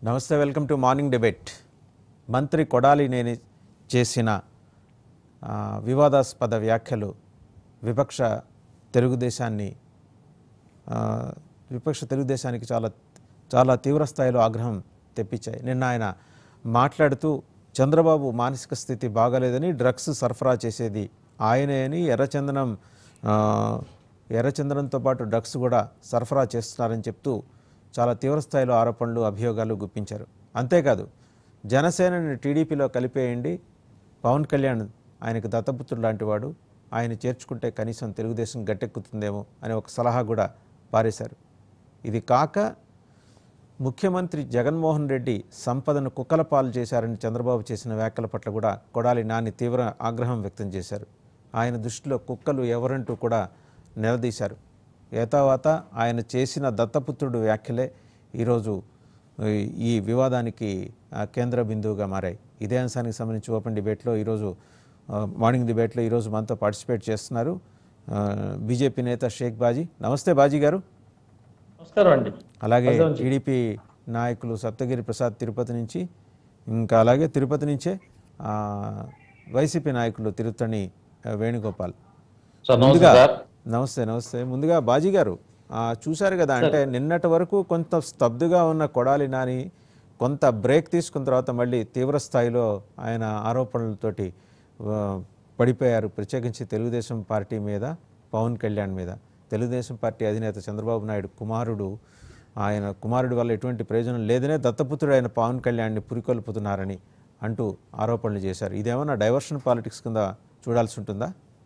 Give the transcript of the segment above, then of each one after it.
నమస్తే welcome to morning debate మంత్రి కొడాలి నేని చేసిన ఆ, వివాదాస్పద వ్యాఖ్యలు విపక్ష తెలుగుదేశాన్ని ఆ, విపక్ష తెలుగుదేశానికి చాలా చాలా తీవ్ర స్థాయిలో ఆగ్రహం తెప్పించాయి నిన్న ఆయన మాట్లాడుతూ చంద్రబాబు మానసిక స్థితి బాగాలేదని డ్రగ్స్ సరఫరా చేసేది ఆయనే అని ఎర్రచందనం ఆ, ఎర్రచందనంతో పాటు డ్రగ్స్ కూడా సరఫరా చేస్తున్నారని చెప్తూ చాలా తీవ్ర స్థాయిలో ఆరోపణలు అభియోగాలు గుప్పించారు అంతేకాదు జనసేనని టీడీపీలో కలిపేయండి పవన్ కళ్యాణ్ ఆయనకు దత్తపుత్రుడు లాంటి వాడు ఆయన చేర్చుకుంటే కనీసం తెలుగుదేశం గట్టెక్కుతుందేమో అని ఒక సలహా కూడా పారేశారు ఇది కాక ముఖ్యమంత్రి జగన్మోహన్ రెడ్డి సంపదను కుక్కల పాలు చేశారని చంద్రబాబు చేసిన వ్యాఖ్యల పట్ల కూడా కొడాలి నాని తీవ్ర ఆగ్రహం వ్యక్తం చేశారు ఆయన దృష్టిలో కుక్కలు ఎవరంటూ కూడా నిలదీశారు ఏతావాత ఆయన చేసిన దత్తపుత్రుడు వ్యాఖ్యలే ఈరోజు ఈ- ఈ వివాదానికి ఆ, కేంద్ర బిందువుగా మారాయి ఇదే అంశానికి సంబంధించి ఓపెన్ డిబేట్లో ఈరోజు ఆ, మార్నింగ్ డిబేట్లో ఈరోజు మనతో పార్టిసిపేట్ చేస్తున్నారు ఆ, బీజేపీ నేత షేక్ బాజీ నమస్తే బాజీ గారు నమస్కారం అండి అలాగే టీడీపీ నాయకులు సప్తగిరి ప్రసాద్ తిరుపతి నుంచి ఇంకా అలాగే తిరుపతి నుంచే ఆ, వైసీపీ నాయకులు తిరుత్తణి ఆ, వేణుగోపాల్ సార్ నమస్తే ముందుగా సార్ నమస్తే నమస్తే ముందుగా బాజీ గారు ఆ, చూశారు కదా అంటే నిన్నటి వరకు కొంత స్తబ్దుగా ఉన్న కొడాలి నాని కొంత బ్రేక్ తీసుకున్న తర్వాత మళ్ళీ తీవ్ర స్థాయిలో ఆయన ఆరోపణలతోటి ఆ, పడిపోయారు ప్రత్యేకించి తెలుగుదేశం పార్టీ మీద పవన్ కళ్యాణ్ మీద తెలుగుదేశం పార్టీ అధినేత చంద్రబాబు నాయుడు కుమారుడు ఆయన కుమారుడి వల్ల ఎటువంటి ప్రయోజనం లేదనే దత్తపుత్రుడు ఆయన పవన్ కళ్యాణ్ని పురికొల్పుతున్నారని అంటూ ఆరోపణలు చేశారు ఇదేమన్నా డైవర్షన్ పాలిటిక్స్ కింద చూడాల్సి ఉంటుందా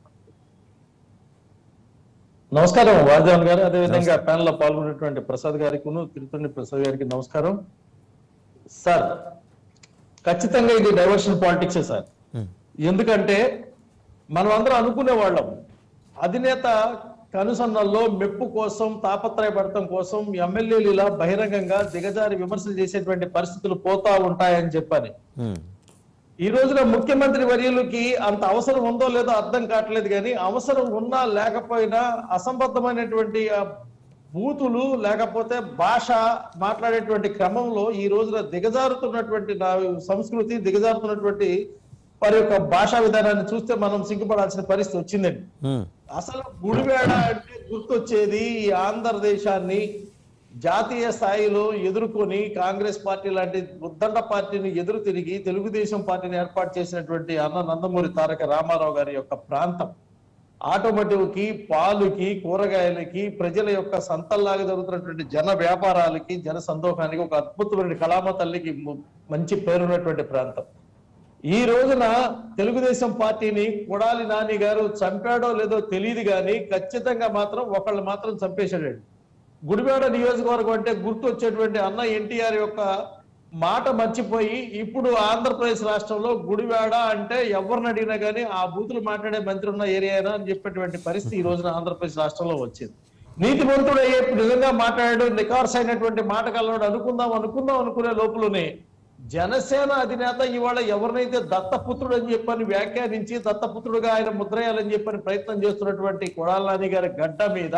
నమస్కారం వాజాన్ గారు అదేవిధంగా ప్యానల్ లో పాల్గొన్నటువంటి ప్రసాద్ గారికి తిరుపతి ప్రసాద్ గారికి నమస్కారం సార్ ఖచ్చితంగా ఇది డైవర్షన్ పాలిటిక్సే సార్ హ్మ్. ఎందుకంటే మనం అందరం అనుకునే వాళ్ళం అధినేత కనుసన్నల్లో మెప్పు కోసం తాపత్రయపడటం కోసం ఎమ్మెల్యేలు ఇలా బహిరంగంగా దిగజారి విమర్శలు చేసేటువంటి పరిస్థితులు పోతా ఉంటాయని చెప్పని హ్మ్. ఈ రోజున ముఖ్యమంత్రి వర్యులకి అంత అవసరం ఉందో లేదో అర్థం కావట్లేదు కానీ అవసరం ఉన్నా లేకపోయినా అసంబద్ధమైనటువంటి ఆ బూతులు లేకపోతే భాష మాట్లాడేటువంటి క్రమంలో ఈ రోజున దిగజారుతున్నటువంటి నా సంస్కృతి దిగజారుతున్నటువంటి వారి యొక్క భాషా విధానాన్ని చూస్తే మనం సిగ్గుపడాల్సిన పరిస్థితి వచ్చిందండి హ్మ్. అసలు గుడివేడ అంటే గుర్తొచ్చేది ఈ ఆంధ్రదేశాన్ని జాతీయ స్థాయిలో ఎదుర్కొని కాంగ్రెస్ పార్టీ లాంటి ఉద్దండ పార్టీని ఎదురు తిరిగి తెలుగుదేశం పార్టీని ఏర్పాటు చేసినటువంటి అన్న నందమూరి తారక రామారావు గారి యొక్క ప్రాంతం ఆటోమోటివ్ కి పాలుకి కూరగాయలకి ప్రజల యొక్క సంతల్లాగా జరుగుతున్నటువంటి జన వ్యాపారాలకి జన సందోహానికి ఒక అద్భుతమైన కళామ తల్లికి ము- మంచి పేరున్నటువంటి ప్రాంతం ఈ రోజున తెలుగుదేశం పార్టీని కొడాలి నాని గారు చంపాడో లేదో తెలియదు కానీ ఖచ్చితంగా మాత్రం ఒకళ్ళు మాత్రం చంపేశాడండి గుడివాడ నియోజకవర్గం అంటే గుర్తు వచ్చేటువంటి అన్న ఎన్టీఆర్ యొక్క మాట మర్చిపోయి ఇప్పుడు ఆంధ్రప్రదేశ్ రాష్ట్రంలో గుడివాడ అంటే ఎవరిని అడిగినా కానీ ఆ బూతులు మాట్లాడే మంత్రి ఉన్న ఏరియానా అని చెప్పేటువంటి పరిస్థితి ఈ రోజున ఆంధ్రప్రదేశ్ రాష్ట్రంలో వచ్చింది నీతిమంతుడు అయ్యే నిజంగా మాట్లాడాడు నికార్స్ అయినటువంటి మాట కలవాడు అనుకుందాం అనుకుందాం అనుకునే లోపలనే జనసేన అధినేత ఇవాళ ఎవరినైతే దత్తపుత్రుడు అని చెప్పని వ్యాఖ్యానించి దత్తపుత్రుడుగా ఆయన ముద్రేయాలని చెప్పని ప్రయత్నం చేస్తున్నటువంటి కొడాల నాని గారి గడ్డ మీద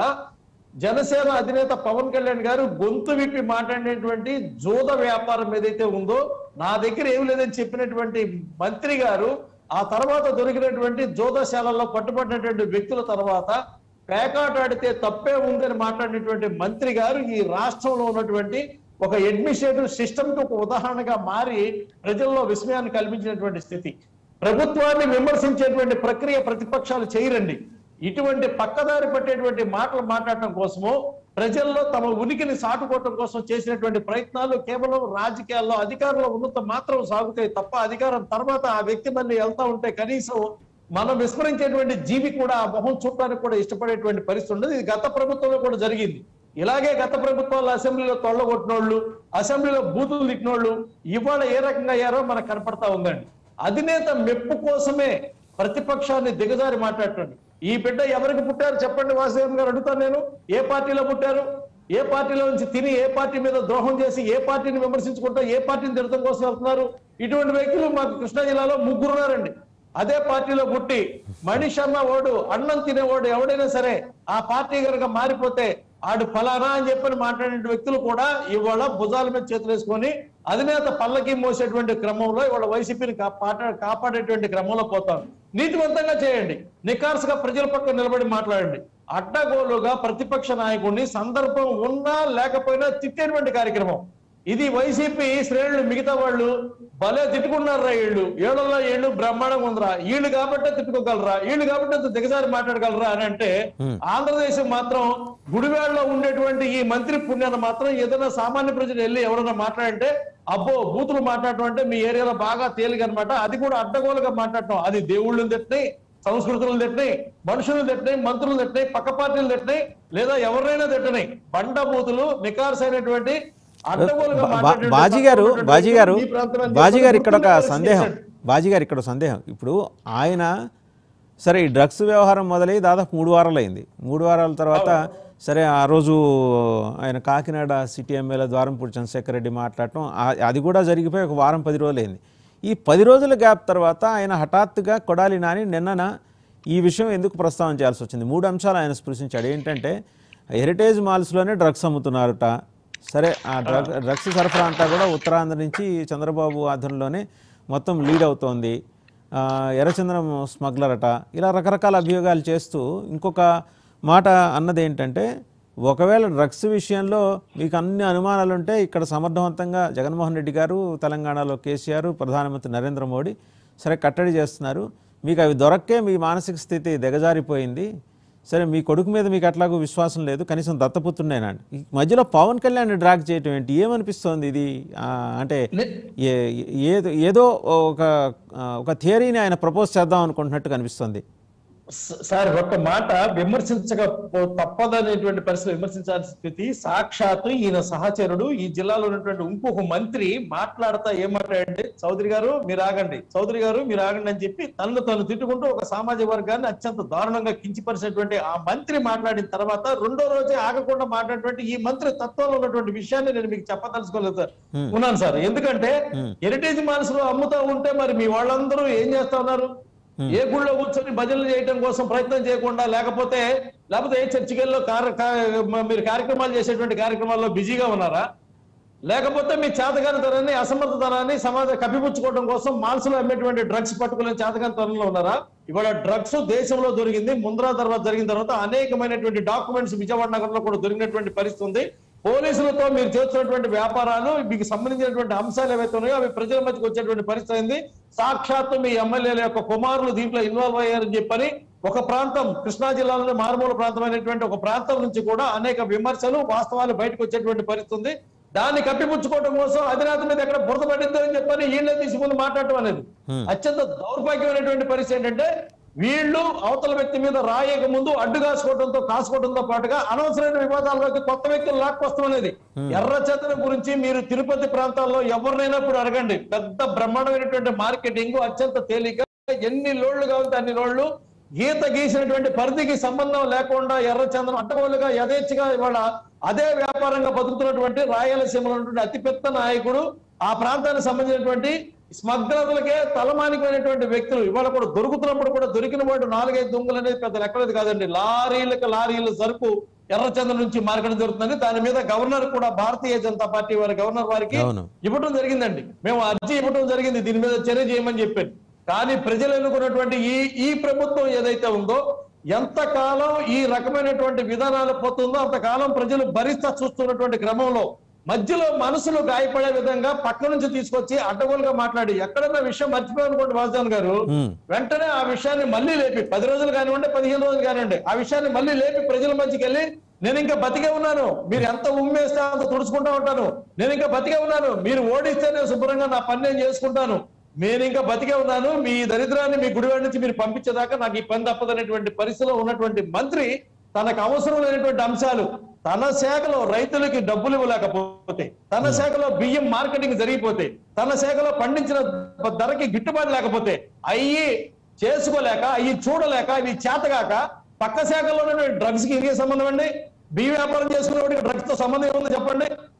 జనసేన అధినేత పవన్ కళ్యాణ్ గారు గొంతు విప్పి మాట్లాడినటువంటి జోద వ్యాపారం ఏదైతే ఉందో నా దగ్గర ఏమి లేదని చెప్పినటువంటి మంత్రి గారు ఆ తర్వాత దొరికినటువంటి జోదశాలలో పట్టుబడినటువంటి వ్యక్తుల తర్వాత పేకాట ఆడితే తప్పే ఉందని మాట్లాడినటువంటి మంత్రి గారు ఈ రాష్ట్రంలో ఉన్నటువంటి ఒక అడ్మినిస్ట్రేటివ్ సిస్టమ్ కి ఒక ఉదాహరణగా మారి ప్రజల్లో విస్మయాన్ని కల్పించినటువంటి స్థితి ప్రభుత్వాన్ని విమర్శించేటువంటి ప్రక్రియ ప్రతిపక్షాలు చేయరండి ఇటువంటి పక్కదారి పట్టేటువంటి మాటలు మాట్లాడటం కోసమో ప్రజల్లో తమ ఉనికిని సాటుకోవటం కోసం చేసినటువంటి ప్రయత్నాలు కేవలం రాజకీయాల్లో అధికారంలో ఉన్నంత మాత్రం సాగుతాయి తప్ప అధికారం తర్వాత ఆ వ్యక్తి మళ్ళీ వెళ్తా ఉంటే కనీసం మనం విస్మరించేటువంటి జీవి కూడా ఆ మొహం చూడటానికి కూడా ఇష్టపడేటువంటి పరిస్థితి ఉండదు ఇది గత ప్రభుత్వంలో కూడా జరిగింది ఇలాగే గత ప్రభుత్వాలు అసెంబ్లీలో తొళ్ళగొట్టినోళ్ళు అసెంబ్లీలో బూతులు తిట్టినోళ్ళు ఇవాళ ఏ రకంగా అయ్యారో మనకు కనపడతా ఉందండి అధినేత మెప్పు కోసమే ప్రతిపక్షాన్ని దిగజారి మాట్లాడుతుంది ఈ బిడ్డ ఎవరికి పుట్టారు చెప్పండి వాసుదేవన్ గారు అడుగుతాను నేను ఏ పార్టీలో పుట్టారు ఏ పార్టీలో నుంచి తిని ఏ పార్టీ మీద ద్రోహం చేసి ఏ పార్టీని విమర్శించుకుంటా ఏ పార్టీని తిడతం కోసం వెళ్తున్నారు ఇటువంటి వ్యక్తులు మాకు కృష్ణా జిల్లాలో ముగ్గురు ఉన్నారండి అదే పార్టీలో పుట్టి మనిషి అన్న వాడు అన్నం తినేవాడు ఎవడైనా సరే ఆ పార్టీ కనుక మారిపోతే ఆడు ఫలానా అని చెప్పని మాట్లాడిన వ్యక్తులు కూడా ఇవాళ భుజాల మీద చేతులు వేసుకొని అధినేత పల్లకి మోసేటువంటి క్రమంలో ఇవాళ వైసీపీని కాపాడే కాపాడేటువంటి క్రమంలో పోతాం నీతివంతంగా చేయండి నికార్సుగా ప్రజల పక్క నిలబడి మాట్లాడండి అడ్డగోలుగా ప్రతిపక్ష నాయకుడిని సందర్భం ఉన్నా లేకపోయినా తిట్టేటువంటి కార్యక్రమం ఇది వైసీపీ శ్రేణులు మిగతా వాళ్ళు భలే తిట్టుకున్నారా వీళ్ళు ఏళ్ళల్లో ఏళ్ళు బ్రహ్మాండంగా ఉందిరా వీళ్ళు కాబట్టే తిట్టుకోగలరా వీళ్ళు కాబట్టి అంత దిగజారి మాట్లాడగలరా అని అంటే ఆంధ్రదేశం మాత్రం గుడివాడలో ఉండేటువంటి ఈ మంత్రి పుణ్యాన్ని మాత్రం ఏదైనా సామాన్య ప్రజలు వెళ్ళి ఎవరైనా మాట్లాడంటే అబ్బో బూతులు మాట్లాడటం అంటే మీ ఏరియాలో బాగా తేలిక అనమాట అది కూడా అడ్డగోలుగా మాట్లాడటం అది దేవుళ్ళని తిట్టినాయి సంస్కృతులను తిట్టినాయి మనుషులను తిట్టినాయి మంత్రులు తిట్టినాయి పక్క పార్టీలు తిట్టినాయి లేదా ఎవరినైనా తిట్టినాయి బండ బూతులు నికార్సైనటువంటి అడ్డగోలుగా బా- బా- మాట్లాడేటువంటి బాజీ గారు తత్వం బాజీ గారు ఈ ప్రాంతమని బాజీ గారు ఇక్కడ ఒక గుర్తుండే సందేహం పరిస్థితి బాజీ గారు ఇక్కడ ఒక సందేహం ఇప్పుడు ఆయన సరే ఈ డ్రగ్స్ వ్యవహారం మొదలై దాదాపు మూడు వారాలు అయింది మూడు వారాల తర్వాత సరే ఆ రోజు ఆయన కాకినాడ సిటీ ఎమ్మెల్యే ద్వారంపూడి చంద్రశేఖర్ రెడ్డి మాట్లాడటం ఆ- అది కూడా జరిగిపోయి ఒక వారం పది రోజులు అయింది ఈ పది రోజుల గ్యాప్ తర్వాత ఆయన హఠాత్తుగా కొడాలి నాని నిన్నన ఈ విషయం ఎందుకు ప్రస్తావన చేయాల్సి వచ్చింది మూడు అంశాలు ఆయన స్పృశించాడు ఏంటంటే హెరిటేజ్ మాల్స్లోనే డ్రగ్స్ అమ్ముతున్నారట సరే ఆ డ్రగ్ డ్రగ్స్ సరఫరా అంతా కూడా ఉత్తరాంధ్ర నుంచి చంద్రబాబు ఆధ్వర్యంలోనే మొత్తం లీడ్ అవుతోంది ఆ, ఎర్రచంద్రం స్మగ్లర్ అట ఇలా రకరకాల అభియోగాలు చేస్తూ ఇంకొక మాట అన్నది ఏంటంటే ఒకవేళ డ్రగ్స్ విషయంలో మీకు అన్ని అనుమానాలు ఉంటే ఇక్కడ సమర్థవంతంగా జగన్మోహన్ రెడ్డి గారు తెలంగాణలో కేసీఆర్ ప్రధానమంత్రి నరేంద్ర మోడీ సరే కట్టడి చేస్తున్నారు మీకు అవి దొరక్కే మీ మానసిక స్థితి దిగజారిపోయింది సరే మీ కొడుకు మీద మీకు అట్లాగూ విశ్వాసం లేదు కనీసం దత్తపుత్రుడేనండి ఈ మధ్యలో పవన్ కళ్యాణ్ డ్రాగ్ చేయటం ఏంటి ఏమనిపిస్తోంది ఇది ఆ, అంటే నే- ఏ- ఏదో ఏదో ఒక ఆ, ఒక థియరీని ఆయన ప్రపోజ్ చేద్దాం అనుకుంటున్నట్టు కనిపిస్తుంది స- సార్ ఒక్క మాట విమర్శించక పో- తప్పదనేటువంటి పరిస్థితి విమర్శించాల్సిన స్థితి సాక్షాత్తు ఈయన సహచరుడు ఈ జిల్లాలో ఉన్నటువంటి ఇంకొక మంత్రి మాట్లాడతా ఏం మాట్లాడండి చౌదరి గారు మీరు ఆగండి చౌదరి గారు మీరు ఆగండి అని చెప్పి తనను తను తిట్టుకుంటూ ఒక సామాజిక వర్గాన్ని అత్యంత దారుణంగా కించిపరిచినటువంటి ఆ మంత్రి మాట్లాడిన తర్వాత రెండో రోజే ఆగకుండా మాట్లాడినటువంటి ఈ మంత్రి తత్వంలో ఉన్నటువంటి విషయాన్ని నేను మీకు చెప్పదలుచుకోలేదు సార్ ఉన్నాను సార్ ఎందుకంటే హెరిటేజ్ మనసులో అమ్ముతా ఉంటే మరి మీ వాళ్ళందరూ ఏం చేస్తా ఉన్నారు ఏ గుళ్ళో కూర్చొని భజనలు చేయడం కోసం ప్రయత్నం చేయకుండా లేకపోతే లేకపోతే ఏ చర్చికి వెళ్ళో కార- కా- మ- మీరు కార్యక్రమాలు చేసేటువంటి కార్యక్రమాల్లో బిజీగా ఉన్నారా లేకపోతే మీ చేతగానితనాన్ని అసమర్థతనాన్ని సమాజ కప్పిపుచ్చుకోవడం కోసం మాల్సులో అమ్మేటువంటి డ్రగ్స్ పట్టుకునే చేతగానితనంలో ఉన్నారా ఇవాళ డ్రగ్స్ దేశంలో దొరికింది ముందరా తర్వాత జరిగిన తర్వాత అనేకమైనటువంటి డాక్యుమెంట్స్ విజయవాడ నగరంలో కూడా దొరికినటువంటి పరిస్థితి ఉంది పోలీసులతో మీరు చేస్తున్నటువంటి వ్యాపారాలు మీకు సంబంధించినటువంటి అంశాలు ఏవైతే ఉన్నాయో అవి ప్రజల మధ్యకి వచ్చేటువంటి పరిస్థితి అయింది సాక్షాత్తు మీ ఎమ్మెల్యేల యొక్క కుమారులు దీంట్లో ఇన్వాల్వ్ అయ్యారని చెప్పని ఒక ప్రాంతం కృష్ణా జిల్లాలోని మారుమూల ప్రాంతమైనటువంటి ఒక ప్రాంతం నుంచి కూడా అనేక విమర్శలు వాస్తవాలు బయటకు వచ్చేటువంటి పరిస్థితి ఉంది దాన్ని కప్పిపుచ్చుకోవడం కోసం అధినేత మీద ఎక్కడ బురద పడిందో అని చెప్పని వీళ్ళే తీసుకుని మాట్లాడటం అనేది అత్యంత దౌర్భాగ్యమైనటువంటి పరిస్థితి ఏంటంటే వీళ్ళు అవతల వ్యక్తి మీద రాయక ముందు అడ్డు కాసుకోవడంతో కాసుకోవడంతో పాటుగా అనవసరమైన వివాదాల్లోకి కొత్త వ్యక్తులు లాక్కొస్తాం అనేది ఎర్ర చందనం గురించి మీరు తిరుపతి ప్రాంతాల్లో ఎవరినైనా ఇప్పుడు అడగండి పెద్ద బ్రహ్మాండమైనటువంటి మార్కెటింగ్ అత్యంత తేలిక ఎన్ని లోళ్లు కావాలంటే అన్ని లోళ్లు గీత గీసినటువంటి పరిధికి సంబంధం లేకుండా ఎర్రచందనం అడ్డగోలుగా యథేచ్ఛగా ఇవాళ అదే వ్యాపారంగా బతుకుతున్నటువంటి రాయలసీమలో ఉన్నటువంటి అతిపెద్ద నాయకుడు ఆ ప్రాంతానికి సంబంధించినటువంటి స్మగ్లర్లకే తలమానికమైనటువంటి వ్యక్తులు ఇవాళ కూడా దొరుకుతున్నప్పుడు కూడా దొరికిన వాడు నాలుగైదు దొంగలు అనేది పెద్ద లెక్కలేదు కాదండి లారీలకు లారీల సరుకు ఎర్రచందనం నుంచి మార్కెట్ జరుగుతుందని దాని మీద గవర్నర్ కూడా భారతీయ జనతా పార్టీ వారి గవర్నర్ వారికి అవును. ఇవ్వడం జరిగిందండి మేము అర్జీ ఇవ్వడం జరిగింది దీని మీద చర్య చేయమని చెప్పాను కానీ ప్రజలు ఎన్నుకున్నటువంటి ఈ ఈ ప్రభుత్వం ఏదైతే ఉందో ఎంతకాలం ఈ రకమైనటువంటి విధానాలు పోతుందో అంతకాలం ప్రజలు భరిస్తా చూస్తున్నటువంటి క్రమంలో మధ్యలో మనసులు గాయపడే విధంగా పక్క నుంచి తీసుకొచ్చి అడ్డగోలుగా మాట్లాడి ఎక్కడన్నా విషయం మర్చిపోయానుకోండి వాసుదేవన్ గారు Hmm. వెంటనే ఆ విషయాన్ని మళ్ళీ లేపి పది రోజులు కానివ్వండి పదిహేను రోజులు కానివ్వండి ఆ విషయాన్ని మళ్ళీ లేపి ప్రజల మధ్యకి వెళ్ళి నేను ఇంకా బతికే ఉన్నాను మీరు ఎంత ఉమ్మేస్తే అంత తుడుచుకుంటా ఉంటాను నేను ఇంకా బతికే ఉన్నాను మీరు ఓడిస్తే నేను శుభ్రంగా నా పని నేను చేసుకుంటాను నేను ఇంకా బతికే ఉన్నాను మీ దరిద్రాన్ని మీ గుడివాడి నుంచి మీరు పంపించేదాకా నాకు ఈ పని తప్పదనేటువంటి పరిస్థితిలో ఉన్నటువంటి మంత్రి తనకు అవసరం లేనటువంటి అంశాలు తన శాఖలో రైతులకి డబ్బులు ఇవ్వలేకపోతే తన శాఖలో బియ్యం మార్కెటింగ్ జరిగిపోతే తన శాఖలో పండించిన ధరకి గిట్టుబాటు లేకపోతే అయ్యి చేసుకోలేక అయ్యి చూడలేక అవి చేతగాక పక్క శాఖలో డ్రగ్స్ కి ఇంకే సంబంధం అండి బియ్యం వ్యాపారం చేసుకునే వాడికి డ్రగ్స్ తో సంబంధం ఏముందో చెప్పండి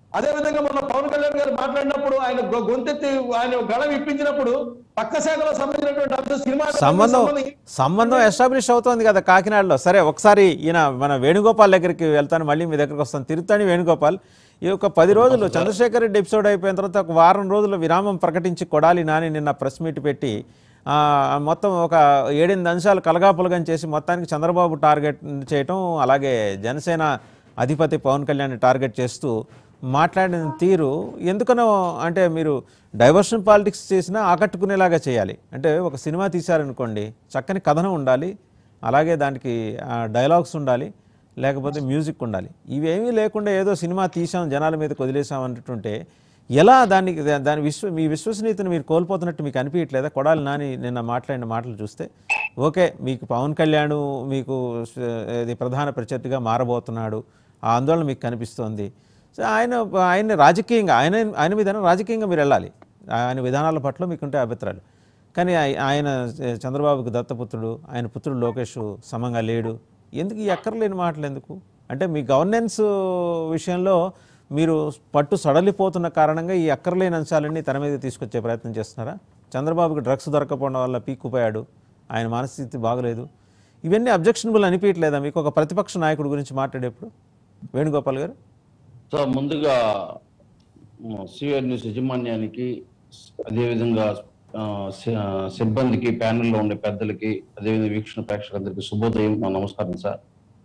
అదే విధంగా మొన్న పవన్ కళ్యాణ్ గారు మాట్లాడినప్పుడు ఆయన గొ- గొంతెత్తి ఆయన గళం ఇప్పించినప్పుడు పక్క శాఖలో సంబంధించినటువంటి అంశం సినిమా సంబంధం సంబంధం- సంబంధం ఎస్టాబ్లిష్ అవుతోంది కదా కాకినాడలో సరే ఒకసారి ఈయన మన వేణుగోపాల్ దగ్గరికి వెళ్తాను మళ్ళీ మీ దగ్గరికి వస్తాను తిరుత్తని వేణుగోపాల్ ఈ ఒక పది రోజులు చంద్రశేఖర్ రెడ్డి ఎపిసోడ్ అయిపోయిన తర్వాత ఒక వారం రోజుల విరామం ప్రకటించి కొడాలి నాని నిన్న ప్రెస్ మీట్ పెట్టి ఆ, మొత్తం ఒక ఏడెనిమిది అంశాలు కలగాపులగం చేసి మొత్తానికి చంద్రబాబు టార్గెట్ చేయటం అలాగే జనసేన అధిపతి పవన్ కళ్యాణ్ టార్గెట్ చేస్తూ మాట్లాడిన తీరు ఎందుకనో అంటే మీరు డైవర్షన్ పాలిటిక్స్ చేసినా ఆకట్టుకునేలాగా చేయాలి అంటే ఒక సినిమా తీశారనుకోండి చక్కని కథనం ఉండాలి అలాగే దానికి డైలాగ్స్ ఉండాలి లేకపోతే మ్యూజిక్ ఉండాలి ఇవేమీ లేకుండా ఏదో సినిమా తీసాం జనాల మీద వదిలేసాం అన్నట్టుంటే ఎలా దానికి దా- దాని విశ్వ మీ విశ్వసనీయతను మీరు కోల్పోతున్నట్టు మీకు అనిపించట్లేదా కొడాలి నాని నిన్న మాట్లాడిన మాటలు చూస్తే ఓకే మీకు పవన్ కళ్యాణ్ మీకు స- ఇది ప్రధాన ప్రత్యర్థిగా మారబోతున్నాడు ఆ ఆందోళన మీకు కనిపిస్తోంది సో ఆయన ఆయన రాజకీయంగా ఆయన ఆయన మీద రాజకీయంగా మీరు వెళ్ళాలి ఆయన విధానాల పట్ల మీకుంటే అభిప్రాయాలు కానీ ఆయ- ఆయన చంద్రబాబుకు దత్తపుత్రుడు ఆయన పుత్రుడు లోకేష్ సమంగా లేడు ఎందుకు ఈ అక్కర్లేని మాటలు ఎందుకు అంటే మీ గవర్నెన్స్ విషయంలో మీరు పట్టు సడలిపోతున్న కారణంగా ఈ అక్కర్లేని అంశాలన్నీ తెర మీద తీసుకొచ్చే ప్రయత్నం చేస్తున్నారా చంద్రబాబుకి డ్రగ్స్ దొరకపోవడం వల్ల పీక్కుపోయాడు ఆయన మానస్థితి బాగలేదు ఇవన్నీ అబ్జెక్షనబుల్ అనిపించట్లేదా మీకు ఒక ప్రతిపక్ష నాయకుడి గురించి మాట్లాడేప్పుడు వేణుగోపాల్ గారు సో ముందుగా సిఆర్ న్యూస్ యాజమాన్యానికి అదేవిధంగా ఆ, సి- ఆ, సిబ్బందికి ప్యానెల్లో ఉండే పెద్దలకి అదేవిధంగా వీక్షణ ప్రేక్షకులందరికీ శుభోదయం నా నమస్కారం సార్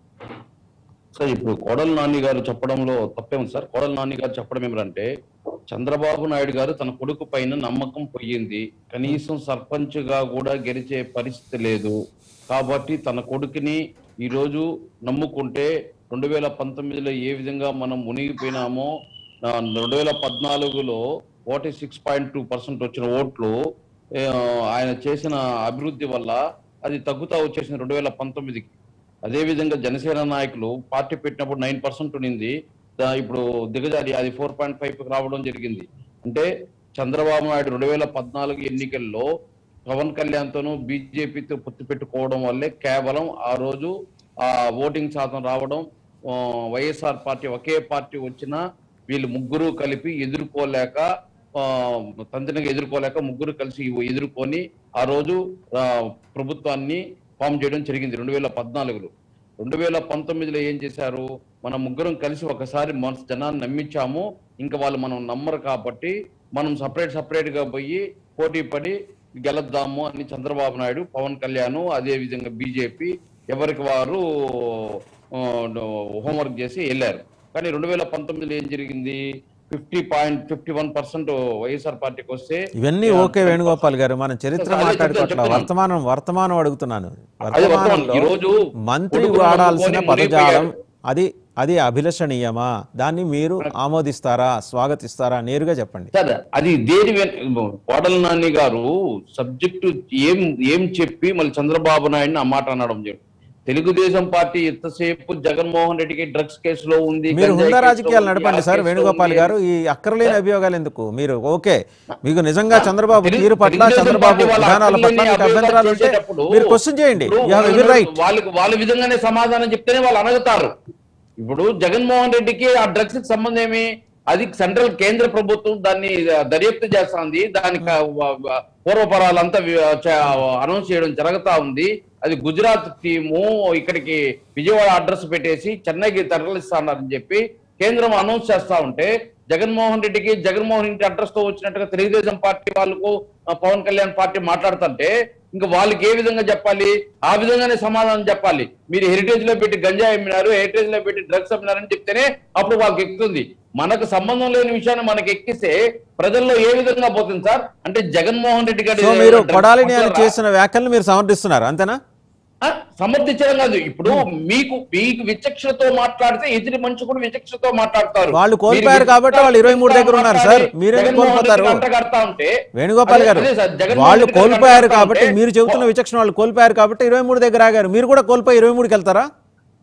సార్ ఇప్పుడు కోడల నాని గారు చెప్పడంలో తప్పేముంది సార్ కోడల నాని గారు చెప్పడం ఏమిటంటే చంద్రబాబు నాయుడు గారు తన కొడుకు పైన నమ్మకం పోయింది కనీసం సర్పంచ్ గా కూడా గెలిచే పరిస్థితి లేదు కాబట్టి తన కొడుకుని ఈ రోజు నమ్ముకుంటే రెండు వేల పంతొమ్మిదిలో ఏ విధంగా మనం మునిగిపోయినామో ఆ, రెండు వేల పద్నాలుగులో forty six point two percent వచ్చిన ఓట్లు ఆ, ఆయన చేసిన అభివృద్ధి వల్ల అది తగ్గుతా వచ్చేసింది రెండు వేల పంతొమ్మిదికి అదే విధంగా జనసేన నాయకులు పార్టీ పెట్టినప్పుడు నైన్ పర్సెంట్ ఉన్నింది దా- ఇప్పుడు దిగజారి అది ఫోర్ పాయింట్ ఫైవ్ రావడం జరిగింది అంటే చంద్రబాబు నాయుడు రెండు వేల పద్నాలుగు ఎన్నికల్లో పవన్ కళ్యాణ్ తోనూ బీజేపీతో పొత్తు పెట్టుకోవడం వల్లే కేవలం ఆ రోజు ఆ ఓటింగ్ శాతం రావడం ఆ, వైఎస్ఆర్ పార్టీ ఒకే పార్టీ వచ్చినా వీళ్ళు ముగ్గురు కలిపి ఎదుర్కోలేక ఆ, తండ్రిని ఎదుర్కోలేక ముగ్గురు కలిసి ఎదుర్కొని ఆ రోజు ఆ, ప్రభుత్వాన్ని ఫామ్ చేయడం జరిగింది రెండు వేల పద్నాలుగులో రెండు వేల పంతొమ్మిదిలో ఏం చేశారు మనం ముగ్గురం కలిసి ఒకసారి మన జనాన్ని నమ్మించాము ఇంకా వాళ్ళు మనం నమ్మరు కాబట్టి మనం సపరేట్ సపరేట్ గా పోయి పోటీ పడి గెలద్దాము అని చంద్రబాబు నాయుడు పవన్ కళ్యాణ్ అదే విధంగా బీజేపీ ఎవరికి వారు హోంవర్క్ చేసి వెళ్ళారు కానీ రెండు వేల పంతొమ్మిదిలో ఏం జరిగింది fifty point fifty one percent YSR పార్టీకి వస్తే ఇవన్నీ ఓకే వేణుగోపాల్ గారు మనం చరిత్ర అదే చెప్తాను, మాట్లాడుకోవట్లా చెప్తున్నాను. వర్తమానం వర్తమానం అడుగుతున్నాను అదే వర్తమానం. వర్తమానంలో ఈరోజు మంత్రి కొడుకును వాడాల్సిన నమ్ముకొని పదజాలం మునిగిపోయాడు. అది అది అభిలషణీయమా దాన్ని మీరు ఆమోదిస్తారా స్వాగతిస్తారా నేరుగా చెప్పండి సార్ అది దేని వెన్- కోడల నాని గారు సబ్జెక్టు ఏం ఏం చెప్పి మళ్ళీ చంద్రబాబు నాయుడిని ఆ మాట అనడం జరిగింది తెలుగుదేశం పార్టీ ఎంతసేపు జగన్మోహన్ రెడ్డికి డ్రగ్స్ కేసులో ఉంది మీరు గంజాయి హుందా కేసులో రాజకీయాలు ఉంది, నడపండి ఆ సార్ కేసులో వేణుగోపాల్ ఉంది. గారు ఈ అక్కర్లేని అభియోగాలు ఎందుకు మీరు ఓకే మీకు నిజంగా చంద్రబాబు తెలుగు- తీరు పట్ల తెలుగుదేశం చంద్రబాబు పార్టీ వాళ్ళ విధానాల పట్ల అక్కర్లేని మీకు అభ్యంతరాలు ఉంటే చేసేటప్పుడు మీరు క్వశ్చన్ చేయండి ఇప్పుడు యూ హావ్ ఎవరీ రైట్ వాళ్ళకు వాళ్ళ విధంగానే సమాధానం చెప్తేనే వాళ్ళు అనగతారు ఇప్పుడు జగన్మోహన్ రెడ్డికి ఆ డ్రగ్స్ కి సంబంధం ఏమి అది సెంట్రల్ కేంద్ర ప్రభుత్వం దాన్ని దర్యాప్తు చేస్తుంది దానికి పూర్వపరాలంతా అనౌన్స్ చేయడం జరుగుతా ఉంది అది గుజరాత్ టీము ఇక్కడికి విజయవాడ అడ్రస్ పెట్టేసి చెన్నైకి తరలిస్తానని చెప్పి కేంద్రం అనౌన్స్ చేస్తా ఉంటే జగన్మోహన్ రెడ్డికి జగన్మోహన్ రెడ్డి అడ్రస్ తో వచ్చినట్టుగా తెలుగుదేశం పార్టీ వాళ్ళకు ఆ, పవన్ కళ్యాణ్ పార్టీ మాట్లాడుతుంటే ఇంకా వాళ్ళకి ఏ విధంగా చెప్పాలి ఆ విధంగానే సమాధానం చెప్పాలి మీరు హెరిటేజ్ లో పెట్టి గంజా అమ్మినారు హెరిటేజ్ లో పెట్టి డ్రగ్స్ అమ్మినారని చెప్తేనే అప్పుడు వాళ్ళకి ఎక్కుతుంది మనకు సంబంధం లేని విషయాన్ని మనకి ఎక్కిస్తే ప్రజల్లో ఏ విధంగా పోతుంది సార్ అంటే జగన్మోహన్ రెడ్డి గారి సో మీరు drugs కొడాలిని అని మాట్లాడరా? చేసిన వ్యాఖ్యలను మీరు సమర్థిస్తున్నారు అంతేనా ఆ, సమర్థించడం కాదు ఇప్పుడు మీకు మీకు విచక్షణతో మాట్లాడితే ఎదుటి మనిషి కూడా విచక్షణతో మాట్లాడతారు వాళ్ళు కోల్పోయారు మీరు కాబట్టి వాళ్ళు 23 దగ్గర ఉన్నారు సార్. మాట్లాడి మీరెందుకు జగన్మోహన్ కోల్పోతారు? రెడ్డిని అంటగడతా ఉంటే వేణుగోపాల్ అదే- గారు అదే సార్, జగన్మోహన్ వాళ్ళు రెడ్డిని కోల్పోయారు అంటగడతా కాబట్టి ఉంటే మీరు చెబుతున్న విచక్షణ వాళ్ళు కోల్పోయారు కాబట్టి ఇరవై మూడు దగ్గర ఆగారు మీరు కూడా కోల్పోయి ఇరవై మూడుకి వెళ్తారా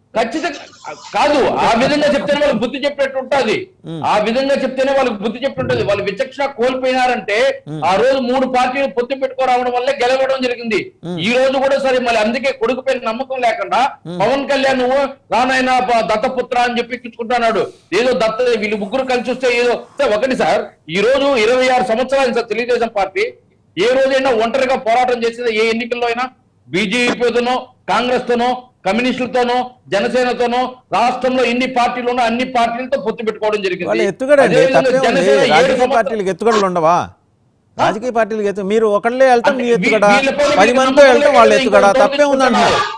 ఖచ్చితంగా కాదు ఆ విధంగా చెప్తేనే వాళ్ళకి బుద్ధి చెప్పినట్టు ఉంటది ఆ విధంగా చెప్తేనే వాళ్ళకి బుద్ధి చెప్పినట్టుంది వాళ్ళు విచక్షణ కోల్పోయినారంటే ఆ రోజు మూడు పార్టీలు పొత్తు పెట్టుకోరావడం వల్లే గెలవడం జరిగింది ఈ రోజు కూడా సరే మళ్ళీ అందుకే కొడుకుపైన నమ్మకం లేకుండా పవన్ కళ్యాణ్ నువ్వు రానాయన ప- దత్తపుత్ర అని చెప్పి ఎక్కించుకుంటున్నాడు ఏదో దత్త వీళ్ళు ముగ్గురు కలిసి వస్తే ఏదో సార్ ఒకటి సార్ ఈ రోజు ఇరవై ఆరు సంవత్సరాలు సార్ తెలుగుదేశం పార్టీ ఏ రోజైనా ఒంటరిగా పోరాటం చేసేది ఏ ఎన్నికల్లో అయినా బీజేపీతోనో కాంగ్రెస్ తోనో కమ్యూనిస్టులతోనో జనసేనతోనో రాష్ట్రంలో ఎన్ని పార్టీలు ఉన్నా అన్ని పార్టీలతో పొత్తు పెట్టుకోవడం వాళ్ళు జరిగింది ఎత్తుగడండి అదేవిధంగా తప్పే ఉంది జనసేన ఏడు రాజకీయ సంవత్సరాలు- పార్టీలకు ఎత్తుగడలు ఉండవా రాజకీయ పార్టీలకు ఎత్తు మీరు ఒకళ్ళే వెళ్తాం మీ అంటే ఎత్తుగడ వీ- వీళ్ళపైన పది వీళ్ళకి మందితో నమ్మకం వెళ్తాం లేక వాళ్ళ ఎత్తుగడ ఇంకొకరితో తప్పే ఉందంటున్నారు తెచ్చుకుంటున్నారు.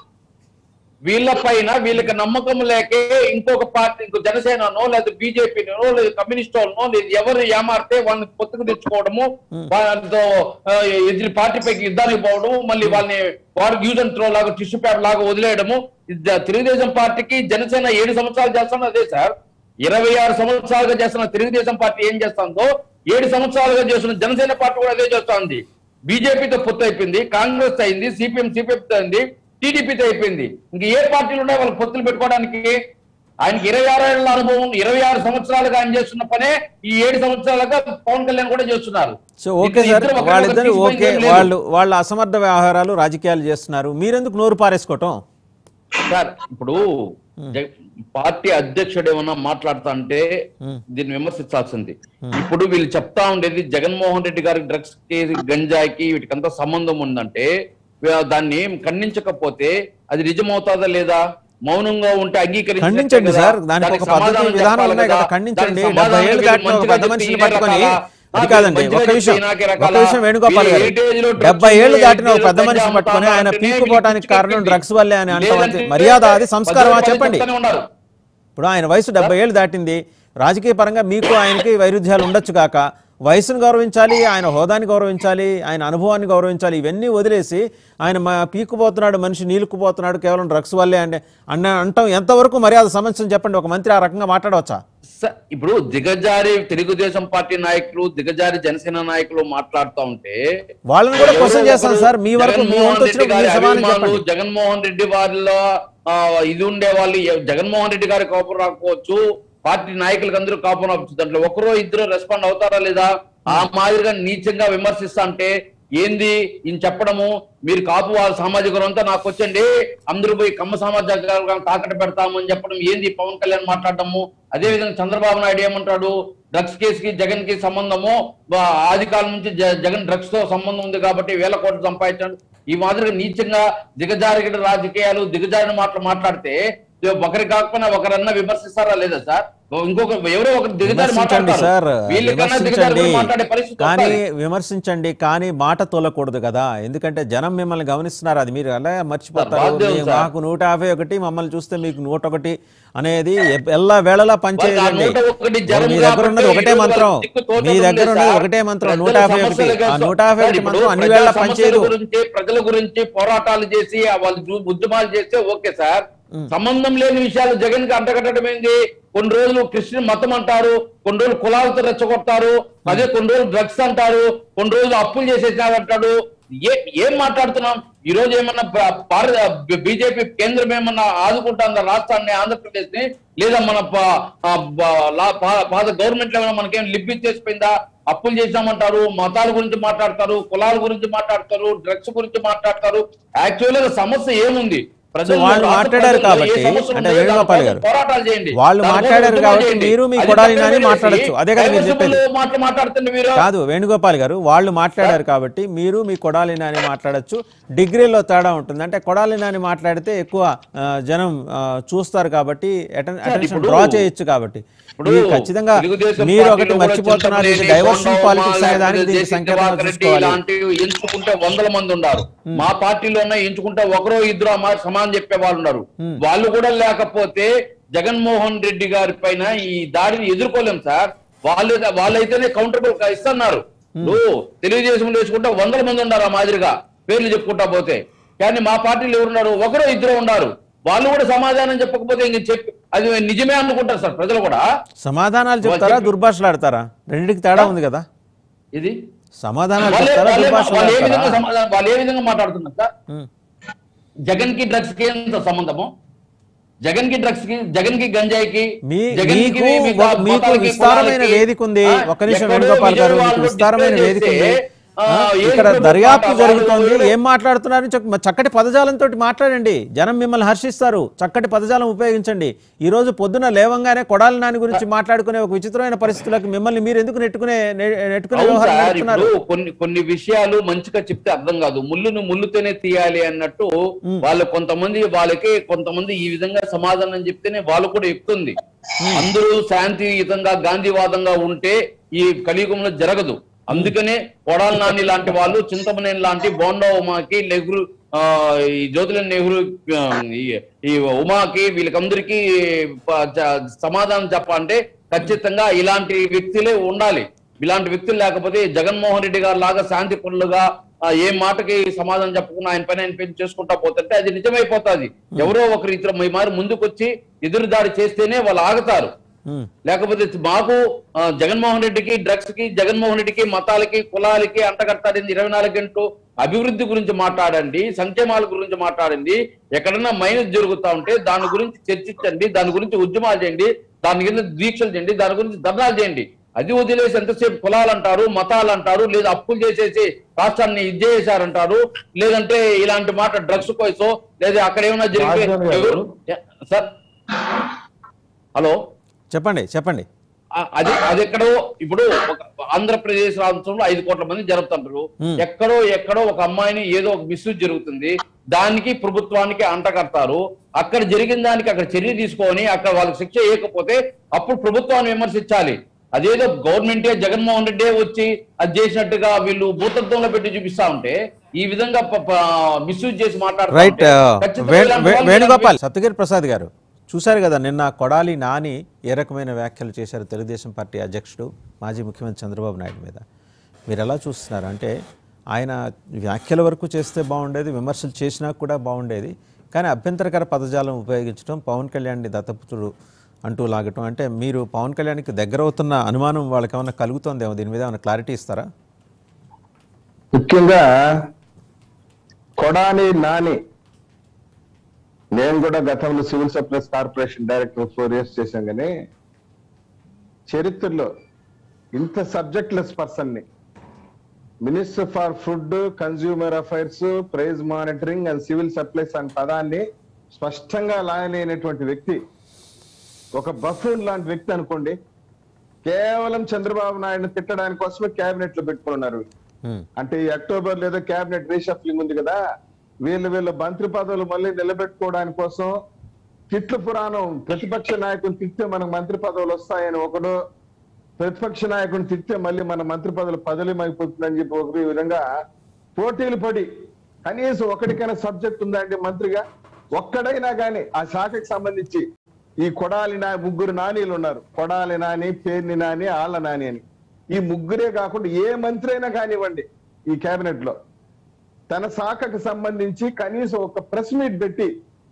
వీళ్ళ పైన వీళ్ళకి నమ్మకం లేకే ఇంకొక పార్టీ ఇంకో జనసేననో లేదా బీజేపీనో లేదా కమ్యూనిస్ట్ వాళ్ళనో లేదా ఎవరు ఏమారితే వాళ్ళని పొత్తుకు తెచ్చుకోవడము వాళ్ళతో ఆ, ఎదురు పార్టీపైకి యుద్ధానికి పోవడము మళ్ళీ వాళ్ళని వాడు యూజ్ అండ్ త్రో లాగా టిష్యూ పేపర్ లాగా వదిలేయడము ఇది జ- తెలుగుదేశం పార్టీకి జనసేన ఏడు సంవత్సరాలు చేస్తాను అదే సార్ ఇరవై ఆరు సంవత్సరాలుగా చేస్తున్న తెలుగుదేశం పార్టీ ఏం చేస్తుందో ఏడు సంవత్సరాలుగా చేస్తున్న జనసేన పార్టీ కూడా అదే చేస్తోంది బీజేపీతో పొత్తు అయిపోయింది కాంగ్రెస్ అయింది సిపిఎం సిపిఎం అయింది టీడీపీతో అయిపోయింది ఇంక ఏ పార్టీలు ఉన్నాయి వాళ్ళకి పొత్తులు పెట్టుకోవడానికి ఆయనకి ఇరవై ఆరు ఏళ్ల అనుభవం ఇరవై ఆరు సంవత్సరాలుగా ఆయన చేస్తున్న పనే ఈ ఏడు సంవత్సరాలుగా పవన్ కళ్యాణ్ కూడా చేస్తున్నారు సో ఓకే ఇద్దరు- సార్ ఇద్దరు ఒకరినొకరు వాళ్ళిద్దరు తీసిపోయింది ఓకే ఏం లేదు. వాళ్ళు వాళ్ళ అసమర్థ వ్యవహారాలు రాజకీయాలు చేస్తున్నారు మీరెందుకు నోరు పారేసుకోవటం సార్ ఇప్పుడు జగ- పార్టీ అధ్యక్షుడు ఏమన్నా మాట్లాడుతా అంటే దీన్ని విమర్శించాల్సింది ఇప్పుడు వీళ్ళు చెప్తా ఉండేది జగన్మోహన్ రెడ్డి గారి డ్రగ్స్ కి గంజాయికి వీటికంతా సంబంధం ఉందంటే వీ- దాన్ని ఖండించకపోతే అది నిజమవుతాదా లేదా మౌనంగా ఉంటే అంగీకరించి ఖండించండి సార్ దానికి ఒక పద్ధతి విధానం ఉన్నాయి కదా ఖండించండి డెబ్బై ఏళ్ళు దాటిన ఒక పెద్ద మనిషిని పట్టుకొని అది కాదండి ఒక విషయం ఒక విషయం వేణుగోపాల్ గారు డెబ్బై ఏళ్ళు దాటిన ఒక పెద్ద మనిషిని పట్టుకొని ఆయన పీక్కుపోవడానికి కారణం డ్రగ్స్ వల్లే అని అంటాం మర్యాద అది సంస్కారమా చెప్పండి ఉన్నారు ఇప్పుడు ఆయన వయసు డెబ్బై ఏళ్ళు దాటింది రాజకీయ పరంగా మీకు ఆయనకి వైరుధ్యాలు ఉండొచ్చు కాక వయసును గౌరవించాలి ఆయన హోదాని గౌరవించాలి ఆయన అనుభవాన్ని గౌరవించాలి ఇవన్నీ వదిలేసి ఆయన మా పీక్కుపోతున్నాడు మనిషి నీలుక్కుపోతున్నాడు కేవలం డ్రగ్స్ వల్లే అంటే అన్న అంటాం ఎంతవరకు మర్యాద సమస్యను చెప్పండి ఒక మంత్రి ఆ రకంగా మాట్లాడవచ్చా స- ఇప్పుడు దిగజారి తెలుగుదేశం పార్టీ నాయకులు దిగజారి జనసేన నాయకులు మాట్లాడుతూ ఉంటే వాళ్ళని కూడా క్వశ్చన్ ఎవరో చేస్తాను ఒకరు సార్ మీ వరకు మీ జగన్మోహన్ వంతు రెడ్డి వచ్చినప్పుడు గారి మీరు సమాధానం అభిమానులు, చెప్పండి జగన్మోహన్ రెడ్డి వారిలో ఆ, ఇది ఉండే వాళ్ళు ఎ- జగన్మోహన్ రెడ్డి గారి కోపం రాకపోవచ్చు పార్టీ నాయకులకు అందరూ కోపం రావచ్చు దాంట్లో ఒకరో ఇద్దరు రెస్పాండ్ అవుతారా లేదా ఆ మాదిరిగా నీచంగా విమర్శిస్తా అంటే ఏంది ఈయన చెప్పడము మీరు కాపు వాళ్ళ సామాజిక వర్గం అంతా నాకు వచ్చండి అందరూ పోయి కమ్మ సామాజిక వర్గాలను తాకట్టు పెడతాము అని చెప్పడం ఏంది పవన్ కళ్యాణ్ మాట్లాడటము అదే విధంగా చంద్రబాబు నాయుడు ఏమంటాడు డ్రగ్స్ కేసుకి జగన్ కి సంబంధము వా- ఆది కాలం నుంచి జ- జగన్ డ్రగ్స్ తో సంబంధం ఉంది కాబట్టి వేల కోట్లు సంపాదించాడు ఈ మాదిరిగా నీచంగా దిగజారిగిన రాజకీయాలు దిగజారిన మాటలు మాట్లాడితే ఒకరి కాకపోయినా ఒకరన్నా విమర్శిస్తారా లేదా సార్ ఇంకొక ఎవరో ఒకరు దిగజారి విమర్శించండి సార్ మాట్లాడతారు వీళ్ళకన్నా దిగజారి విమర్శించండి కూడా మాట్లాడే పరిస్థితి కానీ వస్తది. విమర్శించండి కానీ మాట తోలకూడదు కదా ఎందుకంటే జనం మిమ్మల్ని గమనిస్తున్నారు అది మీరు అలా మర్చిపోతారు సార్, బాధ్యత మీ- సార్. మాకు నూట యాభై ఒకటి మమ్మల్ని చూస్తే మీకు నూట ఒకటి అనేది ఎ- ఎల్లా వేళలా పనిచేయండి నూట ఒకటి జనం మీ దగ్గర ఉన్నది కాబట్టి ఒకటే ఈరోజు మంత్రం వాళ్ళకి దిక్కు తోచడం మీ దగ్గర లేదు ఉన్నది సార్. ఒకటే మంత్రం ప్రజల నూట యాభై ఒకటి సమస్యల ఆ కోసం- నూట యాభై సార్, ఒకటి ఇప్పుడు మంత్రం అన్ని ప్రజా వేళ సమస్యల పనిచేయదు గురించి ప్రజల గురించి పోరాటాలు చేసి ఆ వాళ్ళు చూ- ఉద్యమాలు చేస్తే ఓకే సార్ సంబంధం లేని విషయాలు జగన్ కి అంటగట్టడం ఏంది కొన్ని రోజులు క్రిస్టియన్ మతం అంటారు కొన్ని రోజులు కులాలతో రెచ్చగొడతారు అదే కొన్ని రోజులు డ్రగ్స్ అంటారు కొన్ని రోజులు అప్పులు చేసేసినారు అంటాడు ఏ ఏం మాట్లాడుతున్నాం ఈ రోజు ఏమన్నా బీజేపీ కేంద్రం ఏమన్నా ఆదుకుంటుందా రాష్ట్రాన్ని ఆంధ్రప్రదేశ్ ని లేదా మన ప- ఆ బ- లా- పా- పాత గవర్నమెంట్ ఏమైనా మనకేం లిప్ ఇచ్చేసిపోయిందా అప్పులు చేసామంటారు మతాల గురించి మాట్లాడతారు కులాల గురించి మాట్లాడతారు డ్రగ్స్ గురించి మాట్లాడతారు యాక్చువల్ గా సమస్య ఏముంది ప్రజల్లో, వాళ్ళు రాష్ట్ర మాట్లాడారు ప్రజల్లో ఏ కాబట్టి, సమస్యలు అంటే ఉన్నాయో వేణుగోపాల్ దానికోసం గారు, పోరాటాలు చేయండి వాళ్ళు దానికోసం మాట్లాడారు ఉద్యమాలు కాబట్టి చేయండి. మీరు మీ అది కొడాలి పక్కన నాని పెట్టేసి మాట్లాడొచ్చు. అదే కదా మీరు డైవర్సిబుల్ చెప్పేది. మాటలు మాట్లాడుతుంది మీరు కాదు వేణుగోపాల్ గారు వాళ్ళు మాట్లాడారు కాబట్టి మీరు మీ కొడాలి నాని మాట్లాడొచ్చు డిగ్రీలో తేడా ఉంటుంది అంటే కొడాలి నాని మాట్లాడితే ఎక్కువ ఆ, జనం ఆ, చూస్తారు కాబట్టి అటెన్షన్ ఇప్పుడు- డ్రా చేయొచ్చు కాబట్టి ఇప్పుడు ఇది ఖచ్చితంగా తెలుగుదేశం మీరు పార్టీలో ఒకటి కూడా మర్చిపోతున్నారు ఇది చింతమనేని, డైవర్షన్ కొండమ్మ, పాలిటిక్స్ అనే దానికి లేకపోతే దీనికి జేసీ సంకేతం దివాకర్ రెడ్డి చూసుకోవాలి ఇలాంటివి ఎంచుకుంటే వందల మంది ఉన్నారు మా పార్టీలోనే ఎంచుకుంటే ఒకరో ఇద్దరు మా సమానం చెప్పే వాళ్ళు ఉన్నారు వాళ్ళు కూడా లేకపోతే జగన్మోహన్ రెడ్డి గారి పైన ఈ దాడిని ఎదుర్కోలేం సార్ వాళ్ళు వాళ్ళైతేనే కౌంటరబుల్ ఇస్తున్నారు నువ్వు తెలుగుదేశం వేసుకుంటే వందల మంది ఉన్నారు ఆ మాదిరిగా పేర్లు చెప్పుకుంటా పోతే కానీ మా పార్టీలో ఎవరున్నారు ఒకరో ఇద్దరు ఉన్నారు వాళ్ళు కూడా సమాధానం చెప్పకపోతే ఇంక చెప్పి అది నిజమే అనుకుంటారు సార్ ప్రజలు కూడా సమాధానాలు చెప్తారా దుర్భాషలాడతారా రెండింటికి తేడా ఉంది కదా ఇది సమాధానాలు వాళ్ళే- చెప్తారా వాళ్ళే- వాళ్ళు ఏ విధంగా దుర్భాషలాడతారా సమాధానం వాళ్ళు ఏ విధంగా మాట్లాడుతున్నారు సార్ ఉమ్. జగన్ కి డ్రగ్స్ కి ఎంత సంబంధము జగన్ కి డ్రగ్స్ కి జగన్ కి గంజాయికి మీ జగన్ కి మీకు మిగతా ఒక- మీకు మతాలకి, విస్తారమైన కులాలకి, వేదిక ఉంది ఆ, ఒక నిమిషం ఎక్కడో వేణుగోపాల్ గారు విజయవాడలో మీకు విస్తారమైన డిస్ప్లే వేదిక ఉంది చేస్తే, ఆ, ఆ, ఏ ఇక్కడ ప్రభుత్వం దర్యాప్తు వాళ్ళు జరుగుతోంది వాళ్ళు ఏం మాట్లాడుతున్నారని చక్క- చక్కటి పదజాలంతో మాట్లాడండి జనం మిమ్మల్ని హర్షిస్తారు చక్కటి పదజాలం ఉపయోగించండి ఈ రోజు పొద్దున లేవంగానే కొడాలి నాని గురించి మాట్లాడుకునే ఒక విచిత్రమైన పరిస్థితులకు మిమ్మల్ని మీరు ఎందుకు నెట్టుకునే నె- నెట్టుకునే అవును వ్యవహారం సార్ నడుపుతున్నారు ఇప్పుడు కొన్ని కొన్ని విషయాలు మంచిగా చెప్తే అర్థం కాదు ముళ్ళును ముళ్ళుతోనే తీయాలి అన్నట్టు వాళ్ళు కొంతమంది వాళ్ళకి కొంతమంది ఈ విధంగా సమాధానం చెప్తేనే వాళ్ళు కూడా ఎక్కుతుంది అందరూ శాంతియుతంగా గాంధీవాదంగా ఉంటే ఈ కలియుగంలో జరగదు అందుకనే కొడాల నాని లాంటి వాళ్ళు చింతమనేని లాంటి బోండా ఉమాకి నెహ్రూ ఆ, ఈ జ్యోతిలాల్ నెహ్రూ ఆ, ఈ- ఈ ఉమాకి వీళ్ళకందరికీ ప- చ- సమాధానం చెప్పాలంటే ఖచ్చితంగా ఇలాంటి వ్యక్తులే ఉండాలి ఇలాంటి వ్యక్తులు లేకపోతే జగన్మోహన్ రెడ్డి గారు లాగా శాంతి పనులుగా ఆ, ఏ మాటకి సమాధానం చెప్పకుండా ఆయన పని ఆయన పని చేసుకుంటా పోతుంటే అది నిజమైపోతుంది ఎవరో ఒకరు ఇతర మీ మారి ముందుకొచ్చి ఎదురుదాడి చేస్తేనే వాళ్ళు ఆగుతారు ఉమ్. లేకపోతే మాకు ఆ, జగన్మోహన్ రెడ్డికి డ్రగ్స్ కి జగన్మోహన్ రెడ్డికి మతాలకి కులాలకి అంటగట్టాడింది ఇరవై నాలుగు గంటలు అభివృద్ధి గురించి మాట్లాడండి సంక్షేమాల గురించి మాట్లాడండి ఎక్కడన్నా మైనస్ జరుగుతా ఉంటే దాని గురించి చర్చించండి దాని గురించి ఉద్యమాలు చేయండి దాని కింద దీక్షలు చేయండి దాని గురించి ధర్నాలు చేయండి అది వదిలేసి ఎంతసేపు కులాలు అంటారు మతాలు అంటారు లేదా అప్పులు చేసేసి రాష్ట్రాన్ని ఇది చేశారంటారు లేదంటే ఇలాంటి మాట డ్రగ్స్ కోసో లేదా అక్కడ ఏమైనా జరిగితే రాజధాని గారు. ఎవరు- సార్ హలో చెప్పండి చెప్పండి ఆ- అది అది ఎక్కడో ఇప్పుడు ఒక ఆంధ్రప్రదేశ్ రాష్ట్రంలో ఐదు కోట్ల మంది జరుపుతుంటారు Hmm. ఎక్కడో ఎక్కడో ఒక అమ్మాయిని ఏదో ఒక మిస్యూజ్ జరుగుతుంది దానికి ప్రభుత్వానికి అంటగడతారు అక్కడ జరిగిన దానికి అక్కడ చర్య తీసుకొని అక్కడ వాళ్ళకి శిక్ష వేయకపోతే అప్పుడు ప్రభుత్వాన్ని విమర్శించాలి అదేదో గవర్నమెంటే జగన్మోహన్ రెడ్డే వచ్చి అది చేసినట్టుగా వీళ్ళు భూతత్వంలో పెట్టి చూపిస్తా ఉంటే ఈ విధంగా మిస్యూజ్ చేసి మాట్లాడుతూ రైట్ ఉంటే ఖచ్చితంగా వే- ఇలాంటి వే- వాళ్ళని వేణుగోపాల్ సత్యగిరి ప్రసాద్ గారు చూశారు కదా నిన్న కొడాలి నాని ఏ రకమైన వ్యాఖ్యలు చేశారు తెలుగుదేశం పార్టీ అధ్యక్షుడు మాజీ ముఖ్యమంత్రి చంద్రబాబు నాయుడు మీద మీరు ఎలా చూస్తున్నారు అంటే ఆయన వ్యాఖ్యల వరకు చేస్తే బాగుండేది విమర్శలు చేసినా కూడా బాగుండేది కానీ అభ్యంతరకర పదజాలం ఉపయోగించడం పవన్ కళ్యాణ్ని దత్తపుత్రుడు అంటూ లాగటం అంటే మీరు పవన్ కళ్యాణ్కి దగ్గర అవుతున్న అనుమానం వాళ్ళకి ఏమైనా కలుగుతుందేమో దీని మీద ఏమైనా క్లారిటీ ఇస్తారా ముఖ్యంగా కొడాని నాని నేను కూడా గతంలో civil supplies corporation director four years చేశాం కానీ చరిత్రలో ఇంత సబ్జెక్ట్లెస్ పర్సన్ ని minister for food consumer affairs price monitoring and civil supplies అనే పదాన్ని స్పష్టంగా లాయలేనటువంటి వ్యక్తి ఒక బఫూన్ లాంటి వ్యక్తి అనుకోండి కేవలం చంద్రబాబు నాయుడు తిట్టడానికి కోసమే కేబినెట్ లో పెట్టుకున్నారు హ్మ్. అంటే ఈ అక్టోబర్ లేదా కేబినెట్ రీషఫ్లింగ్ ఉంది కదా వీళ్ళు వీళ్ళ మంత్రి పదవులు మళ్ళీ నిలబెట్టుకోవడానికి కోసం తిట్లు పురాణం ప్రతిపక్ష నాయకుని తిట్టే మనకు మంత్రి పదవులు వస్తాయని ఒకడు ప్రతిపక్ష నాయకుని తిట్టే మళ్ళీ మన మంత్రి పదవులు పదలిమైపోతుందని చెప్పి ఒకరు ఈ విధంగా పోటీలు పడి కనీసం ఒకటికైనా సబ్జెక్ట్ ఉందా అండి మంత్రిగా ఒక్కడైనా కానీ ఆ శాఖకి సంబంధించి ఈ కొడాలి నా ముగ్గురు నానీలు ఉన్నారు కొడాలి నాని పేర్ని నాని ఆళ్ళ నాని అని ఈ ముగ్గురే కాకుండా ఏ మంత్రి అయినా కానివ్వండి ఈ కేబినెట్ లో తన శాఖకు సంబంధించి కనీసం ఒక ప్రెస్ మీట్ పెట్టి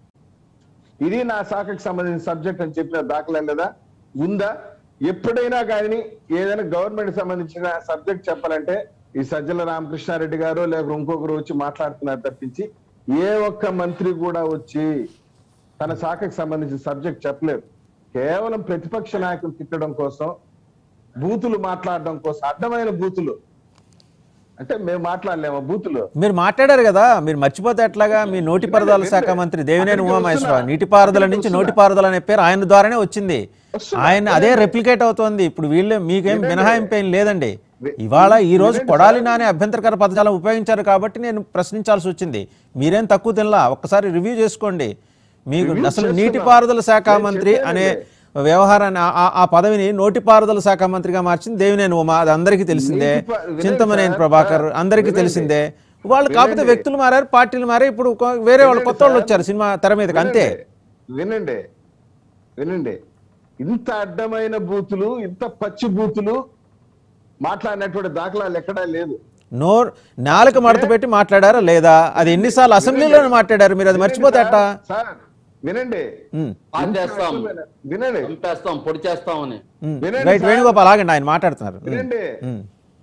ఇది నా శాఖకు సంబంధించిన సబ్జెక్ట్ అని చెప్పిన దాఖలా లేదా ఉందా ఎప్పుడైనా కానీ ఏదైనా గవర్నమెంట్ సంబంధించిన సబ్జెక్ట్ చెప్పాలంటే ఈ సజ్జల రామకృష్ణారెడ్డి గారు లేక ఇంకొకరు వచ్చి మాట్లాడుతున్నారు తప్పించి ఏ ఒక్క మంత్రి కూడా వచ్చి తన శాఖకు సంబంధించిన సబ్జెక్ట్ చెప్పలేరు కేవలం ప్రతిపక్ష నాయకులు తిట్టడం కోసం బూతులు మాట్లాడడం కోసం అడ్డమైన బూతులు అంటే మేము మాట్లాడలేమా బూతులు మీరు మాట్లాడారు కదా మీరు మర్చిపోతే ఎట్లాగా మీ నోటిపారుదల శాఖ మంత్రి దేవినేని ఉమామహేశ్వరరావు నీటిపారుదల నుంచి నోటిపారుదల అనే పేరు ఆయన ద్వారానే వచ్చింది ఆయన అదే రెప్లికేట్ అవుతోంది ఇప్పుడు వీళ్ళే మీకేం మినహాయింపు ఏం లేదండి ఇవాళ ఈ రోజు కొడాలి నాని అభ్యంతరకర పదజాలం ఉపయోగించారు కాబట్టి నేను ప్రశ్నించాల్సి వచ్చింది మీరేం తక్కువ తినలా ఒక్కసారి రివ్యూ చేసుకోండి మీకు Review అసలు చేస్తున్నాం. నీటిపారుదల శాఖ నేను మంత్రి అనే చెప్పానండి. వ్యవహారాన్ని ఆ- ఆ- ఆ పదవిని నోటిపారుదల శాఖ మంత్రిగా మార్చింది దేవినేని ఉమా అది అందరికీ తెలిసిందే నీటిపా- వినండి చింతమనేని సార్, ప్రభాకర్ సార్, అందరికీ వినండి. తెలిసిందే వాళ్ళు కాకపోతే వినండి. వ్యక్తులు మారారు పార్టీలు మారారు ఇప్పుడు కొ- వేరే వాళ్ళు వినండి కొత్త వాళ్ళు సార్. వచ్చారు సినిమా తెర మీదకి అంతే వినండి వినండి ఇంత అడ్డమైన బూతులు ఇంత పచ్చి బూతులు మాట్లాడినటువంటి దాఖలాలు ఎక్కడా లేదు నోర్ నాలుక మడత పెట్టి మాట్లాడారా లేదా అది ఎన్నిసార్లు అసెంబ్లీలోనే మాట్లాడారు మీరు అది మర్చిపోతే వినండి అట్టా సార్, సార్ వినండి ఉమ్, పాడు చేస్తాం వినండి చంపేస్తాం పొడి చేస్తామని ఉమ్. వినండి రైట్ సార్. వేణుగోపాల్ ఆగండి ఆయన మాట్లాడుతున్నారు ఉమ్, వినండి ఉమ్,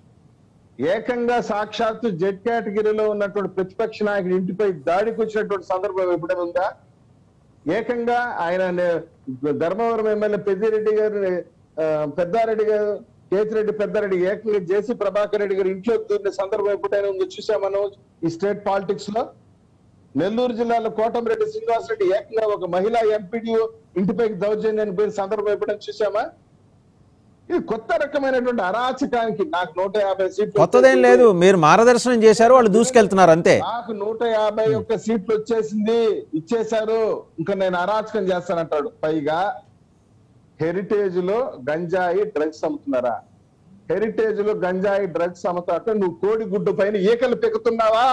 ఏకంగా సాక్షాత్తు జెడ్ కేటగిరీలో ఉన్నటువంటి ప్రతిపక్ష నాయకుడి ఇంటిపై దాడికి వచ్చినటువంటి సందర్భం ఎప్పుడైనా ఉందా ఏకంగా ఆయన నే- ధర్మవరం ఎమ్మెల్యే పెద్దిరెడ్డి గారు ఆ, పెద్దారెడ్డి గారు కేతిరెడ్డి పెద్దారెడ్డి ఏకంగా జేసీ ప్రభాకర్ రెడ్డి గారు ఇంట్లో దూరిన సందర్భం ఎప్పుడైనా ఉందో చూసాం మనం ఈ స్టేట్ పాలిటిక్స్ లో నెల్లూరు జిల్లాలో కోటమిరెడ్డి శ్రీనివాసరెడ్డి ఏకంగా ఒక మహిళా ఎంపీడీఓ ఇంటిపైకి దౌర్జన్యాన్ని పోయిన సందర్భం ఎప్పుడైనా చూసామా ఇది కొత్త రకమైనటువంటి అరాచకానికి నాకు నూట యాభై సీట్లు కొత్తదేం లేదు మీరు మార్గదర్శనం చేశారు వాళ్ళు దూసుకెళ్తున్నారు అంతే నాకు నూట యాభై ఒక్క సీట్లు వచ్చేసింది ఇచ్చేశారు ఇంకా నేను అరాచకం చేస్తానంటాడు పైగా హెరిటేజ్ లో గంజాయి డ్రగ్స్ అమ్ముతున్నారా హెరిటేజ్ లో గంజాయి డ్రగ్స్ అమ్ముతాట నువ్వు కోడి గుడ్డు పైన ఈకలు పెక్కుతున్నావా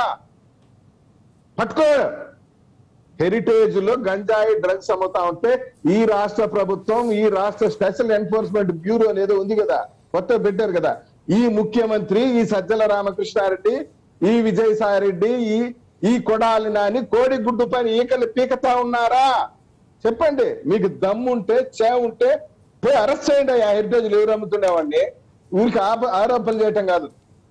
పట్టుకో హెరిటేజ్ లో గంజాయి డ్రగ్స్ అమ్ముతా ఉంటే ఈ రాష్ట్ర ప్రభుత్వం ఈ రాష్ట్ర స్పెషల్ ఎన్ఫోర్స్మెంట్ బ్యూరో అనేది ఉంది కదా కొత్త పెట్టారు కదా ఈ ముఖ్యమంత్రి ఈ సజ్జల రామకృష్ణారెడ్డి ఈ విజయసాయి రెడ్డి ఈ ఈ కొడాలి నాని కోడి గుడ్డు పైన ఈకలు పీకతా ఉన్నారా చెప్పండి మీకు దమ్ముంటే చే ఉంటే పోయి అరెస్ట్ చేయండి ఆ హెరిటేజ్ ఎవరు అమ్ముతుండేవాడిని ఊరికి ఆప- ఆరోపణలు చేయటం కాదు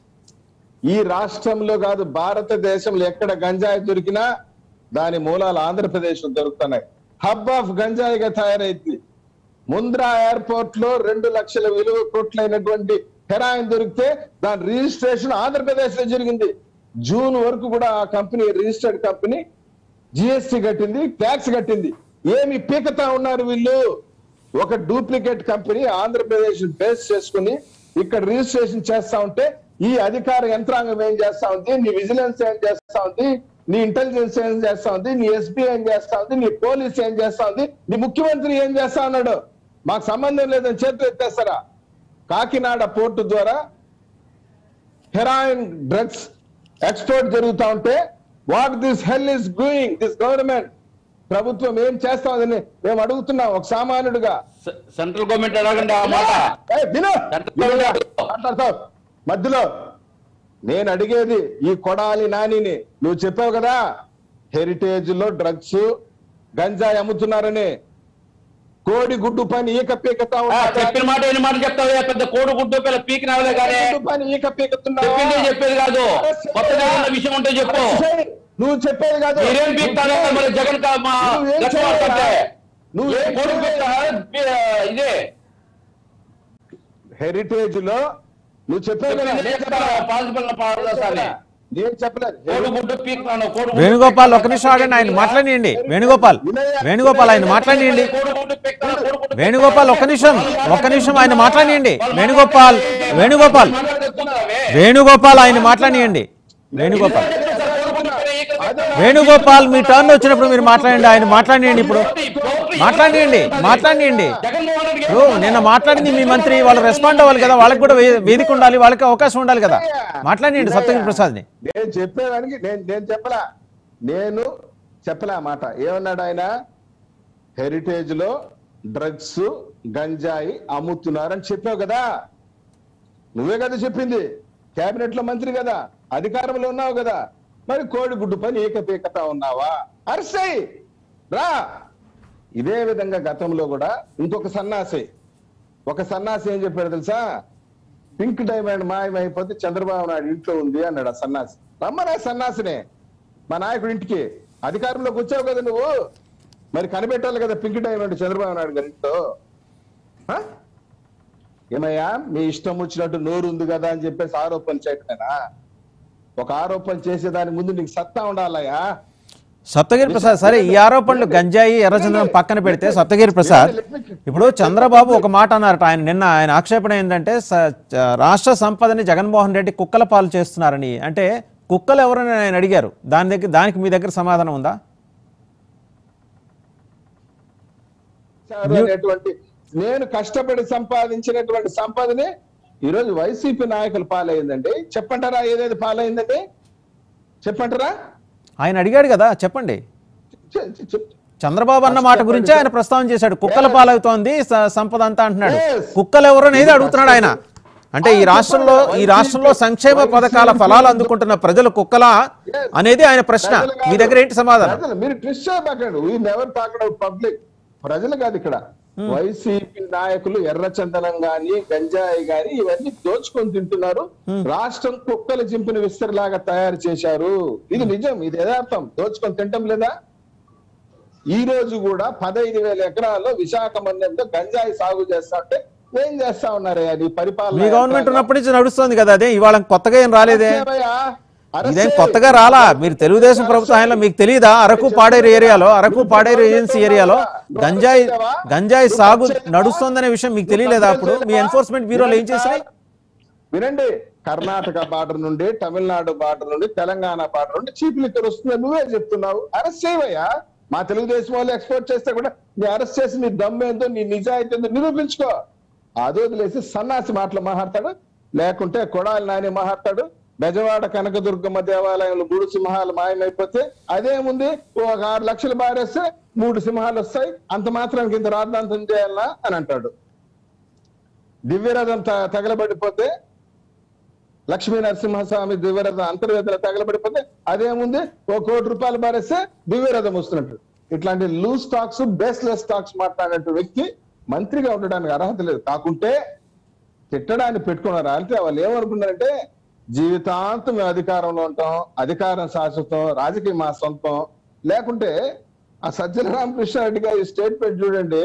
ఈ రాష్ట్రంలో కాదు భారతదేశంలో ఎక్కడ గంజాయి దొరికినా దాని మూలాలు ఆంధ్రప్రదేశ్ లో దొరుకుతున్నాయి హబ్ ఆఫ్ గంజాయిగా తయారైంది ముంద్రా ఎయిర్పోర్ట్ లో రెండు లక్షల విలువ కోట్లైనటువంటి హెరాయిన్ దొరికితే దాని రిజిస్ట్రేషన్ ఆంధ్రప్రదేశ్ లో జరిగింది జూన్ వరకు కూడా ఆ కంపెనీ రిజిస్టర్డ్ కంపెనీ జిఎస్టి కట్టింది ట్యాక్స్ కట్టింది ఏమి పీకతా ఉన్నారు వీళ్ళు ఒక డూప్లికేట్ కంపెనీ ఆంధ్రప్రదేశ్ బేస్ చేసుకుని ఇక్కడ రిజిస్ట్రేషన్ చేస్తా ఉంటే ఈ అధికార యంత్రాంగం ఏం చేస్తా ఉంది నీ విజిలెన్స్ ఏం చేస్తా ఉంది నీ ఇంటెలిజెన్స్ ఏం చేస్తా ఉంది నీ ఎస్పీ ఏం చేస్తా ఉంది నీ పోలీస్ ఏం చేస్తా ఉంది నీ ముఖ్యమంత్రి ఏం చేస్తా ఉన్నాడు మాకు సంబంధం లేదని చేతులు ఎత్తేస్తారా కాకినాడ పోర్టు ద్వారా హెరాయిన్ డ్రగ్స్ ఎక్స్పోర్ట్ జరుగుతా ఉంటే what this hell is going this government ప్రభుత్వం ఏం చేస్తా ఉందని మేము అడుగుతున్నాం ఒక సామాన్యుడిగా సె- సెంట్రల్ గవర్నమెంట్ అడగండి ఆ మాట ఏయ్, విను. ఎంత- వినురా. మాట్లాడతావు మధ్యలో నేను అడిగేది ఈ కొడాలి నానిని నువ్వు చెప్పావు కదా హెరిటేజ్ లో డ్రగ్స్ గంజాయి అమ్ముతున్నారని కోడి గుడ్డు పని ఈక పీకతా ఆ, ఉన్నారా? చెప్పిన మాట ఎన్ని మాట చెప్తావు పెద్ద కోడి గుడ్డు పిల్ల పీకి నావలే కానీ కోడి గుడ్డు పని ఈక పీకుతున్నావా? చెప్పిందే చెప్పేది కాదు కొత్తగా ఉన్న విషయం ఉంటే చెప్పు అరెస్ట్ చేయి. నువ్వు చెప్పేది కాదు మీరేం పీకుతారో మరి జగన్ కా- మా నువ్వేం లక్ష్మణ్ చేయలేదా? అంటే నువ్వేం ఏ కోడి చేయలేదా? పీకుతా? ఇదే హెరిటేజ్ లో నువ్వు చెప్పేది కదా, చెప్పిందే నేను చెప్తాను చెప్పలా. పాల్గొన్న పాడదాసాన్ని నేను చెప్పలేదు కోడి గుడ్డు పీకుతాను కోడి గుడ్డు వేణుగోపాల్ ఒక్క నిమిషం ఆగండి ఆయన మాట్లాడియండి వేణుగోపాల్ వేణుగోపాల్ ఆయన మాట్లాడియండి కోడి గుడ్డు పీకుతాను, కోడి గుడ్డు వేణుగోపాల్ ఒక్క నిమిషం ఒక్క నిమిషం ఆయన మాట్లాడియండి వేణుగోపాల్ వేణుగోపాల్ వేణుగోపాల్ ఆయన మాట్లాడియండి వేణుగోపాల్ వేణుగోపాల్ మీ టర్న్ వచ్చినప్పుడు మీరు మాట్లాడండి ఆయన మాట్లాడియండి ఇప్పుడు మాట్లాడియండి మాట్లాడియండి జగన్మోహన్ రెడ్డి ఇప్పుడు నిన్న మాట్లాడింది మీ మంత్రి వాళ్ళు రెస్పాండ్ అవ్వాలి కదా వాళ్ళకి కూడా వే- వేదిక ఉండాలి వాళ్ళకి అవకాశం ఉండాలి కదా మాట్లాడియండి సత్యగిరి ప్రసాద్ని నేను చెప్పేదానికి నేను నేను చెప్పలా నేను చెప్పలే ఆ మాట ఏమన్నాడు ఆయన హెరిటేజ్ లో డ్రగ్స్ గంజాయి అమ్ముతున్నారని చెప్పావు కదా నువ్వే కదా చెప్పింది కేబినెట్ లో మంత్రి కదా అధికారంలో ఉన్నావు కదా మరి కోడి గుడ్డు పని ఏకపీకతా ఉన్నావా అరిసెయ్ రా ఇదే విధంగా గతంలో కూడా ఇంకొక సన్నాసి ఒక సన్నాసి ఏం చెప్పాడు తెలుసా పింక్ డైమండ్ మాయమైపోతే చంద్రబాబు నాయుడు ఇంట్లో ఉంది అన్నాడు ఆ సన్నాసి రమ్మరా సన్నాసినే మా నాయకుడి ఇంటికి అధికారంలోకి వచ్చావు కదా నువ్వు మరి కనిపెట్టాలి కదా పింక్ డైమండ్ చంద్రబాబు నాయుడు గారి ఇంట్లో ఆ? ఏమయ్యా మీ ఇష్టం వచ్చినట్టు నోరు ఉంది కదా అని చెప్పేసి ఆరోపణ చేయటమేనా ఒక ఆరోపణ చేసేదాని ముందు నీకు సత్తా ఉండాలయ్యా సప్తగిరి ప్రసాద్ సరే ఈ ఆరోపణలు గంజాయి ఎర్రచందనం పక్కన పెడితే సప్తగిరి ప్రసాద్ ఇప్పుడు చంద్రబాబు ఒక మాట అన్నారట ఆయన నిన్న ఆయన ఆక్షేపణ ఏంటంటే స- చ- రాష్ట్ర సంపదని జగన్మోహన్ రెడ్డి కుక్కల పాలు చేస్తున్నారని అంటే కుక్కలు ఎవరని ఆయన అడిగారు దాని దగ్గర దానికి మీ దగ్గర సమాధానం ఉందా చేశారు అనేటువంటి నేను కష్టపడి సంపాదించినటువంటి సంపదని ఈరోజు వైసీపీ నాయకులు పాలైందండి చెప్పంటారా ఏదేది పాలైందండి చెప్పంటారా ఆయన అడిగాడు కదా చెప్పండి చె- చె- చెప్- చంద్రబాబు అన్న మాట గురించి ఆయన ప్రస్తావన చేశాడు కుక్కల పాలవుతోంది స- సంపద అంతా అంటున్నాడు Yes. కుక్కలు ఎవరు అనేది అడుగుతున్నాడు ఆయన అంటే ఈ రాష్ట్రంలో ఈ రాష్ట్రంలో సంక్షేమ పథకాల ఫలాలు అందుకుంటున్న ప్రజలు కుక్కలా అనేది ఆయన ప్రశ్న ప్రజలు కాదు. మీ దగ్గర ఏంటి సమాధానం ప్రజలు మీరు ట్విస్ట్ చేయబాకండి we never talk about public ప్రజలు కాదు ఇక్కడ వైసీపీ నాయకులు ఎర్రచందనం గాని గంజాయి గాని ఇవన్నీ దోచుకొని తింటున్నారు రాష్ట్రం కుక్కలు చింపిన విస్తరిలాగా తయారు చేశారు ఇది నిజం ఇది యథార్థం దోచుకొని తింటం లేదా ఈ రోజు కూడా పదహైదు వేల ఎకరాల్లో విశాఖ మండలంలో గంజాయి సాగు చేస్తా ఉంటే ఏం చేస్తా ఉన్నారయ్యా నీ పరిపాలన మీ గవర్నమెంట్ ఉన్నప్పటి నుంచి నడుస్తుంది కదా అదే ఇవాళ కొత్తగా ఏం రాలేదే అరెస్టేవయ్యా. ఇదేం అరెస్టే. కొత్తగా రాలా మీరు తెలుగుదేశం ప్రభుత్వ హయాంలో మీకు తెలియదా అరకు పాడేరు ఏరియాలో అరకు పాడేరు ఏజెన్సీ ఏరియాలో గంజాయి గంజాయి సాగు నడుస్తోందనే విషయం మీకు తెలియలేదా అప్పుడు మీ ఎన్ఫోర్స్మెంట్ బ్యూరోలు ఏం చేసినాయి వినండి కర్ణాటక బార్డర్ నుండి తమిళనాడు బార్డర్ నుండి తెలంగాణ బార్డర్ నుండి చీప్ లిక్కర్ వస్తుంది నువ్వే చెప్తున్నావు అరెస్ట్ చేయవయ్యా మా తెలుగుదేశం వాళ్ళు ఎక్స్పోర్ట్ చేస్తే కూడా నీ అరెస్ట్ చేసి నీ దమ్ము ఏందో నీ నిజాయితీ ఏందో నిరూపించుకో అది వదిలేసి సన్నాసి మాటలు మాట్లాడతాడు లేకుంటే కొడాలి నాని మాట్లాడతాడు బెజవాడ కనకదుర్గమ్మ దేవాలయంలో మూడు సింహాలు మాయమైపోతే అదేముంది ఒక ఆరు లక్షలు బారేస్తే మూడు సింహాలు వస్తాయి అంత మాత్రానికి ఇంత రాద్ధాంతం చేయాలా అని అంటాడు దివ్యరథం త- తగలబడిపోతే లక్ష్మీ నరసింహస్వామి దివ్యరథం అంతర్వేదన తగలబడిపోతే అదేముంది ఓ కోటి రూపాయలు బారేస్తే దివ్యరథం వస్తున్నట్టు ఇట్లాంటి లూజ్ స్టాక్స్ బేస్లెస్ స్టాక్స్ మాట్లాడే వ్యక్తి మంత్రిగా ఉండడానికి అర్హత లేదు కాకుంటే తిట్టడానికి పెట్టుకున్నారు అంటే వాళ్ళు ఏమనుకున్నారంటే జీవితాంతం మేము అధికారంలో ఉంటాం అధికారం శాశ్వతం రాజకీయ మా సొంతం లేకుంటే ఆ సజ్జల రామకృష్ణారెడ్డి గారి స్టేట్మెంట్ చూడండి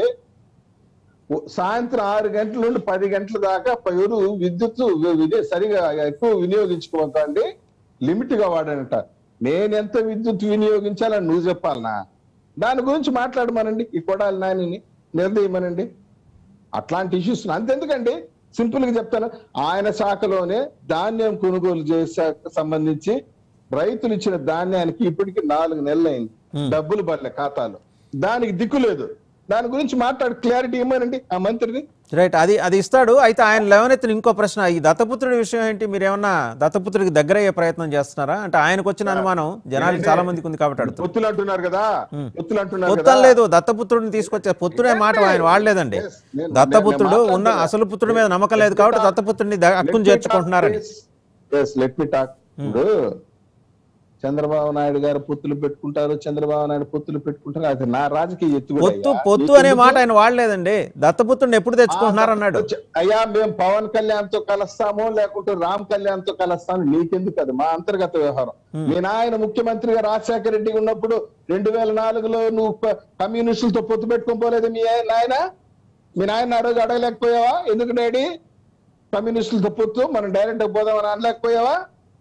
ఓ- సాయంత్రం ఆరు గంటల నుండి పది గంటల దాకా ఎవరు విద్యుత్ వి- విదే సరిగా ఎక్కువ వినియోగించుకోకండి లిమిట్ గా వాడనట నేను ఎంత విద్యుత్ వినియోగించాలని నువ్వు చెప్పాలనా దాని గురించి మాట్లాడమనండి ఈ కొడాలి నానిని నిర్ణయమనండి అట్లాంటి ఇష్యూస్ అంతెందుకండి సింపుల్ గా చెప్తాను ఆయన శాఖలోనే ధాన్యం కొనుగోలు చేసే సంబంధించి రైతులు ఇచ్చిన ధాన్యానికి ఇప్పటికి నాలుగు నెలలు అయింది డబ్బులు పడలే ఖాతాలో దానికి దిక్కు లేదు దాని గురించి మాట్లాడి క్లారిటీ ఇవ్వమనండి ఆ మంత్రిని రైట్ అది అది ఇస్తాడు అయితే ఆయన లేవనెత్తిన ఇంకో ప్రశ్న ఈ దత్తపుత్రుడి విషయం ఏంటి మీరు ఏమన్నా దత్తపుత్రుడికి దగ్గర అయ్యే ప్రయత్నం చేస్తున్నారా అంటే ఆయనకు వచ్చిన అనుమానం జనానికి చాలా మందికి ఉంది కాబట్టి అడుగుతారు పొత్తులు అంటున్నారు కదా పొత్తులు అంటున్నారు పొత్తం కదా లేదు దత్తపుత్రుడిని తీసుకొచ్చే పొత్తుడే మాట ఆయన వాడలేదండి Yes, నేను- దత్తపుత్రుడు నేను ఉన్న అసలు పుత్రుడి మీద నమ్మకం లేదు కాబట్టి దత్తపుత్రుడిని ద- హక్కును చేర్చుకుంటున్నారని లెట్ మీ టాక్ ఇప్పుడు చంద్రబాబు నాయుడు గారు పొత్తులు పెట్టుకుంటారు చంద్రబాబు నాయుడు పొత్తులు పెట్టుకుంటారు అది నా రాజకీయ ఎత్తుగడ పొత్తు అయ్యా. పొత్తు అనే మాట ఆయన వాడలేదండి దత్తపుత్రుడిని ఎప్పుడు తెచ్చుకుంటున్నారు అన్నాడు వచ్చి- అయ్యా మేము పవన్ కళ్యాణ్ తో కలుస్తాము లేకుంటే రామ్ కళ్యాణ్ తో కలుస్తాము నీకెందుకు అది మా అంతర్గత వ్యవహారం మీ నాయన ముఖ్యమంత్రిగా రాజశేఖర రెడ్డి ఉన్నప్పుడు రెండు వేల నాలుగులో నువ్వు ప- కమ్యూనిస్టులతో పొత్తు పెట్టుకొని పోలేదు మీ ఆయన- నాయన మీ నాయన ఆ రోజు అడగలేకపోయావా ఎందుకు డాడీ కమ్యూనిస్టులతో పొత్తు మనం డైరెక్ట్ పోదామని అనలేకపోయావా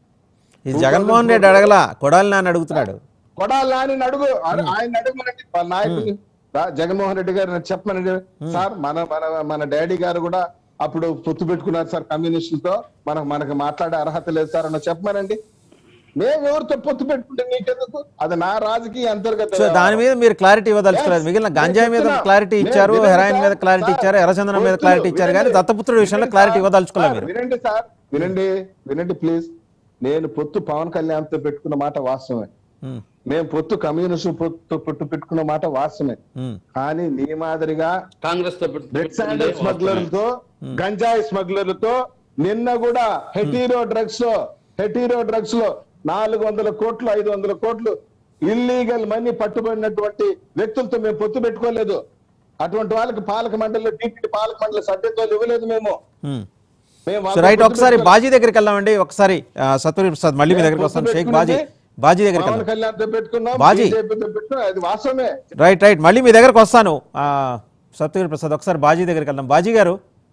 ఇది జగన్మోహన్ రెడ్డి అడగలా కొడాలి నాన్న అడుగుతున్నాడు కొడాలి నాని అడుగు అడు- ఆయన అడగమనండి వాళ్ళ నాయకుడిని రా- జగన్మోహన్ రెడ్డి గారు చెప్పమనండి సార్ మన మన మన డాడీ గారు కూడా అప్పుడు పొత్తు పెట్టుకున్నారు సార్ కమ్యూనిస్టులతో మనకు మనకు మాట్లాడే అర్హత లేదు సార్ అన్న చెప్పమనండి మేము ఎవరితో పొత్తు పెట్టుకుంటే నీకెందుకు అది నా రాజకీయ అంతర్గత సో దాని మీద మీరు క్లారిటీ ఇవ్వదలుచుకోలేదు Yes. మిగిలిన గంజాయి మీద నేను క్లారిటీ చెప్తున్నా. ఇచ్చారు నేను హెరాయిన్ మీద వినండి క్లారిటీ సార్. ఇచ్చారు ఎర్రచందనం మీద పొత్తులు క్లారిటీ ఇచ్చారు కానీ వినండి. దత్తపుత్రుడి విషయంలో వినండి క్లారిటీ సార్. ఇవ్వదలుచుకోలేదు సార్, మీరు వినండి సార్ వినండి వినండి ప్లీజ్ నేను పొత్తు పవన్ కళ్యాణ్ తో పెట్టుకున్న మాట వాస్తవమే ఉమ్, మేము పొత్తు కమ్యూనిస్ట్ పొత్తు పొత్తు పెట్టుకున్న మాట వాస్తవమే ఉమ్, కానీ నీ మాదిరిగా కాంగ్రెస్ తో పెట్టు- బ్రెడ్ పెట్టుకుంటే శాండల్ స్మగ్లర్లతో గంజాయి స్మగ్లర్లతో నిన్న కూడా హెటీరో డ్రగ్స్ లో హెటీరో డ్రగ్స్ లో నాలుగు వందల కోట్లు ఐదు వందల కోట్లు ఇల్లీగల్ మనీ పట్టుబడినటువంటి వ్యక్తులతో మేము పొత్తు పెట్టుకోలేదు అటువంటి వాళ్ళకి పాలక మండలిలో టీటీడీ పాలక మండలి సభ్యత్వాలు ఇవ్వలేదు మేము ఉమ్. మేము సో వాళ్ళతో రైట్ పొత్తు ఒకసారి పెట్టుకోలేదు. బాజీ దగ్గరికి వెళ్దామండి ఒకసారి ఆ, సత్వరి ప్రసాద్ మళ్ళీ మీ దగ్గరికి పొత్తు వస్తాం షేక్ పెట్టుకున్నది బాజీ బాజీ దగ్గరికి పవన్ వెళ్దాం కళ్యాణ్ తో పెట్టుకున్నాం బాజీ. బీజేపీతో పెట్టుకున్నాం అది వాస్తవమే రైట్ రైట్ మళ్ళీ మీ దగ్గరకు వస్తాను ఆ, సప్తగిరి ప్రసాద్ ఒకసారి బాజీ దగ్గరికి వెళ్దాం బాజీ గారు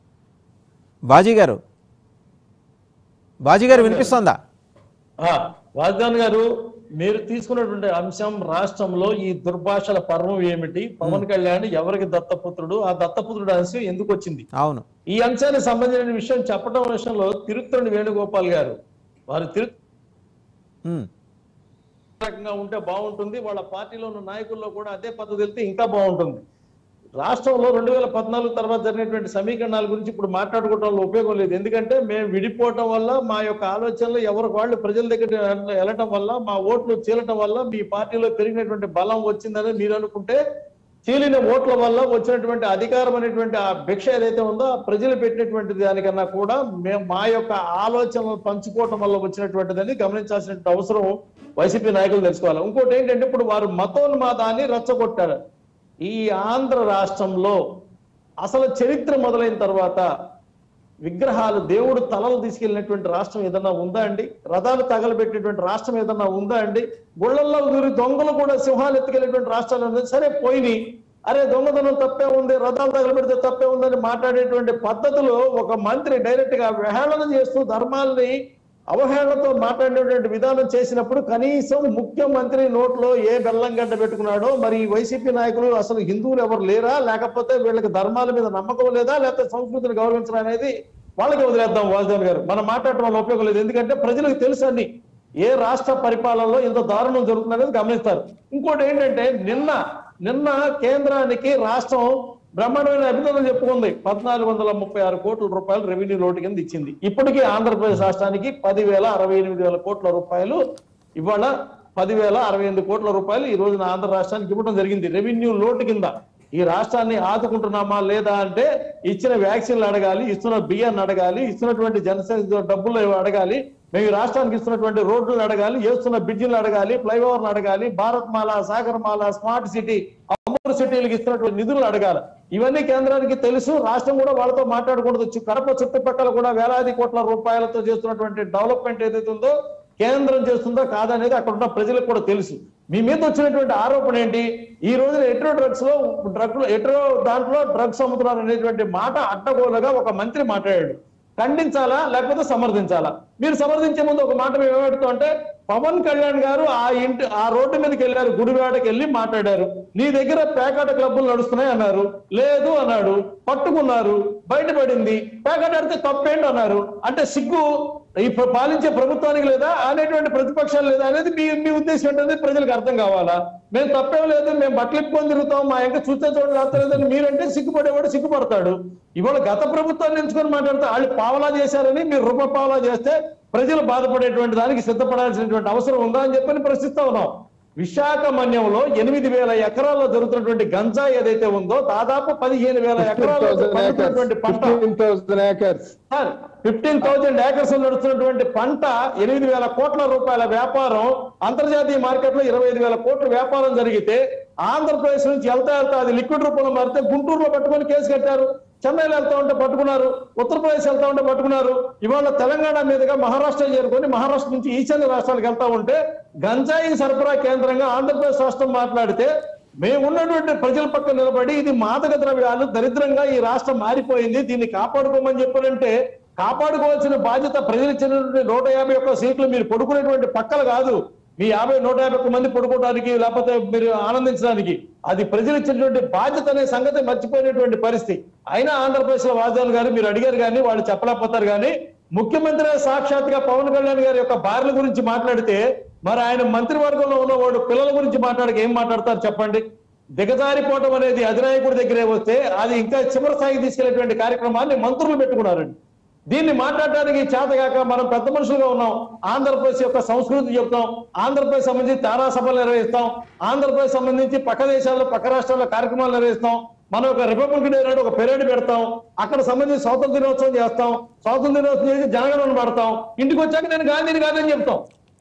బాజీ గారు బాజీ గారు వినిపిస్తుందా ఆ, వాగ్దాన్ గారు మీరు తీసుకున్నటువంటి అంశం రాష్ట్రంలో ఈ దుర్భాషల పర్వం ఏమిటి పవన్ కళ్యాణ్ ఎవరికి దత్తపుత్రుడు ఆ దత్తపుత్రుడు అంశం ఎందుకు వచ్చింది అవును ఈ అంశానికి సంబంధించిన విషయం చెప్పడం విషయంలో తిరుత్తరుని వేణుగోపాల్ గారు వారు తిరు ఉమ్, రకంగా ఉంటే బాగుంటుంది వాళ్ళ పార్టీలో ఉన్న నాయకుల్లో కూడా అదే పద్ధతి వెళ్తే ఇంకా బాగుంటుంది రాష్ట్రంలో రెండు వేల పద్నాలుగు తర్వాత జరిగినటువంటి సమీకరణాల గురించి ఇప్పుడు మాట్లాడుకోవడం వల్ల ఉపయోగం లేదు ఎందుకంటే మేము విడిపోవటం వల్ల మా యొక్క ఆలోచనలు ఎవరికి వాళ్ళు ప్రజల దగ్గర వెళ్ళటం వల్ల మా ఓట్లు చీలటం వల్ల మీ పార్టీలో పెరిగినటువంటి బలం వచ్చిందని మీరు అనుకుంటే చీలిన ఓట్ల వల్ల వచ్చినటువంటి అధికారం అనేటువంటి ఆ భిక్ష ఏదైతే ఉందో ఆ ప్రజలు పెట్టినటువంటి దానికన్నా కూడా మేము మా యొక్క ఆలోచనలు పంచుకోవటం వల్ల వచ్చినటువంటిదని గమనించాల్సిన అవసరం వైసీపీ నాయకులు తెలుసుకోవాలి ఇంకోటి ఏంటంటే ఇప్పుడు వారు మతోన్మాదాన్ని రెచ్చగొట్టారు ఈ ఆంధ్ర రాష్ట్రంలో అసలు చరిత్ర మొదలైన తర్వాత విగ్రహాలు దేవుడు తలలు తీసుకెళ్ళినటువంటి రాష్ట్రం ఏదన్నా ఉందా అండి రథాలు తగలబెట్టేటువంటి రాష్ట్రం ఏదన్నా ఉందా అండి గుళ్ళల్లో దూరి దొంగలు కూడా సింహాలు ఎత్తుకెళ్ళేటువంటి రాష్ట్రాలు ఉన్నాయి సరే పోయినాయి అరే దొంగతనం తప్పే ఉంది రథాలు తగలబెడితే తప్పే ఉందని మాట్లాడేటువంటి పద్ధతులు ఒక మంత్రి డైరెక్ట్ గా అవహేళన చేస్తూ ధర్మాల్ని అవహేళనతో మాట్లాడేటువంటి విధానం చేసినప్పుడు కనీసం ముఖ్యమంత్రి నోట్లో ఏ బెల్లం గడ్డ పెట్టుకున్నాడో మరి ఈ వైసీపీ నాయకులు అసలు హిందువులు ఎవరు లేరా లేకపోతే వీళ్ళకి ధర్మాల మీద నమ్మకం లేదా లేకపోతే సంస్కృతిని గౌరవించడం అనేది వాళ్ళకి వదిలేద్దాం వాసుదేవ్ గారు మనం మాట్లాడటం వల్ల ఉపయోగం లేదు ఎందుకంటే ప్రజలకు తెలుసు అన్ని ఏ రాష్ట్ర పరిపాలనలో ఇంత దారుణం జరుగుతుంది అనేది గమనిస్తారు ఇంకోటి ఏంటంటే నిన్న నిన్న కేంద్రానికి రాష్ట్రం బ్రహ్మాండమైన అభినందనలు చెప్పుకుంది పద్నాలుగు వందల ముప్పై ఆరు కోట్ల రూపాయలు రెవెన్యూ లోటు కింద ఇచ్చింది ఇప్పటికీ ఆంధ్రప్రదేశ్ రాష్ట్రానికి పదివేల అరవై ఎనిమిది వేల కోట్ల రూపాయలు ఇవాళ పదివేల అరవై ఎనిమిది కోట్ల రూపాయలు ఈ రోజున ఆంధ్ర రాష్ట్రానికి ఇవ్వడం జరిగింది రెవెన్యూ లోటు కింద ఈ రాష్ట్రాన్ని ఆదుకుంటున్నామా లేదా అంటే ఇచ్చిన వ్యాక్సిన్లు అడగాలి ఇస్తున్న బియ్యాన్ని అడగాలి ఇస్తున్నటువంటి జనసేన డబ్బులు అడగాలి మేము ఈ రాష్ట్రానికి ఇస్తున్నటువంటి రోడ్లను అడగాలి చేస్తున్న బ్రిడ్జిలు అడగాలి ఫ్లైఓవర్లు అడగాలి Bharatmala Sagarmala smart city అమూర్ సిటీలకు ఇస్తున్నటువంటి నిధులు అడగాలి ఇవన్నీ కేంద్రానికి తెలుసు రాష్ట్రం కూడా వాళ్ళతో మాట్లాడకూడదు చు- కడప చుట్టుపక్కల కూడా వేలాది కోట్ల రూపాయలతో చేస్తున్నటువంటి డెవలప్మెంట్ ఏదైతే ఉందో కేంద్రం చేస్తుందో కాదనేది అక్కడ ఉన్న ప్రజలకు కూడా తెలుసు మీ మీద వచ్చినటువంటి ఆరోపణ ఏంటి ఈ రోజున ఎట్రో డ్రగ్స్ లో డ్రగ్ ఎట్రో దాంట్లో డ్రగ్స్ అమ్ముతున్నారు అనేటువంటి మాట అడ్డగోలుగా ఒక మంత్రి మాట్లాడాడు ఖండించాలా లేకపోతే సమర్థించాలా మీరు సమర్థించే ముందు ఒక మాట మేము ఏమడుతాం అంటే పవన్ కళ్యాణ్ గారు ఆ ఇంటి ఆ రోడ్డు మీదకి వెళ్ళారు గుడివాడకి వెళ్ళి మాట్లాడారు నీ దగ్గర పేకాట క్లబ్బులు నడుస్తున్నాయి అన్నారు లేదు అన్నాడు పట్టుకున్నారు బయటపడింది పేకాట ఆడితే తప్పేంటి అన్నారు అంటే సిగ్గు ఈ ప్ర- పాలించే ప్రభుత్వానికి లేదా అనేటువంటి ప్రతిపక్షాలు లేదా అనేది మీ మీ ఉద్దేశం ఏంటనేది ప్రజలకు అర్థం కావాలా మేము తప్పేం లేదు మేము బట్టలు ఇప్పుకొని తిరుగుతాం మా ఇంకా చూస్తే చూడండి రాత్రలేదని మీరంటే సిగ్గుపడేవాడు సిగ్గుపడతాడు ఇవాళ గత ప్రభుత్వాన్ని ఎంచుకొని మాట్లాడితే వాళ్ళు పావలా చేశారని మీరు రూప పావలా చేస్తే ప్రజలు బాధపడేటువంటి దానికి సిద్ధపడాల్సినటువంటి అవసరం ఉందా అని చెప్పని ప్రశ్నిస్తా ఉన్నాం విశాఖ మన్యంలో ఎనిమిది వేల ఎకరాల్లో జరుగుతున్నటువంటి గంజా ఏదైతే ఉందో దాదాపు పదిహేను వేల ఎకరాల్లో పండుతున్నటువంటి పంట fifteen thousand acres sir fifteen thousand acres నడుస్తున్నటువంటి పంట ఎనిమిది వేల కోట్ల రూపాయల వ్యాపారం అంతర్జాతీయ మార్కెట్ లో ఇరవై ఐదు వేల కోట్ల వ్యాపారం జరిగితే ఆంధ్రప్రదేశ్ నుంచి వెళ్తా వెళ్తా అది లిక్విడ్ రూపంలో మారితే గుంటూరులో పట్టుకొని కేసు కట్టారు చెన్నైలో వెళ్తా ఉంటే పట్టుకున్నారు ఉత్తరప్రదేశ్ వెళ్తా ఉంటే పట్టుకున్నారు ఇవాళ తెలంగాణ మీదుగా మహారాష్ట్ర చేరుకొని మహారాష్ట్ర నుంచి ఈశాన్య రాష్ట్రాలకు వెళ్తా ఉంటే గంజాయి సరఫరా కేంద్రంగా ఆంధ్రప్రదేశ్ రాష్ట్రం మాట్లాడితే మేము ఉన్నటువంటి ప్రజల పక్క నిలబడి ఇది మాదక ద్రవ్యాలు దరిద్రంగా ఈ రాష్ట్రం మారిపోయింది దీన్ని కాపాడుకోమని చెప్పారంటే కాపాడుకోవాల్సిన బాధ్యత ప్రజలు ఇచ్చినటువంటి నూట యాభై ఒక్క సీట్లు మీరు పడుకునేటువంటి పక్కలు కాదు మీ యాభై నూట యాభై ఒక్క మంది పడుకోవడానికి లేకపోతే మీరు ఆనందించడానికి అది ప్రజలు ఇచ్చినటువంటి బాధ్యత అనే సంగతి మర్చిపోయినటువంటి పరిస్థితి అయినా ఆంధ్రప్రదేశ్ లో వాగ్దాన్ గారు మీరు అడిగారు కానీ వాళ్ళు చెప్పలేకపోతారు కానీ ముఖ్యమంత్రి సాక్షాత్గా పవన్ కళ్యాణ్ గారి యొక్క భార్యల గురించి మాట్లాడితే మరి ఆయన మంత్రివర్గంలో ఉన్నవాడు పిల్లల గురించి మాట్లాడక ఏం మాట్లాడతారు చెప్పండి దిగజారిపోవటం అనేది అధినాయకుడి దగ్గరే వస్తే అది ఇంకా చివరి స్థాయికి తీసుకెళ్లేటువంటి కార్యక్రమాన్ని మంత్రులు పెట్టుకున్నారండి దీన్ని మాట్లాడడానికి చేతగాక మనం పెద్ద మనుషులుగా ఉన్నాం ఆంధ్రప్రదేశ్ యొక్క సంస్కృతి చెప్తాం ఆంధ్రప్రదేశ్ సంబంధించి తారా సభలు నిర్వహిస్తాం ఆంధ్రప్రదేశ్ సంబంధించి పక్క దేశాల్లో పక్క రాష్ట్రాల్లో కార్యక్రమాలు నిర్వహిస్తాం మనం ఒక రిపబ్లిక్ డే నాడు ఒక పెరేడ్ పెడతాం అక్కడ సంబంధించి స్వాతంత్ర దినోత్సవం చేస్తాం స్వాతంత్ర దినోత్సవం చేసి జనగణన పడతాం ఇంటికి వచ్చాక నేను గాంధీని కాదని చెప్తాం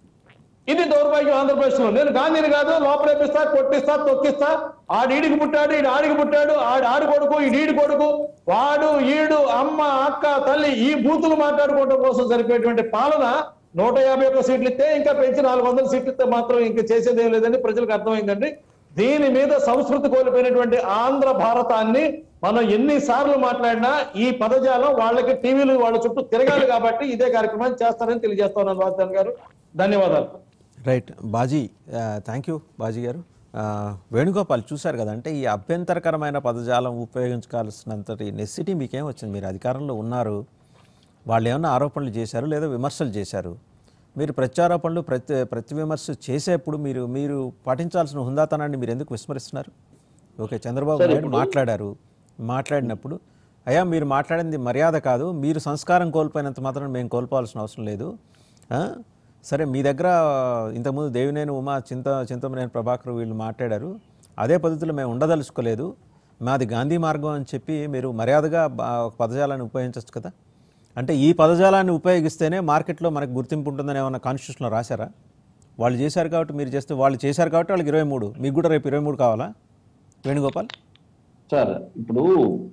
ఇది దౌర్భాగ్యం ఆంధ్రప్రదేశ్ లో నేను గాంధీని కాదు లోపలేపిస్తా కొట్టిస్తా తొక్కిస్తా ఆడు ఈడికి పుట్టాడు ఈడు ఆడికి పుట్టాడు ఆడు ఆడు కొడుకు ఈడు ఈడి కొడుకు వాడు ఈడు అమ్మ అక్క తల్లి ఈ బూతులు మాట్లాడుకోవడం కోసం సరిపోయేటువంటి పాలన నూట యాభై ఒక్క సీట్లు ఇస్తే ఇంకా పెంచి నాలుగు వందల సీట్లు ఇస్తే మాత్రం ఇంకా చేసేదేం లేదని ప్రజలకు అర్థమైందండి దీని మీద సంస్కృతి కోల్పోయినటువంటి ఆంధ్ర భారతాన్ని మనం ఎన్ని సార్లు మాట్లాడినా ఈ పదజాలం వాళ్ళకి టీవీలు వాళ్ళ చుట్టూ తిరగాలి కాబట్టి ఇదే కార్యక్రమాన్ని చేస్తారని తెలియజేస్తా ఉన్నాను వాగ్దాన్ గారు ధన్యవాదాలు right Baji thank you Baji garu ఆ, వేణుగోపాల్ చూశారు కదా అంటే ఈ అభ్యంతరకరమైన పదజాలం ఉపయోగించాల్సినంతటి నెసిటీ మీకేం వచ్చింది మీరు అధికారంలో ఉన్నారు వాళ్ళు ఏమైనా ఆరోపణలు చేశారు లేదా విమర్శలు చేశారు మీరు ప్రత్యారోపణలు ప్రతి ప్రతి విమర్శ చేసేప్పుడు మీరు మీరు పాటించాల్సిన హుందాతనాన్ని మీరు ఎందుకు విస్మరిస్తున్నారు ఓకే చంద్రబాబు నాయుడు మాట్లాడారు మాట్లాడినప్పుడు అయ్యా మీరు మాట్లాడింది మర్యాద కాదు మీరు సంస్కారం కోల్పోయినంత మాత్రం మేము కోల్పోవాల్సిన అవసరం లేదు ఆ? సరే మీ దగ్గర ఇంతకుముందు దేవినేని ఉమా చింత చింతమనేని ప్రభాకర్ వీళ్ళు మాట్లాడారు అదే పద్ధతిలో మేము ఉండదలుచుకోలేదు మాది గాంధీ మార్గం అని చెప్పి మీరు మర్యాదగా బా- ఒక పదజాలాన్ని ఉపయోగించవచ్చు కదా అంటే ఈ పదజాలాన్ని ఉపయోగిస్తేనే మార్కెట్లో మనకు గుర్తింపు ఉంటుందని ఏమన్నా కాన్స్టిట్యూషన్లో రాశారా వాళ్ళు చేశారు కాబట్టి మీరు చేస్తే వాళ్ళు చేశారు కాబట్టి వాళ్ళకి ఇరవై మూడు మీకు కూడా రేపు ఇరవై మూడు కావాలా వేణుగోపాల్ సార్ ఇప్పుడు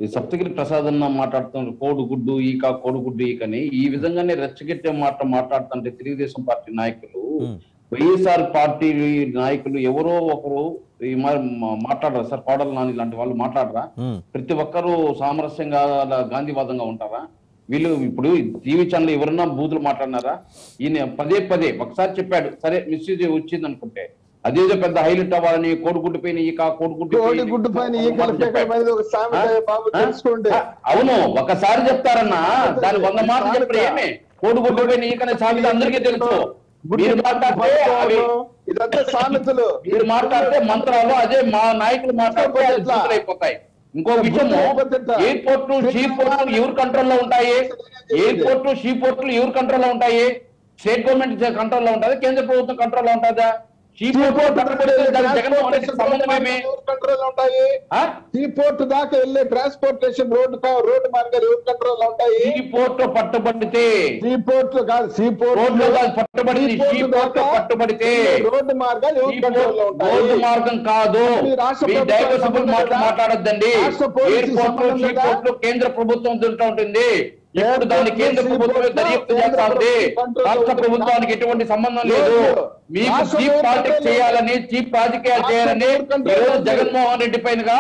ఈ సప్తగిరి ప్రసాద్ అన్న మాట్లాడుతున్నారు కోడిగుడ్డు ఈక కోడిగుడ్డు ఈకని ఈ విధంగానే రెచ్చగెట్టే మాట మాట్లాడుతుంటే తెలుగుదేశం పార్టీ నాయకులు ఉమ్. వైఎస్ఆర్ పార్టీ నాయకులు ఎవరో ఒకరు ఈ మరి మా- మాట్లాడరా సార్ కోడలు నాని ఇలాంటి వాళ్ళు మాట్లాడరా ఉమ్. ప్రతి ఒక్కరూ సామరస్యంగా అలా గాంధీవాదంగా ఉంటారా వీళ్ళు ఇప్పుడు టీవీ ఛానల్ ఎవరన్నా బూతులు మాట్లాడినారా ఈయన పదే పదే ఒకసారి చెప్పాడు సరే మిస్యూజ్ వచ్చింది అనుకుంటే అదేదో పెద్ద హైలైట్ అవ్వాలని కోడిగుడ్డు పైన ఈక కోడిగుడ్డు కోడి గుడ్డు పైన ఈకల పేకల మీద ఒక సామెత బాబు ఆ? తెలుసుకోండి ఆ, అవును ఒకసారి చెప్తారన్నా దాని వంద మాటలు చెప్పడం ఏమి కోడిగుడ్డు పైన ఈకనే సామెత అందరికీ తెలుసు మీరు మాట్లాడితే అవి ఇదంతా సామెతలు మీరు మాట్లాడితే మంత్రాలు అదే మా నాయకులు మాట్లాడితే అది బూతులు అయిపోతాయి ఇంకో విషయము ఎయిర్పోర్ట్లు షీ పోర్ట్లు ఎవరి కంట్రోల్లో ఉంటాయి ఎయిర్పోర్ట్లు షీ పోర్ట్లు ఎవరి కంట్రోల్లో ఉంటాయి స్టేట్ గవర్నమెంట్ కంట్రోల్లో ఉంటుంది కేంద్ర ప్రభుత్వం కంట్రోల్లో ఉంటుందా షీ పోర్ట్ దాని జగన్మోహన్ రెడ్డికి సంబంధం ఏమి కంట్రోల్ ఉంటాయి ఆ? సీ పోర్ట్ దాకా వెళ్ళే ట్రాన్స్పోర్టేషన్ రోడ్డు రోడ్డు మార్గాలు ఎవరు కంట్రోల్ ఉంటాయి షీ పోర్ట్ పట్టుబడితే సీ పోర్ట్ కాదు సీ పోర్ట్ రోడ్లు కాదు పట్టుబడింది షీ పోర్ట్ పట్టుబడితే రోడ్డు మార్గాలు ఎవరు ఈ కంట్రోల్ లో రోడ్డు ఉంటాయి మార్గం కాదు మీ రాష్ట్ర మీ ప్రభుత్వం డైవర్సిబుల్ సంబంధం మాటలు లేదా? మాట్లాడొద్దండి రాష్ట్ర పోలీసు ఎయిర్పోర్ట్లు సంబంధం లేదా? షీపోర్ట్లు కేంద్ర ప్రభుత్వం తింటూ ఉంటుంది ఇప్పుడు ఎయిర్పోర్ట్లు, దాన్ని కేంద్ర ప్రభుత్వమే షీపోర్ట్లు దర్యాప్తు కేంద్ర చేస్తా ఉంది ప్రభుత్వం కంట్రోల్ రాష్ట్ర ఉంటుంది. ప్రభుత్వానికి ఎటువంటి సంబంధం లేదు లేదు. మీకు రాష్ట్ర చీప్ ప్రభుత్వం పాలిటిక్స్ లేదు. చేయాలని చీప్ రాజకీయాలు రాష్ట్ర చేయాలని ప్రభుత్వం ఈరోజు కంట్రోల్ జగన్మోహన్ రెడ్డి పైనగా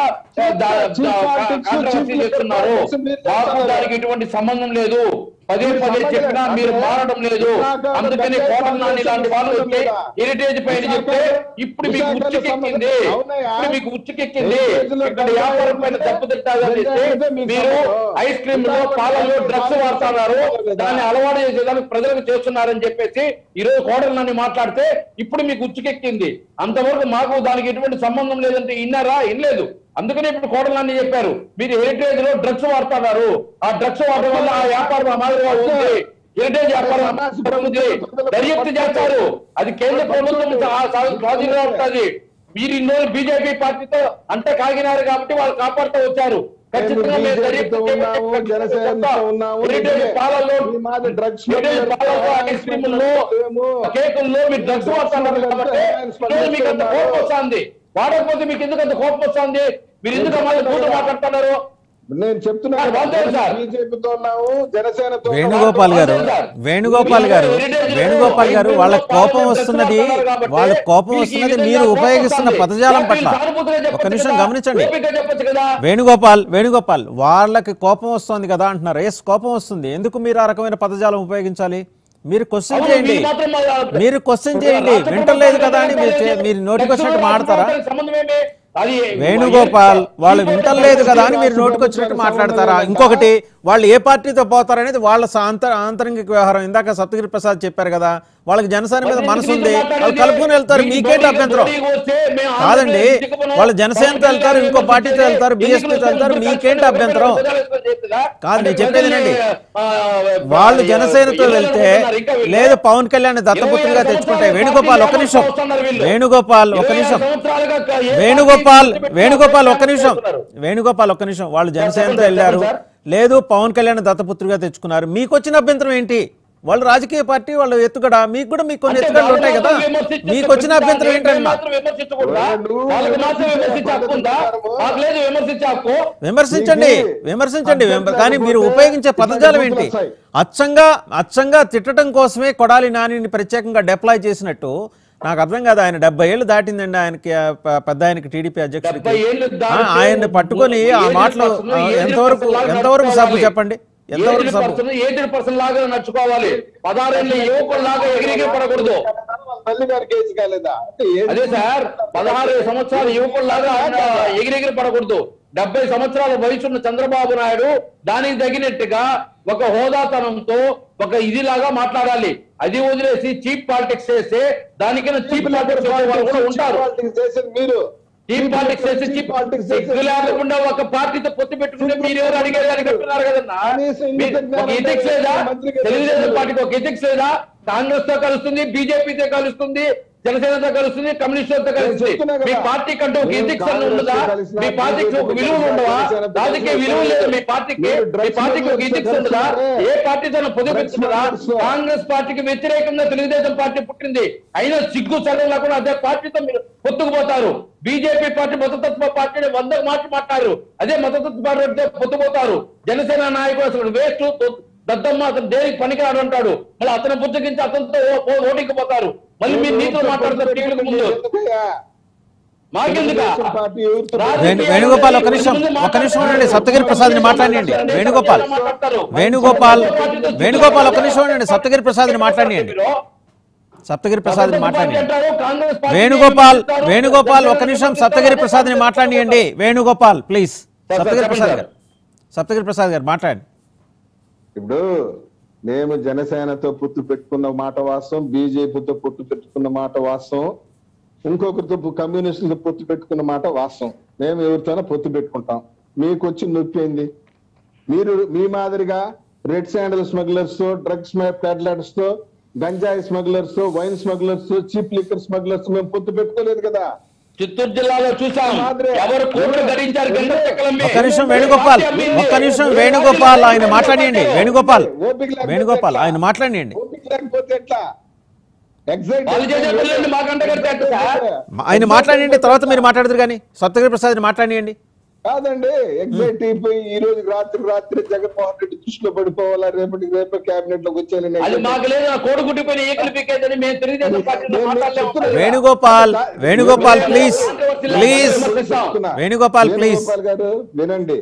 చీప్ పాలిటిక్స్, కాంట్రవర్సీ చీప్ చేస్తున్నారు పాలిటిక్స్ మీరు మాకు చేస్తున్నారు. దానికి ఎటువంటి సంబంధం లేదు పదే మీరు పదే సంబంధం చెప్పినా లేదు. మీరు అంటే మారడం లేదు విశాఖ అందుకని విశాఖ కోటం నాని ఇలాంటి వాళ్ళు వచ్చి లేదా? హెరిటేజ్ పైన చెప్తే ఇప్పుడు మీకు విశాఖలో ఉచ్చుకెక్కింది సంబంధం- అవునయ్యా. ఇప్పుడు మీకు ఉచ్చుకెక్కింది హెరిటేజ్లో ఇక్కడ డబ్బా వ్యాపారం పైన ఏమిటి? తప్పు తిట్టాలని హెరిటేజ్లో మీకు మీరు సంబంధం. ఐస్ క్రీమ్ లో విశాఖలో పాలలో డ్రగ్స్ పాలలో వాడుతున్నారు కదా. దాన్ని అలవాటు చేసేదానికి ప్రజలకు చేస్తున్నారని చెప్పేసి ఈ రోజు కోడలు నన్ను మాట్లాడితే ఇప్పుడు మీకు ఉచ్చుకెక్కింది అంతవరకు మాకు దానికి ఎటువంటి సంబంధం లేదంటే ఇన్నారా ఇనలేదు అందుకనే ఇప్పుడు కోడలు నన్ను చెప్పారు మీరు హెరిటేజ్ లో డ్రగ్స్ వాడుతున్నారు ఆ డ్రగ్స్ వాడడం వల్ల ఆ వ్యాపారం ఆ మాదిరిగా ఉంది హెరిటేజ్ వ్యాపారం ఆ మాదిరిగా ఉంది దర్యాప్తు చేస్తారు అది కేంద్ర ప్రభుత్వం స్వాధీనంగా ఉంటుంది మీరు ఇన్ని రోజులు బీజేపీ పార్టీతో అంటే కాగినారు కాబట్టి వాళ్ళు కాపాడుతూ వచ్చారు ఖచ్చితంగా మేము బీజేపీతో దర్యాప్తు ఉన్నాము, జనసేనతో ఉన్నాము. హెరిటేజ్ పాలల్లో ఈ మాది drugs హెరిటేజ్ పాలల్లో ఐస్ క్రీముల్లో ఏమో. కేకుల్లో మీరు డ్రగ్స్ వాడుతున్నారు కాబట్టి ఈరోజు మీకు అంత కోపం వస్తుంది వాడకపోతే మీకు ఎందుకు అంత కోపం వస్తుంది మీరు ఎందుకు మళ్ళీ కూతురు మాట్లాడుతున్నారు నేను చెప్తున్నాను సార్, వాస్తవం సార్. బీజేపీతో ఉన్నాము జనసేనతో ఉన్నాము. వేణుగోపాల్ గారు వేణుగోపాల్ గారు వేణుగోపాల్ గారు వాళ్ళ కోపం వస్తున్నది వాళ్ళ కోపం వస్తున్నది మీరు ఉపయోగిస్తున్న పదజాలం పట్ల ఒక నిమిషం గమనించండి చెప్పచ్చు కదా వేణుగోపాల్ వేణుగోపాల్ వాళ్ళకి కోపం వస్తుంది కదా అంటున్నారు ఎస్ కోపం వస్తుంది ఎందుకు మీరు ఆ రకమైన పదజాలం ఉపయోగించాలి మీరు క్వశ్చన్ అవును, చేయండి మీరు మాత్రం మా- మీరు క్వశ్చన్ చేయండి రాష్ట్ర వింటలేదు ప్రభుత్వం కదా అని మీరు చే- మాట్లాడితే మీరు నోటికొచ్చినట్టు రాష్ట్ర మాడతారా ప్రభుత్వానికి సంబంధం ఏమి? అది వేణుగోపాల్ వాళ్ళు వింటలేదు కదా అని మీరు నోటికొచ్చినట్టు మాట్లాడతారా ఇంకొకటి వాళ్ళు ఏ పార్టీతో పోతారనేది వాళ్ళ ఆంతర ఆంతరంగిక వ్యవహారం ఇందాక సప్తగిరి ప్రసాద్ చెప్పారు కదా వాళ్ళకి జనసేన మీద మనసు ఉంది వాళ్ళు కలుపుకొని వెళ్తారు మీకేంటి అభ్యంతరం కాదండి వాళ్ళు జనసేనతో వెళ్తారు ఇంకో పార్టీతో వెళ్తారు బీఎస్పీతో వెళ్తారు మీకేంటి అభ్యంతరం కాదు నేను చెప్పేది వినండి వాళ్ళు జనసేనతో వెళ్తే లేదు పవన్ కళ్యాణ్ దత్తపుత్రులుగా తెచ్చుకుంటే వేణుగోపాల్ ఒక్క నిమిషం వేణుగోపాల్ ఒక్క నిమిషం వేణుగోపాల్ వేణుగోపాల్ ఒక్క నిమిషం వేణుగోపాల్ ఒక్క నిమిషం వాళ్ళు జనసేనతో వెళ్ళారు లేదు పవన్ కళ్యాణ్ దత్తపుత్రుగా తెచ్చుకున్నారు మీకు వచ్చిన అభ్యంతరం ఏంటి వాళ్ళు రాజకీయ పార్టీ వాళ్ళు ఎత్తుగడ మీకు కూడా మీకు కొన్ని ఎత్తుగడలు ఉంటాయి కదా మీకు వచ్చిన అభ్యంతరం ఏంటన్నా విమర్శించండి విమర్శించండి విమ- కానీ మీరు ఉపయోగించే పదజాలం ఏంటి అచ్చంగా అచ్చంగా తిట్టడం కోసమే కొడాలి నానిని ప్రత్యేకంగా డిప్లాయ్ చేసినట్టు నాకు అర్థం కాదు ఆయన డెబ్బై ఏళ్ళు దాటిందండి ఆయనకి ఆ ప- పెద్ద ఆయనకి టీడీపీ అధ్యక్షుడికి ఆ, ఆయన్ని పట్టుకొని ఆ మాటలు ఆ, ఎంతవరకు ఎంతవరకు సబ్బు చెప్పండి ఎంతవరకు సబ్బు ఏజ్డ్ పర్సన్ లాగా నడుచుకోవాలి పదహారేళ్ళ యువకుడు లాగా ఎగిరిగి పడకూడదు తల్లి గారికి ఏజ్ కాలేదా అంటే ఏజ్ అదే సార్ పదహారు సంవత్సరాల యువకుల్లాగా ఆయన ఎగిరెగిరి పడకూడదు డెబ్బై సంవత్సరాల వయసున్న చంద్రబాబు నాయుడు దానికి తగినట్టుగా ఒక హోదాతనంతో ఒక ఇదిలాగా మాట్లాడాలి అది వదిలేసి చీప్ పాలిటిక్స్ చేస్తే దానికైనా చీప్ పాలిటిక్స్ వాళ్ళు కూడా ఉంటారు పాలిటిక్స్ చేసేది మీరు చీప్ పాలిటిక్స్ చేసి చీప్ పాలిటిక్స్ సిగ్గు లేకుండా ఒక పార్టీతో పొత్తు పెట్టుకుంటే మీరు ఎవరు అడిగేది అని చెప్తున్నారు కదన్నా కనీసం ఇంగిత మీ- ఒక జ్ఞానం ఎథిక్స్ లేదా మంత్రికి తెలుగుదేశం తెలుసు. పార్టీకి ఒక ఎథిక్స్ లేదా కాంగ్రెస్ తో కలుస్తుంది బీజేపీతో కలుస్తుంది జనసేనతో కలుస్తుంది కమ్యూనిస్టులతో కలుస్తుంది చెప్తున్నా కదా. మీ పార్టీ కంటూ ఒక మేము ఎథిక్స్ అని ఉండదా కాంగ్రెస్తో కలిసినా, మీ పార్టీకి ఒక విలువ ఉండవా జనసేనతో రాజకీయ కలిసినా, విలువ లేదు మీ పార్టీకి మీరు మీ డ్రగ్స్ పార్టీకి ఒక స్మగ్లర్స్తో ఎథిక్స్ ఉండదా కలిసినారే. ఏ పార్టీతో పొదుపుతుందా డ్రగ్స్ స్మగ్లర్స్తో. కాంగ్రెస్ పార్టీకి వ్యతిరేకంగా తెలుగుదేశం పార్టీ పుట్టింది అయినా సిగ్గు సగం లేకుండా అదే పార్టీతో మీరు పొత్తుకుపోతారు బీజేపీ పార్టీ మతతత్వ పార్టీని వంద మాట మాట్లాడారు అదే మతతత్వ పార్టీతో పొత్తుపోతారు జనసేన నాయకుడు అసలు వేస్ట్ దద్దమ్మ అతను దేనికి పనికిరాడు అంటాడు మళ్ళీ అతను పుచ్చగించి అతనితో ఓ- ఓ- ఓటింగ్ పోతారు మళ్ళీ మీరు నీతులు మాట్లాడతారు టీవీలకు ముందు ఎందుకయ్యా? మాకెందుకు తెలుగుదేశం పార్టీ ఎవరితో వేణు- వేణుగోపాల్ ఒక నిమిషం ఒక నిమిషం ఉండండి సప్తగిరి ప్రసాద్ని మాట్లాడియండి వేణుగోపాల్ వేణుగోపాల్ వేణుగోపాల్ ఒక నిమిషం ఉండండి సప్తగిరి ప్రసాద్ని మాట్లాడియండి సప్తగిరి ప్రసాద్ని మాట్లాడియండి వేణుగోపాల్ వేణుగోపాల్ ఒక నిమిషం సప్తగిరి ప్రసాద్ని మాట్లాడియండి వేణుగోపాల్ ప్లీజ్ సప్తగిరి ప్రసాద్ గారు సప్తగిరి ప్రసాద్ గారు మాట్లాడండి ఇప్పుడు మేము జనసేనతో పొత్తు పెట్టుకున్న మాట వాస్తవం బీజేపీతో పొత్తు పెట్టుకున్న మాట వాస్తవం ఇంకొకరితో పొ- కమ్యూనిస్టులతో పొత్తు పెట్టుకున్న మాట వాస్తవం మేము ఎవరితోనో పొత్తు పెట్టుకుంటాం మీకు వచ్చి నొప్పి ఏంది మీరు మీ మాదిరిగా రెడ్ శాండల్ స్మగ్లర్స్ తో డ్రగ్స్ పెడ్లర్స్ తో గంజాయి స్మగ్లర్స్ తో వైన్ స్మగ్లర్స్ తో చీప్ లిక్కర్ స్మగ్లర్స్ మేము పొత్తు పెట్టుకోలేదు కదా చిత్తూరు జిల్లాలో చూసాం ఎవరు కోట్లు గడించారు గంట చెక్కలమ్మి. ఒక్క నిమిషం వేణుగోపాల్ ఒక్క నిమిషం వేణుగోపాల్ ఆయన మాట్లాడియండి వేణుగోపాల్ ఓపిక లేకపోతే వేణుగోపాల్ ఎట్లా? ఆయన మాట్లాడియండి ఓపిక లేకపోతే ఎట్లా ఎగ్జైట్ వాళ్ళు చేసే పనులన్నీ మాకంట కడితే ఎట్లా సార్? ఆయన మాట్లాడియండి తర్వాత మీరు మాట్లాడదురు కానీ సప్తగిరి ప్రసాద్ని మాట్లాడియండి కాదండి ఎగ్జైట్ అయిపోయి ఈ రోజు రాత్రి రాత్రి జగన్మోహన్ రెడ్డి దృష్టిలో పడిపోవాలా రేపటికి రేపు కేబినెట్ లోకి వచ్చానని అది మాకు లేదు ఆ కోడి గుడ్డిపోయిన ఈకలు పీకేదని మేము తెలుగుదేశం పార్టీలో నేను మాట్లాడలేము చెప్తున్నా. వేణుగోపాల్ వేణుగోపాల్ ప్లీజ్ ప్లీజ్ చెప్తున్నా. వేణుగోపాల్ ప్లీజ్ వేణుగోపాల్ గారు వినండి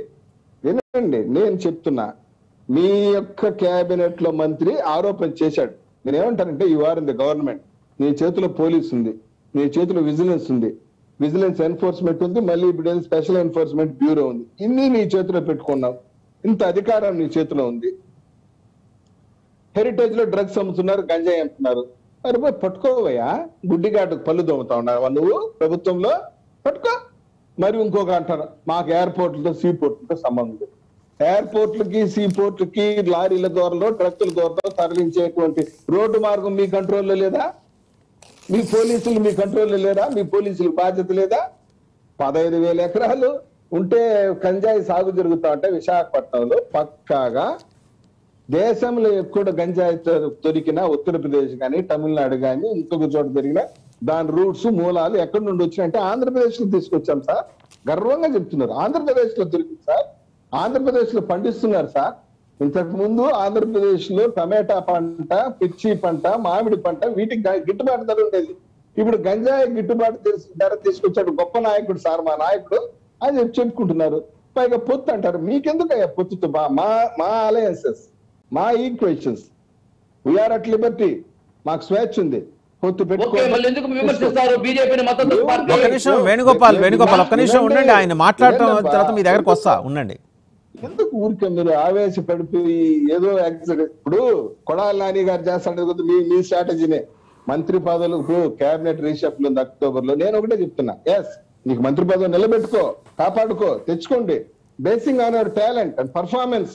వినండి నేను చెప్తున్నా మీ యొక్క కేబినెట్ లో మంత్రి ఆరోపణ చేశాడు నేను ఏమంటానంటే you are in the government నీ చేతిలో పోలీస్ ఉంది నీ చేతిలో విజిలెన్స్ ఉంది విజిలెన్స్ ఎన్ఫోర్స్మెంట్ ఉంది మళ్ళీ ఇప్పుడు ఏదో స్పెషల్ ఎన్ఫోర్స్మెంట్ బ్యూరో ఉంది ఇన్ని నీ చేతిలో పెట్టుకున్నావు ఇంత అధికారం నీ చేతిలో ఉంది హెరిటేజ్ లో డ్రగ్స్ అమ్ముతున్నారు గంజాయి అమ్ముతున్నారు మరి పోయి పట్టుకోవయ్యా గుడ్డిగాటు పళ్ళు దొమ్ముతా ఉన్నావా నువ్వు ప్రభుత్వంలో పట్టుకో మరి ఇంకొక అంటారు మాకు ఎయిర్పోర్ట్లతో సీ పోర్ట్లతో సంబంధం లేదు ఎయిర్పోర్ట్లకి సీ పోర్ట్లకి లారీల దూరంలో ట్రక్కుల దూరంలో తరలించేటువంటి రోడ్డు మార్గం మీ కంట్రోల్లో లేదా మీ పోలీసులు మీ కంట్రోల్లో లేరా మీ పోలీసులకు బాధ్యత లేదా పదహైదు వేల ఎకరాలు ఉంటే గంజాయి సాగు జరుగుతా ఉంటే విశాఖపట్నంలో పక్కాగా దేశంలో ఎక్కువ గంజాయి దొ- దొరికిన ఉత్తరప్రదేశ్ కానీ తమిళనాడు కానీ ఇంకొక చోట దొరికిన దాని రూట్స్ మూలాలు ఎక్కడి నుండి వచ్చినాయంటే ఆంధ్రప్రదేశ్ లో తీసుకొచ్చాం సార్ గర్వంగా చెప్తున్నారు ఆంధ్రప్రదేశ్ లో దొరికింది సార్ ఆంధ్రప్రదేశ్ లో పండిస్తున్నారు సార్ ఇంతకు ముందు ఆంధ్రప్రదేశ్ లో టమాటా పంట పిచ్చి పంట మామిడి పంట వీటికి గ- గిట్టుబాటు ధర ఉండేది ఇప్పుడు గంజాయి గిట్టుబాటు తీస్- ధర తీసుకొచ్చాడు గొప్ప నాయకుడు సార్ మా నాయకుడు అని చెప్పి చెప్పుకుంటున్నారు పైగా పొత్తు అంటారు మీకెందుకు అయ్యా పొత్తుతో మా- మా మా అలయన్సెస్ మా ఈక్వేషన్స్ వీఆర్ అట్ లిబర్టీ మాకు స్వేచ్ఛ ఉంది పొత్తు ఓకే మళ్ళీ ఎందుకు విమర్శిస్తారు బీజేపీని మద్దతు పార్టీ ఒక్క నిమిషం వేణుగోపాల్ వేణుగోపాల్ ఒక్క నిమిషం ఉండండి ఆయన మాట్లాడటం వినండి. తర్వాత మీ దగ్గరకు వస్తా ఉండండి ఎందుకు ఊరికే మీరు ఆవేశపడిపోయి ఏదో యాక్సిడెంట్ ఇప్పుడు కొడాలి నాని గారు చేస్తాడు కదా మీ మీ స్ట్రాటజీనే మంత్రి పదవులు ఇప్పుడు కేబినెట్ రీషఫ్ల్ ఉంది అక్టోబర్ లో నేను ఒకటే చెప్తున్నా ఎస్ నీకు మంత్రి పదవి నిలబెట్టుకో కాపాడుకో తెచ్చుకోండి basing on our talent and performance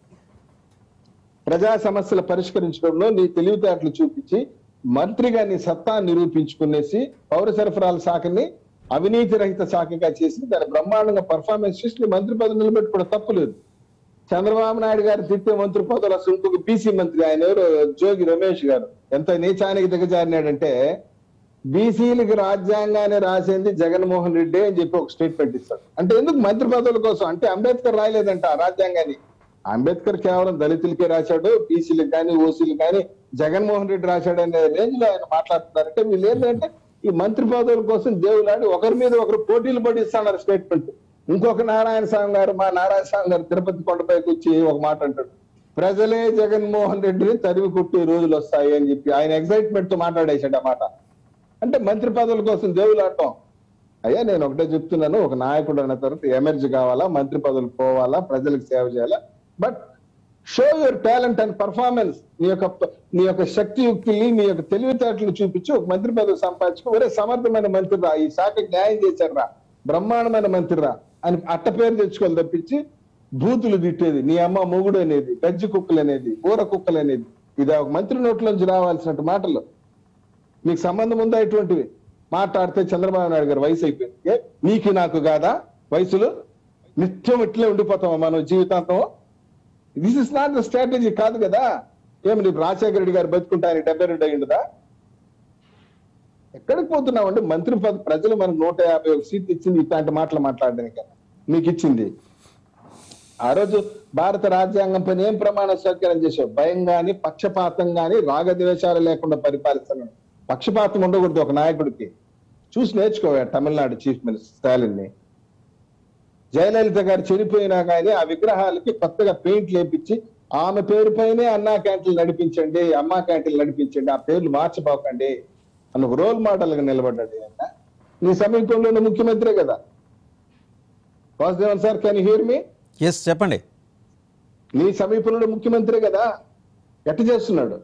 ప్రజా సమస్యలు పరిష్కరించడంలో నీ తెలివితేటలు చూపించి మంత్రిగా నీ సత్తా నిరూపించుకునేసి పౌర సరఫరాల శాఖని అవినీతి రహిత శాఖగా చేసి దాని బ్రహ్మాండంగా పర్ఫార్మెన్స్ చేసి నీ మంత్రి పదవి నిలబెట్టుకోవడం తప్పులేదు చంద్రబాబు నాయుడు గారు తిట్టే మంత్రి పదవులు అసలు ఇంకొక బీసీ మంత్రి ఆయన ఎవరు జోగి రమేష్ గారు ఎంత నీచానికి దిగజారినాడంటే బీసీలకు రాజ్యాంగాన్ని రాసింది జగన్మోహన్ రెడ్డి అని చెప్పి ఒక స్టేట్మెంట్ ఇస్తాడు అంటే ఎందుకు మంత్రి పదవుల కోసం అంటే అంబేద్కర్ రాయలేదంట ఆ రాజ్యాంగాన్ని అంబేద్కర్ కేవలం దళితులకే రాశాడు బీసీలకు కానీ ఓసీలకు కానీ జగన్మోహన్ రెడ్డి రాశాడు అనే రేంజ్ లో ఆయన మాట్లాడుతున్నారంటే వీళ్ళు ఏంటంటే ఈ మంత్రి పదవుల కోసం దేవులాడి ఒకరి మీద ఒకరు పోటీలు పడి ఇస్తున్నారు స్టేట్మెంట్ ఇంకొక నారాయణ స్వామి గారు మా నారాయణ స్వామి గారు తిరుపతి కొండపైకి వచ్చి ఒక మాట అంటాడు ప్రజలే జగన్మోహన్ రెడ్డిని తరిమి కొట్టే రోజులు వస్తాయి అని చెప్పి ఆయన ఎగ్జైట్మెంట్ తో మాట్లాడేశాడు ఆ మాట అంటే మంత్రి పదవుల కోసం దేవులాడటం అయ్యా నేను ఒకటే చెప్తున్నాను ఒక నాయకుడు అన్న తర్వాత ఎమర్జీ కావాలా మంత్రి పదవులు పోవాలా ప్రజలకు సేవ చేయాలా but show your talent and performance నీ యొక్క నీ యొక్క శక్తియుక్తుల్ని నీ యొక్క తెలివితేటలు చూపించి ఒక మంత్రి పదవి సంపాదించుకో ఒరే సమర్థమైన మంత్రి రా ఈ శాఖకి న్యాయం చేశారు రా బ్రహ్మాండమైన మంత్రి రా అని అట్ట పేరు తెచ్చుకోవాలి తప్పించి బూతులు తిట్టేది నీ అమ్మ మొగుడు అనేది గజ్జి కుక్కలు అనేది ఊర కుక్కలు అనేది ఇది ఒక మంత్రి నోట్లోంచి రావాల్సిన మాటలు మీకు సంబంధం ఉందా ఇటువంటివి మాట్లాడితే చంద్రబాబు నాయుడు గారు వయసు అయిపోయింది ఏ నీకు నాకు కాదా వయసులు నిత్యం ఇట్లే ఉండిపోతామా మనం జీవితాంతం this is not the strategy కాదు కదా ఏమి నీకు రాజశేఖర రెడ్డి గారు బతుకుంటే ఆయన డెబ్బై రెండు అయ్యిందా ఎక్కడికి పోతున్నామంటే మంత్రి పద ప్రజలు మనకు నూట యాభై ఒక సీట్ ఇచ్చింది ఇట్లాంటి మాటలు మాట్లాడడానికి మీకు ఇచ్చింది ఆ రోజు భారత రాజ్యాంగం పైన ఏం ప్రమాణ స్వీకారం చేశావు భయం గాని పక్షపాతం గాని రాగద్వేషాలు లేకుండా పరిపాలిస్తున్నాడు పక్షపాతం ఉండకూడదు ఒక నాయకుడికి చూసి నేర్చుకోవా తమిళనాడు చీఫ్ మినిస్టర్ స్టాలిన్ ని జయలలిత గారు చనిపోయినా కానీ ఆ విగ్రహాలకి కొత్తగా పెయింట్ లేపించి ఆమె పేరు పైనే అన్నా క్యాంటీన్లు నడిపించండి అమ్మా క్యాంటీన్లు నడిపించండి ఆ పేర్లు మార్చిపోకండి అని ఒక రోల్ మోడల్ గా నిలబడ్డాడు ఆయన నీ సమీపంలోనే ముఖ్యమంత్రే కదా Vasudevan sir can hear me yes చెప్పండి నీ సమీపంలో ముఖ్యమంత్రి కదా ఎట్ట చేస్తున్నాడు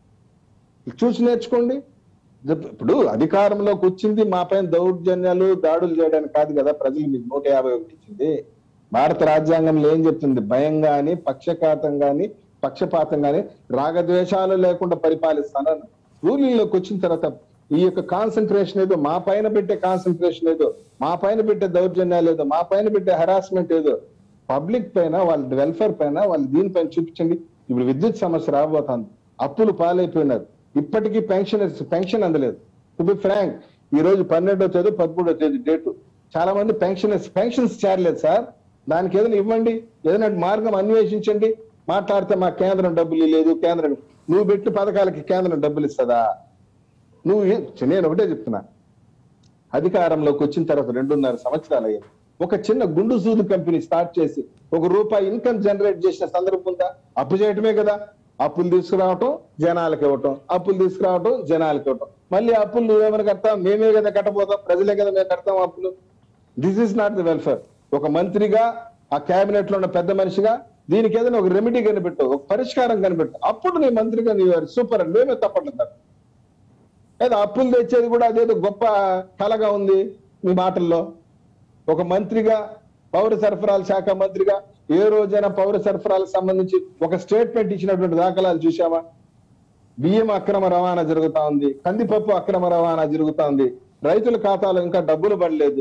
చూసి నేర్చుకోండి ఇప్పుడు అధికారంలోకి వచ్చింది మా పైన దౌర్జన్యాలు దాడులు చేయడానికి కాదు కదా ప్రజలు మీకు నూట యాభై ఒకటి ఇచ్చింది భారత రాజ్యాంగంలో ఏం చెప్తుంది భయం గాని పక్షపాతం గాని పక్షపాతం గాని రాగద్వేషాలు లేకుండా పరిపాలిస్తానని రూలింగ్లోకి వచ్చిన తర్వాత ఈ యొక్క కాన్సన్ట్రేషన్ ఏదో మా పైన పెట్టే కాన్సన్ట్రేషన్ ఏదో మా పైన పెట్టే దౌర్జన్యాలు ఏదో మా పైన పెట్టే హరాస్మెంట్ ఏదో పబ్లిక్ పైన వాళ్ళ వెల్ఫేర్ పైన వాళ్ళు దీనిపైన చూపించండి ఇప్పుడు విద్యుత్ సమస్య రాబోతోంది అప్పులు పాలైపోయినారు ఇప్పటికీ పెన్షన్ పెన్షన్ అందలేదు టు బి ఫ్రాంక్ ఈ రోజు పన్నెండో తేదీ పదమూడో తేదీ డేటు చాలా మంది పెన్షన్ పెన్షన్స్ చేరలేదు సార్ దానికి ఏదైనా ఇవ్వండి ఏదైనా మార్గం అన్వేషించండి మాట్లాడితే మా కేంద్రం డబ్బులు లేదు కేంద్రం నువ్వు పెట్టిన పథకాలకి కేంద్రం డబ్బులు ఇస్తుందా నువ్వు ఏ- నేను ఒకటే చెప్తున్నా అధికారంలోకి వచ్చిన తర్వాత రెండున్నర సంవత్సరాలు అయ్యాయి ఒక చిన్న గుండు సూదు కంపెనీ స్టార్ట్ చేసి ఒక రూపాయి ఇన్కమ్ జనరేట్ చేసిన సందర్భం ఉందా అప్పు చేయటమే కదా అప్పులు తీసుకురావటం జనాలకు ఇవ్వటం అప్పులు తీసుకురావటం జనాలకు ఇవ్వటం మళ్ళీ అప్పులు నువ్వేమైనా కడతాం మేమే కదా కట్టబోతాం ప్రజలే కదా మేము కడతాం అప్పులు this is not the welfare ఒక మంత్రిగా ఆ కేబినెట్ లో ఉన్న పెద్ద మనిషిగా దీనికి ఏదైనా ఒక రెమెడీ కనిపెట్టు ఒక పరిష్కారం కనిపెట్టు అప్పుడు నీ మంత్రిగా నీ సూపర్ అని మేమే తప్పట్లేదు లేదా అప్పులు తెచ్చేది కూడా అదేదో గొప్ప కలగా ఉంది మీ మాటల్లో ఒక మంత్రిగా పౌర సరఫరాల శాఖ మంత్రిగా ఏ రోజైనా పౌర సరఫరాలకు సంబంధించి ఒక స్టేట్మెంట్ ఇచ్చినటువంటి దాఖలాలు చూసావా బియ్యం అక్రమ రవాణా జరుగుతా ఉంది కందిపప్పు అక్రమ రవాణా జరుగుతా ఉంది రైతుల ఖాతాలో ఇంకా డబ్బులు పడలేదు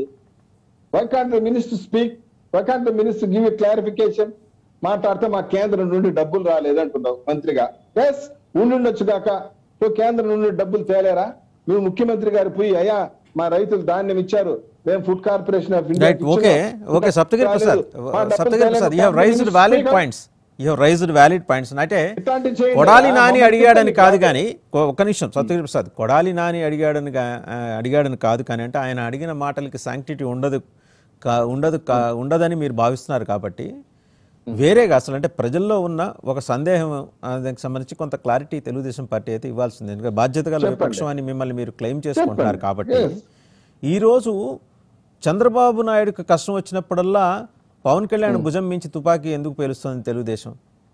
why can't the minister speak why can't the minister give clarification మాట్లాడితే మా కేంద్రం నుండి డబ్బులు రాలేదు అంటున్నావు మంత్రిగా ఎస్ ఉండుండొచ్చు కాక సో కేంద్రం నుండి డబ్బులు తేలేరా నువ్వు ముఖ్యమంత్రి గారు పోయి అయ్యా మా రైతులు ధాన్యం ఇచ్చారు మేము food corporation of India right okay okay Saptagiri Prasad Saptagiri Prasad you raised valid points you raised valid points అంటే ఇట్లాంటివి చేయండి. కొడాలి ఆ నాని మమ్మల్ని అడిగాడని కాదు కాదు. కానీ కొ- ఒక్క నిమిషం సప్తగిరి ప్రసాద్ కొడాలి నాని అడిగాడని గా- ఆ, అడిగాడని కాదు కానీ అంటే ఆయన అడిగిన మాటలకి శాంక్టిటీ ఉండదు కా- ఉండదు కా- ఉండదని మీరు భావిస్తున్నారు కాబట్టి వేరేగా అసలు అంటే ప్రజల్లో ఉన్న ఒక సందేహం ఆ, దానికి సంబంధించి కొంత క్లారిటీ తెలుగుదేశం పార్టీ అయితే ఇవ్వాల్సింది ఎందుకంటే బాధ్యత గల విపక్షం అని మిమ్మల్ని మీరు క్లెయిమ్ చేసుకుంటున్నారు కాబట్టి ఈరోజు చంద్రబాబు నాయుడుకి కష్టం వచ్చినప్పుడల్లా పవన్ కళ్యాణ్ భుజం మించి తుపాకీ ఎందుకు పేలుస్తుంది Telugu Desam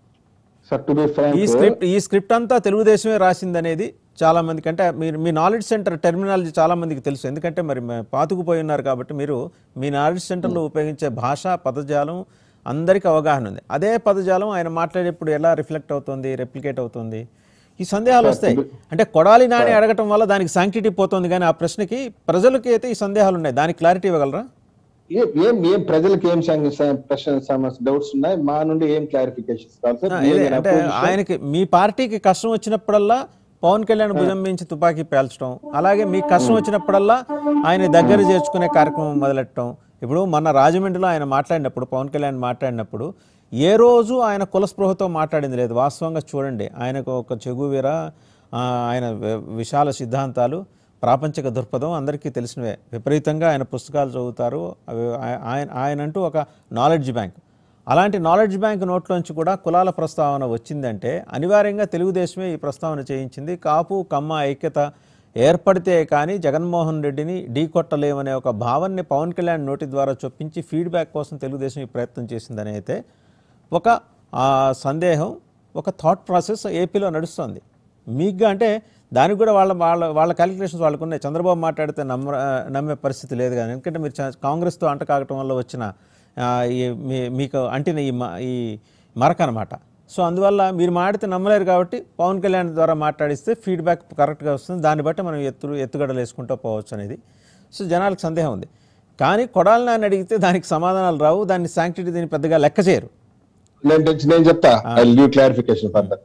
Sir, to be frank, ఈ స్క్రిప్ట్ ఈ స్క్రిప్ట్ అంతా తెలుగుదేశమే రాసిందనేది చాలా మందికి అంటే మీరు మీ నాలెడ్జ్ సెంటర్ టెర్మినాలజీ చాలా మందికి తెలుసు ఎందుకంటే మరి మ- పాతుకుపోయి ఉన్నారు కాబట్టి మీరు మీ నాలెడ్జ్ సెంటర్లో ఉపయోగించే భాష పదజాలం అందరికీ అవగాహన ఉంది అదే పదజాలం ఆయన మాట్లాడేప్పుడు ఎలా రిఫ్లెక్ట్ అవుతుంది రెప్లికేట్ అవుతుంది ఈ సందేహాలు వస్తాయి అంటే కొడాలి నాని అడగటం వల్ల దానికి శాంక్టిటీ పోతుంది కానీ ఆ ప్రశ్నకి ప్రజలకి అయితే ఈ సందేహాలు ఉన్నాయి దానికి క్లారిటీ ఇవ్వగలరా ఏం ఏం ఏం ప్రజలకు ఏం సంగ- స- ప్రశ్న సమస్య డౌట్స్ ఉన్నాయి మా నుండి ఏం క్లారిఫికేషన్స్ కావాలి సార్ ఆ, నేను ఇదే అంటే opposition- ఆయనకి మీ పార్టీకి కష్టం వచ్చినప్పుడల్లా పవన్ కళ్యాణ్ భుజం మించి తుపాకీ పేల్చడం అలాగే మీకు కష్టం వచ్చినప్పుడల్లా ఆయన దగ్గర చేర్చుకునే కార్యక్రమం మొదలెట్టడం ఇప్పుడు మన రాజమండ్రిలో ఆయన మాట్లాడినప్పుడు పవన్ కళ్యాణ్ మాట్లాడినప్పుడు ఏ రోజు ఆయన కులస్పృహతో మాట్లాడింది లేదు వాస్తవంగా చూడండి ఆయనకు ఒక చెగువీర ఆ, ఆయన వి- విశాల సిద్ధాంతాలు ప్రాపంచిక దృక్పథం అందరికీ తెలిసినవే విపరీతంగా ఆయన పుస్తకాలు చదువుతారు అవి ఆయ- ఆయన ఆయన అంటూ ఒక నాలెడ్జ్ బ్యాంక్ అలాంటి నాలెడ్జ్ బ్యాంక్ నోట్లోంచి కూడా కులాల ప్రస్తావన వచ్చిందంటే అనివార్యంగా తెలుగుదేశమే ఈ ప్రస్తావన చేయించింది కాపు కమ్మ ఐక్యత ఏర్పడితే కానీ జగన్మోహన్ రెడ్డిని ఢీకొట్టలేమనే ఒక భావాన్ని పవన్ కళ్యాణ్ నోటి ద్వారా చొప్పించి ఫీడ్బ్యాక్ కోసం తెలుగుదేశం ఈ ప్రయత్నం చేసిందని అయితే ఒక ఆ, సందేహం ఒక థాట్ ప్రాసెస్ ఏపీలో నడుస్తుంది మీగ్గా అంటే దానికి కూడా వాళ్ళ వాళ్ళ వాళ్ళ క్యాలిక్యులేషన్స్ వాళ్ళకు ఉన్నాయి చంద్రబాబు మాట్లాడితే నమ్మ నమ్మే పరిస్థితి లేదు కానీ ఎందుకంటే మీరు చ- కాంగ్రెస్తో అంటకాగటం వల్ల వచ్చిన ఆ, ఈ మీ- మీకు అంటిన ఈ మ- ఈ మరక అనమాట సో అందువల్ల మీరు మాడితే నమ్మలేరు కాబట్టి పవన్ కళ్యాణ్ ద్వారా మాట్లాడిస్తే ఫీడ్బ్యాక్ కరెక్ట్గా వస్తుంది దాన్ని బట్టి మనం ఎత్తు ఎత్తుగడలు వేసుకుంటూ పోవచ్చు అనేది సో జనాలకు సందేహం ఉంది కానీ కొడాలని అని అడిగితే దానికి సమాధానాలు రావు దాన్ని శాంక్టిటీ దీన్ని పెద్దగా లెక్క చేయరు నేను తెచ్చి- నేను చెప్తా I give clarification further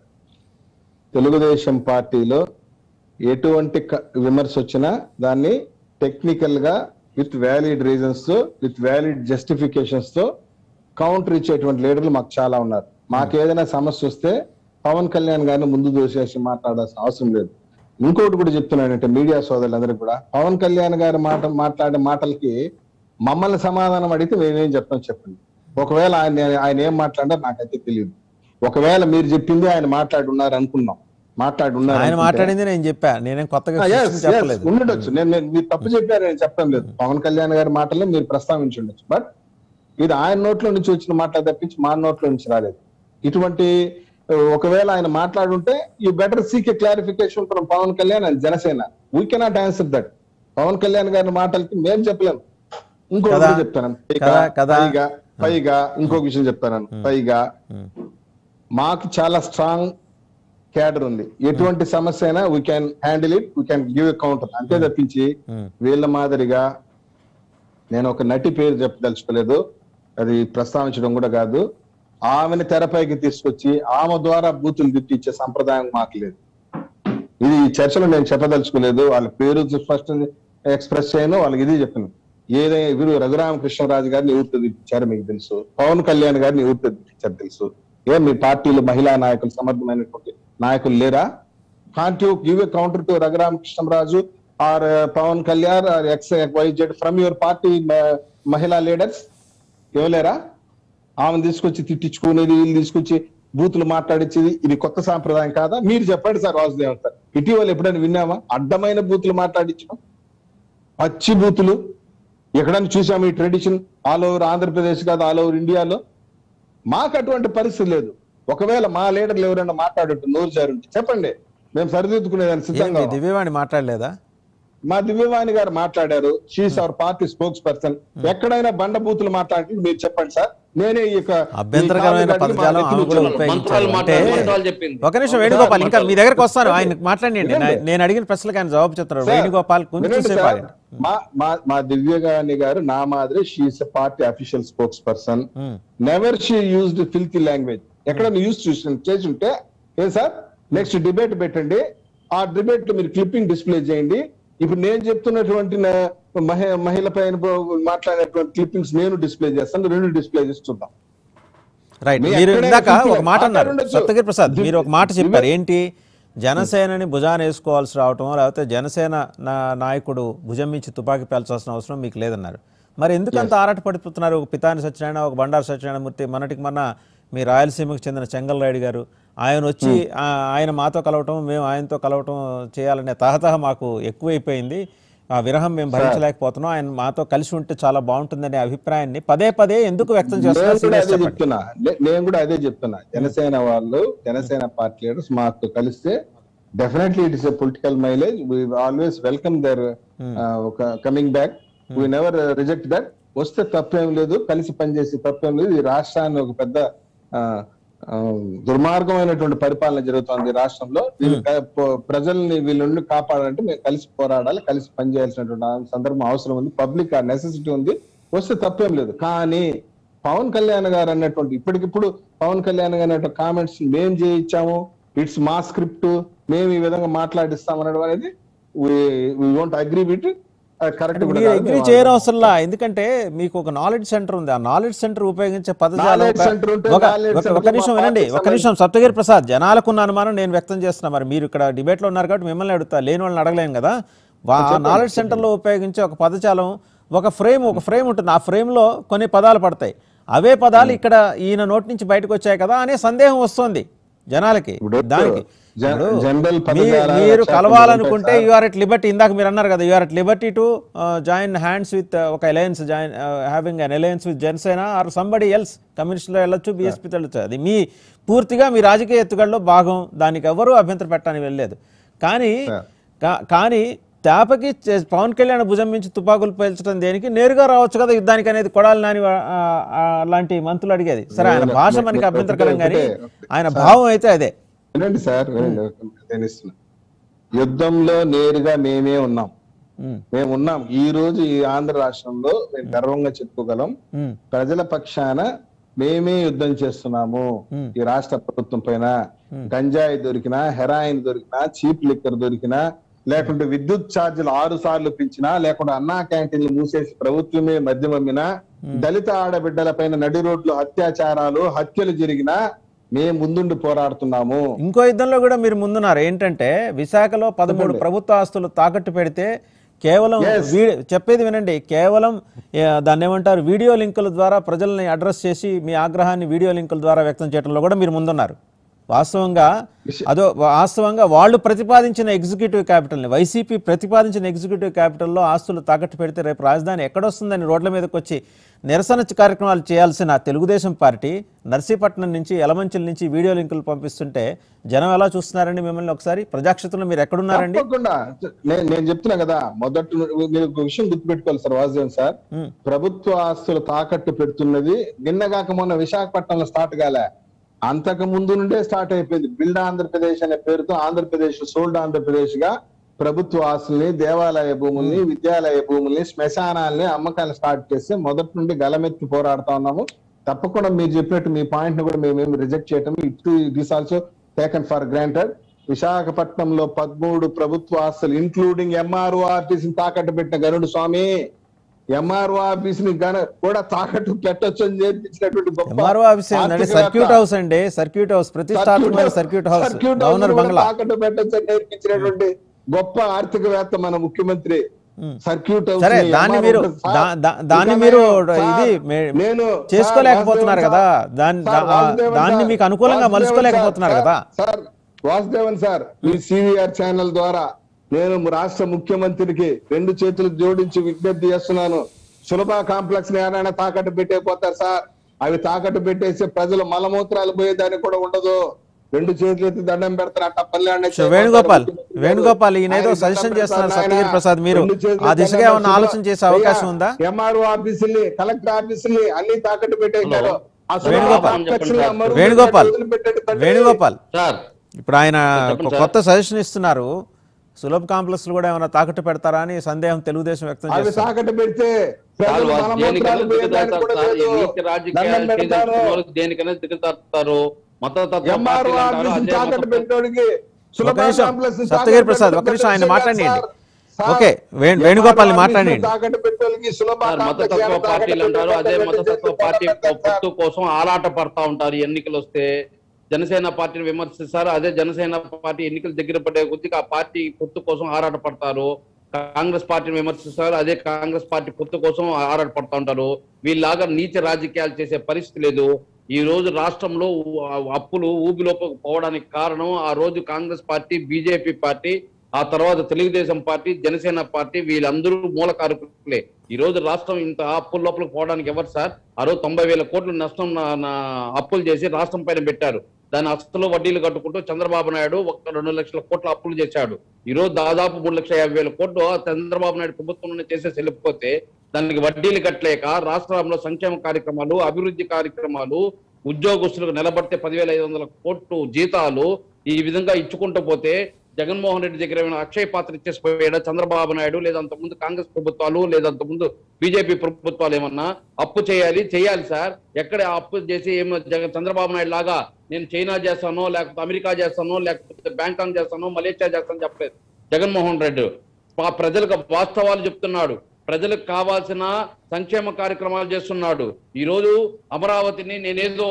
Telugu Desam పార్టీలో ఎటువంటి క- విమర్శ వచ్చినా దాన్ని టెక్నికల్ గా విత్ వ్యాలిడ్ రీజన్స్ తో విత్ వ్యాలిడ్ జస్టిఫికేషన్స్ తో కౌంటర్ ఇచ్చేటువంటి లీడర్లు మాకు చాలా ఉన్నారు మాకు ఏదైనా సమస్య వస్తే పవన్ కళ్యాణ్ గారిని ముందు దోసేసి మాట్లాడాల్సిన అవసరం లేదు ఇంకోటి కూడా చెప్తున్నానంటే మీడియా సోదరులందరికీ కూడా పవన్ కళ్యాణ్ గారి మాట మాట్లాడే మాటలకి మమ్మల్ని సమాధానం అడిగితే మేమేం చెప్తాం చెప్పండి ఒకవేళ ఆయన ఆయన ఏం మాట్లాడారో నాకైతే తెలియదు ఒకవేళ మీరు చెప్పింది ఆయన మాట్లాడున్నారు అనుకున్నాం మాట్లాడున్నారు ఆయన అనుకుంటే- మాట్లాడింది నేను చెప్పా నేనేం కొత్తగా ఆ, yes, సృష్టించి yes, చెప్పలేదు ఉండొచ్చు నేను నేను- మీరు తప్పు చెప్పారు నేను చెప్పడం లేదు పవన్ కళ్యాణ్ గారి మాటల్లో మీరు ప్రస్తావించి ఉండొచ్చు బట్ ఇది ఆయన నోట్లో నుంచి వచ్చిన మాట తప్పించి మా నోట్లో నుంచి రాలేదు ఇటువంటి ఆ, ఒకవేళ ఆయన మాట్లాడుంటే you better seek a clarification from Pawan Kalyan and Janasena we cannot answer that Pawan Kalyan garu మాటలకి మేము చెప్పలేము ఇంకొక కదా, విషయం చెప్తాను పైగా కదా, కదా. పైగా పైగా ఇంకొక విషయం చెప్తాను పైగా మాకు చాలా స్ట్రాంగ్ క్యాడర్ ఉంది ఎటువంటి సమస్య అయినా we can handle it we can give a counter అంతే తప్పించి Hmm. వీళ్ళ మాదిరిగా నేను ఒక నటి పేరు చెప్పదలుచుకోలేదు అది ప్రస్తావించడం కూడా కాదు ఆమెను తెరపైకి తీసుకొచ్చి ఆమె ద్వారా బూతులు తిట్టించే సంప్రదాయం మాకు లేదు ఇది ఈ చర్చలో నేను చెప్పదలుచుకోలేదు వాళ్ళ పేరు ఫస్ట్ ఎక్స్ప్రెస్ చేయను వాళ్ళకి ఇది చెప్పాను ఏదైనా వీరు రఘురామకృష్ణరాజు గారిని ఎవరితో తిట్టించారు మీకు తెలుసు పవన్ కళ్యాణ్ గారిని ఎవరితో తిట్టించారు తెలుసు ఏం మీ పార్టీలో మహిళా నాయకులు సమర్థమైనటువంటి నాయకులు లేరా can't you give a counter to Raghu Rama Krishna Raju or Pawan Kalyan or X Y Z from your party మహిళా లీడర్స్ ఇవ్వలేరా ఆమెను తీసుకొచ్చి తిట్టించుకునేది వీళ్ళు తీసుకొచ్చి బూతులు మాట్లాడించేది ఇది కొత్త సాంప్రదాయం కాదా మీరు చెప్పండి సార్ వాసుదేవన్ సార్ ఇటీవల ఎప్పుడైనా విన్నామా అడ్డమైన బూతులు మాట్లాడించడం పచ్చి బూతులు ఎక్కడైనా చూసాము ఈ ట్రెడిషన్ ఆల్ ఓవర్ ఆంధ్రప్రదేశ్ కాదు ఆల్ ఓవర్ ఇండియాలో మాకు అటువంటి పరిస్థితి లేదు ఒకవేళ మా లీడర్లు ఎవరైనా మాట్లాడుంటే నోరు జారుంటే చెప్పండి మేము సరిదిద్దుకునేదాన్ని ఏం సిద్ధంగా మీ ఉన్నాం. దివ్యవాణి మాట్లాడలేదా మా దివ్యవాణి గారు మాట్లాడారు she's our party spokesperson ఎక్కడైనా బండ బూతులు మాట్లాడి మీరు చెప్పండి సార్ నేనే ఈ యొక్క అభ్యంతరకరమైన ఈ కాలు కడిగి మా పదజాలం ఆమె కూడా నెత్తిన ఉపయోగించారు మంత్రాలు అంటే మాట్లాడి మంత్రాలు చెప్పింది ఒక నిమిషం వేణుగోపాల్ ఇంకా మీ దగ్గరకు వస్తాను ఆయన మాట్లాడండి వినండి. నేను అడిగిన ప్రశ్నలకు ఆయన జవాబు చెప్తున్నారు సార్, వేణుగోపాల్ కొంచెం వినండి సేపు సార్. ఆగండి మా మా మా దివ్యగాని గారు నా మాదిరి she is party official spokesperson Hmm. Never she used filthy language ఎక్కడ యూజ్ చూసి చేసి ఉంటే ఏ సార్ నెక్స్ట్ డిబేట్ పెట్టండి ఆ డిబేట్ లో మీరు క్లిప్పింగ్ డిస్ప్లే చేయండి ఇప్పుడు నేను చెప్తున్నటువంటి నా- మహి- మహిళ పైన మాట్లాడేటువంటి క్లిప్పింగ్స్ నేను డిస్ప్లే చేస్తాను రెండు డిస్ప్లే చేసి చూద్దాం రైట్ మీ మీరు ఎక్కడైనా ఇందాక చూసి ఒక మాట అన్నారు మాట్లాడుండొచ్చు. సప్తగిరి ప్రసాద్ దివ్- మీరు ఒక మాట చెప్పారు దివ్య- ఏంటి జనసేనని భుజాన వేసుకోవాల్సి రావటం లేకపోతే జనసేన నా నాయకుడు భుజం మించి తుపాకీ పేల్చాల్సిన అవసరం మీకు లేదన్నారు మరి ఎందుకు అంత ఆరాట పడిపోతున్నారు ఒక పితాని సత్యనారాయణ ఒక బండారు సత్యనారాయణమూర్తి మొన్నటికి మొన్న మీ రాయలసీమకు చెందిన చెంగల్ రాయుడు గారు ఆయన వచ్చి ఆ, ఆయన మాతో కలవటం మేము ఆయనతో కలవటం చేయాలనే తహతహ మాకు ఎక్కువైపోయింది ఆ విరహం మేము భరించలేకపోతున్నాం ఆయన మాతో కలిసి ఉంటే చాలా బాగుంటుందనే అభిప్రాయాన్ని పదే పదే ఎందుకు వ్యక్తం నేను చేస్తున్నారు కూడా serious అదే చెప్పండి. చెప్తున్నా నే- నేను కూడా అదే చెప్తున్నా జనసేన వాళ్ళు జనసేన పార్టీ లీడర్స్ మాకు కలిస్తే definitely it is a political mileage we always welcome their ఒక coming back we never reject that వస్తే తప్పేం లేదు కలిసి పనిచేసి తప్పేం లేదు ఈ రాష్ట్రాన్ని ఒక పెద్ద ఆ, ఆ, దుర్మార్గమైనటువంటి పరిపాలన జరుగుతోంది ఈ రాష్ట్రంలో దీన్ని క- పో- ప్రజల్ని వీళ్ళ నుండి కాపాడాలంటే మేము కలిసి పోరాడాలి కలిసి పనిచేయాల్సినటువంటి ఆ సందర్భం అవసరం ఉంది పబ్లిక్ ఆ నెసెసిటీ ఉంది వస్తే తప్పేం లేదు కానీ పవన్ కళ్యాణ్ గారు అన్నటువంటి ఇప్పటికిప్పుడు పవన్ కళ్యాణ్ గారు అన్నటువంటి కామెంట్స్ మేం చేయించాము ఇట్స్ మా స్క్రిప్ట్ మేము ఈ విధంగా మాట్లాడిస్తాం అనడం అనేది వోంట్ అగ్రీ విత్ కరెక్ట్ కూడా మీరు కాదు. అగ్రి చేయడం అవసరంలా ఎందుకంటే మీకు ఒక నాలెడ్జ్ సెంటర్ ఉంది ఆ నాలెడ్జ్ సెంటర్ ఉపయోగించే పదజాలం Knowledge ఒక- center ఉంటే ఒక- knowledge ఒక- center ఒక లో నిమిషం మా వినండి పార్టీకి ఒక నిమిషం సప్తగిరి ప్రసాద్ జనాలకున్న అనుమానం నేను వ్యక్తం చేస్తున్నా మరి మీరు ఇక్కడ డిబేట్ లో ఉన్నారు కాబట్టి మిమ్మల్ని అడుగుతా లేని వాళ్ళని అడగలేం కదా వా- ఆ నాలెడ్జ్ సెంటర్ లో ఉపయోగించే ఒక పదజాలం ఒక ఫ్రేమ్ ఒక ఫ్రేమ్ ఉంటుంది ఆ ఫ్రేమ్ లో కొన్ని పదాలు పడతాయి అవే పదాలు ఇక్కడ ఈయన నోటి నుంచి బయటకు వచ్చాయి కదా అనే సందేహం వస్తుంది జనాలకి ఇప్పుడు దానికి జ- ఇప్పుడు జనరల్ మీ- పదజాలాలు మీరు చాలా కలవాలనుకుంటే ఉంటాయి యు ఆర్ ఎట్ లిబర్టీ ఇందాక మీరు అన్నారు కదా you are at liberty to join hands with ఒక alliance join having an alliance with Janasena or somebody else కమ్యూనిస్ట్లో వెళ్ళొచ్చు బీఎస్పీతో వెళ్ళొచ్చు అది మీ పూర్తిగా మీ రాజకీయ ఎత్తుగడలో భాగం దానికి ఎవరూ అభ్యంతరం పెట్టడానికి వెళ్ళలేదు కానీ Sir. కా- కానీ తేపకి చే- పవన్ కళ్యాణ్ భుజం మించి తుపాకులు పేల్చడం దేనికి నేరుగా రావచ్చు కదా యుద్ధానికి అనేది కొడాలి నాని వా- ఆ, ఆ, లాంటి మంత్రులు అడిగేది సరే ఆయన నేరుగా, భాష నే- మనకి నే- అభ్యంతరకరం ఒకటే- కానీ ఒకటే. ఆయన భావం అయితే అదే వినండి సార్ వినండి నేను ఇస్తున్నా యుద్ధంలో నేరుగా మేమే ఉన్నాం ఉమ్, మేము ఉన్నాం ఈ రోజు ఈ ఆంధ్ర రాష్ట్రంలో మేము గర్వంగా చెప్పుకోగలం ఉమ్, ప్రజల పక్షాన మేమే యుద్ధం చేస్తున్నాము Hmm. ఈ రాష్ట్ర ప్రభుత్వం పైన గంజాయి దొరికినా హెరాయిన్ దొరికినా చీప్ లిక్కర్ దొరికినా లేకుంటే విద్యుత్ ఛార్జీలు ఆరు సార్లు పెంచినా లేకుంటే అన్నా క్యాంటీన్లు మూసేసి ప్రభుత్వమే మద్యం అమ్మినా దళిత ఆడబిడ్డల పైన నడి రోడ్లు అత్యాచారాలు హత్యలు జరిగినా మేము ముందుండి పోరాడుతున్నాము ఇంకో యుద్ధంలో కూడా మీరు ముందున్నారు ఏంటంటే విశాఖలో పదమూడు చెప్పండి. ప్రభుత్వ ఆస్తులు తాకట్టు పెడితే కేవలం Yes. వీ- చెప్పేది వినండి కేవలం ఏ, దాన్ని ఏమంటారు వీడియో లింకుల ద్వారా ప్రజల్ని అడ్రస్ చేసి మీ ఆగ్రహాన్ని వీడియో లింకుల ద్వారా వ్యక్తం చేయడంలో కూడా మీరు ముందున్నారు వాస్తవంగా అదో వాస్తవంగా వాళ్ళు ప్రతిపాదించిన ఎగ్జిక్యూటివ్ క్యాపిటల్ని వైసీపీ ప్రతిపాదించిన ఎగ్జిక్యూటివ్ క్యాపిటల్లో ఆస్తులు తాకట్టు పెడితే రేపు రాజధాని ఎక్కడొస్తుందని రోడ్ల మీదకి వచ్చి నిరసన కార్యక్రమాలు చేయాల్సిన తెలుగుదేశం పార్టీ నర్సీపట్నం నుంచి యలమంచిల నుంచి వీడియో లింకులు పంపిస్తుంటే జనం ఎలా చూస్తున్నారండి మిమ్మల్ని ఒకసారి ప్రజాక్షేత్రంలో మీరు ఎక్కడున్నారండి తప్పకుండా నేను నేను చెప్తున్నా కదా మొదటి ను- మీరు ఒక విషయం గుర్తుపెట్టుకోవాలి సార్ వాసుదేవన్ సార్ ఉమ్, ప్రభుత్వ ఆస్తులు తాకట్టు పెడుతున్నది నిన్నగాక మొన్న విశాఖపట్నంలో స్టార్ట్ కాలే అంతకు ముందు నుండే స్టార్ట్ అయిపోయింది బిల్డ్ ఆంధ్రప్రదేశ్ అనే పేరుతో ఆంధ్రప్రదేశ్ సోల్డ్ ఆంధ్రప్రదేశ్ గా ప్రభుత్వ ఆస్తుల్ని దేవాలయ భూముల్ని విద్యాలయ భూముల్ని శ్మశానాల్ని అమ్మకాలు స్టార్ట్ చేసి మొదటి నుండి గలమెత్తి పోరాడుతా ఉన్నాము తప్పకుండా మీరు చెప్పినట్టు మీ పాయింట్ ని కూడా మేమేమి రిజెక్ట్ చేయటం ఇటు this also taken for granted విశాఖపట్నంలో పదమూడు ప్రభుత్వ ఆస్తులు ఇంక్లూడింగ్ ఎంఆర్ఓ ఆర్టీసీ తాకట్టు పెట్టిన గరుడు స్వామి ఎంఆర్ఓ ఆఫీస్ ని గన కూడా తాకట్టు పెట్టొచ్చు అని నేర్పించినటువంటి గొప్ప ఎంఆర్ఓ ఆఫీస్ ఏంటండి ఆర్థికవేత్త. సర్క్యూట్ హౌస్ అండి సర్క్యూట్ హౌస్ ప్రతిష్టాత్మకమైన circuit house circuit governor house కూడా బంగ్లా తాకట్టు పెట్టొచ్చు అని నేర్పించినటువంటి గొప్ప ఆర్థికవేత్త మన ముఖ్యమంత్రి ఉమ్. సర్క్యూట్ హౌస్ సరే ని దాన్ని MRO మీరు సార్, దా- దా- దాన్ని ఇంకా మీరు నేను- ఇది సార్, మే- నేను చేసుకోలేకపోతున్నారు సార్, కదా వాసుదేవన్ దాన్ని సార్, దా- వాసుదేవన్ దాన్ని సార్, మీకు అనుకూలంగా వాసుదేవన్ మలుచుకోలేకపోతున్నారు సార్, కదా సార్ వాసుదేవన్ సార్ మీ సివిఆర్ ఛానల్ ద్వారా నేను రాష్ట్ర ముఖ్యమంత్రికి రెండు చేతులు జోడించి విజ్ఞప్తి చేస్తున్నాను సులభ కాంప్లెక్స్ ని ఏమైనా తాకట్టు పెట్టేపోతారు సార్ అవి తాకట్టు పెట్టేసి ప్రజలు మలమూత్రాలు పోయేదానికి కూడా ఉండదు రెండు చేతులు ఎత్తి దండం పెడతారు అట్ట పల్లె సో వేణుగోపాల్ వేణుగోపాల్ ఈయన ఏదో సజెషన్ చేస్తున్నారు సత్యగిరి ప్రసాద్ మీరు ఆ దిశగా ఏమన్నా ఆలోచన చేసే అవకాశం ఉందా ఎంఆర్ఓ ఆఫీసుల్ని కలెక్టర్ ఆఫీసుల్ని అన్ని తాకట్టు పెట్టేశారు ఆ సులభ వేణుగోపాల్. కాంప్లెక్స్ ని అమ్మరు వేణుగోపాల్. వదిలిపెట్టండి తండ్రి. వేణుగోపాల్ సార్ ఇప్పుడు ఆయన చెప్పండి ఒక సార్. కొత్త సజెషన్ ఇస్తున్నారు సులభ కాంప్లెక్స్ కూడా ఏమైనా తాకట్టు పెడతారా అని సందేహం తెలుగుదేశం వ్యక్తం అవి చేస్తారు తాకట్టు పెడితే ప్రజలు సార్, వాళ్ళు దేనికైనా మలమూత్రాలు పోయేదానికి దిగజారుతారు కూడా సార్. లేదు. ఈ నీతి దండం రాజకీయాలు పెడతారు చేసిన వాళ్ళు దేనికైనా దిగజారుతారు మతతత్వ ఎంఆర్ఓ పార్టీలు అంటారు, ఆఫీసులు అదే తాకట్టు మత- పెట్టడానికి ఒక సులభ నిమిషం కాంప్లెక్స్ ని సత్యగిరి తాకట్టు ప్రసాద్ ఒక పెట్టడం నిమిషం ఆయన సార్, మాట్లాడండి సార్, ఓకే వే- ఎంఆర్ఓ వేణుగోపాల్ని ఆఫీసులు మాట్లాడండి తాకట్టు పెట్టడానికి సులభ సార్ కాంప్లెక్స్ మతతత్వ ని తాకట్టు పార్టీలు అంటారు అదే పెట్టడం మతతత్వ పార్టీ సార్. పొత్తు కోసం ఆలాట పడతా ఉంటారు ఎన్నికలు వస్తే జనసేన పార్టీని విమర్శిస్తారు అదే జనసేన పార్టీ ఎన్నికలు దగ్గర పడే కొద్దిగా ఆ పార్టీ పొత్తు కోసం ఆరాట పడతారు కాంగ్రెస్ పార్టీని విమర్శిస్తారు అదే కాంగ్రెస్ పార్టీ పొత్తు కోసం ఆరాట పడతా ఉంటారు వీళ్ళలాగా నీచ రాజకీయాలు చేసే పరిస్థితి లేదు ఈ రోజు రాష్ట్రంలో ఊ- అప్పులు ఊబిలోకి పోవడానికి కారణం ఆ రోజు కాంగ్రెస్ పార్టీ బీజేపీ పార్టీ ఆ తర్వాత తెలుగుదేశం పార్టీ జనసేన పార్టీ వీళ్ళందరూ మూల కారకులే ఈ రోజు రాష్ట్రం ఇంత అప్పుల లోపలికి పోవడానికి ఎవరు సార్ ఆ రోజు తొంభై వేల కోట్లు నష్టం నా- నా అప్పులు చేసి రాష్ట్రం పైన పెట్టారు దాని అసలు వడ్డీలు కట్టుకుంటూ చంద్రబాబు నాయుడు ఒక రెండు లక్షల కోట్ల అప్పులు చేశాడు ఈ రోజు దాదాపు మూడు లక్షల యాభై వేల కోట్లు ఆ చంద్రబాబు నాయుడు ప్రభుత్వంలోనే చేసేసి వెళ్ళిపోతే దానికి వడ్డీలు కట్టలేక రాష్ట్రంలో సంక్షేమ కార్యక్రమాలు అభివృద్ధి కార్యక్రమాలు ఉద్యోగస్తులకు నిలబడితే పదివేల ఐదు వందల కోట్లు జీతాలు ఈ విధంగా ఇచ్చుకుంటూ పోతే జగన్మోహన్ రెడ్డి దగ్గర ఏమైనా అక్షయ పాత్ర ఇచ్చేసిపోయాడా చంద్రబాబు నాయుడు లేదా అంతకుముందు కాంగ్రెస్ ప్రభుత్వాలు లేదా అంతకుముందు బీజేపీ ప్రభుత్వాలు ఏమన్నా అప్పు చేయాలి చేయాలి సార్ ఎక్కడ అప్పు చేసి ఏమో జగన్ చంద్రబాబు నాయుడు లాగా నేను చైనా చేస్తానో లేకపోతే అమెరికా చేస్తానో లేకపోతే బ్యాంకాక్ చేస్తానో మలేషియా చేస్తానో చెప్పలేదు జగన్మోహన్ రెడ్డి ఆ ప్రజలకు వాస్తవాలు చెప్తున్నాడు ప్రజలకు కావాల్సిన సంక్షేమ కార్యక్రమాలు చేస్తున్నాడు ఈ రోజు అమరావతిని నేనేదో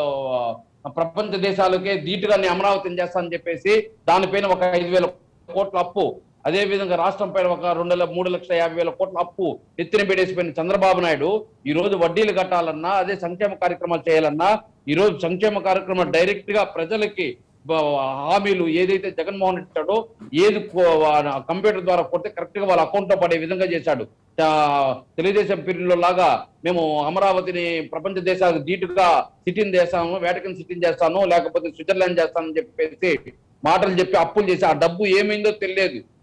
ఆ, ప్రపంచ దేశాలకే ధీటుగా నేను అమరావతిని చేస్తానని చెప్పేసి దానిపైన ఒక ఐదు వేల కోట్ల అప్పు అదే విధంగా రాష్ట్రం పైన ఒక రెండు ల- మూడు లక్షల యాభై వేల కోట్ల అప్పు ఎత్తిన పెట్టేసిపోయిన చంద్రబాబు నాయుడు ఈ రోజు వడ్డీలు కట్టాలన్నా అదే సంక్షేమ కార్యక్రమాలు చేయాలన్నా ఈ రోజు సంక్షేమ కార్యక్రమాలు డైరెక్ట్ గా ప్రజలకి బ- హామీలు ఏదైతే జగన్మోహన్ రెడ్డి ఇచ్చాడో ఏది కో- వా- కంప్యూటర్ ద్వారా కొడితే కరెక్ట్ గా వాళ్ళ అకౌంట్ లో పడే విధంగా చేశాడు ఆ, తెలుగుదేశం పీరియడ్ లో లాగా మేము అమరావతిని ప్రపంచ దేశాలకు ధీటుగా సిటీని చేస్తాము వేటకన్ సిటీని చేస్తాను లేకపోతే స్విట్జర్లాండ్ చేస్తానని చెప్పేసి మాటలు చెప్పి అప్పులు చేసి ఆ డబ్బు ఏమైందో తెలియదు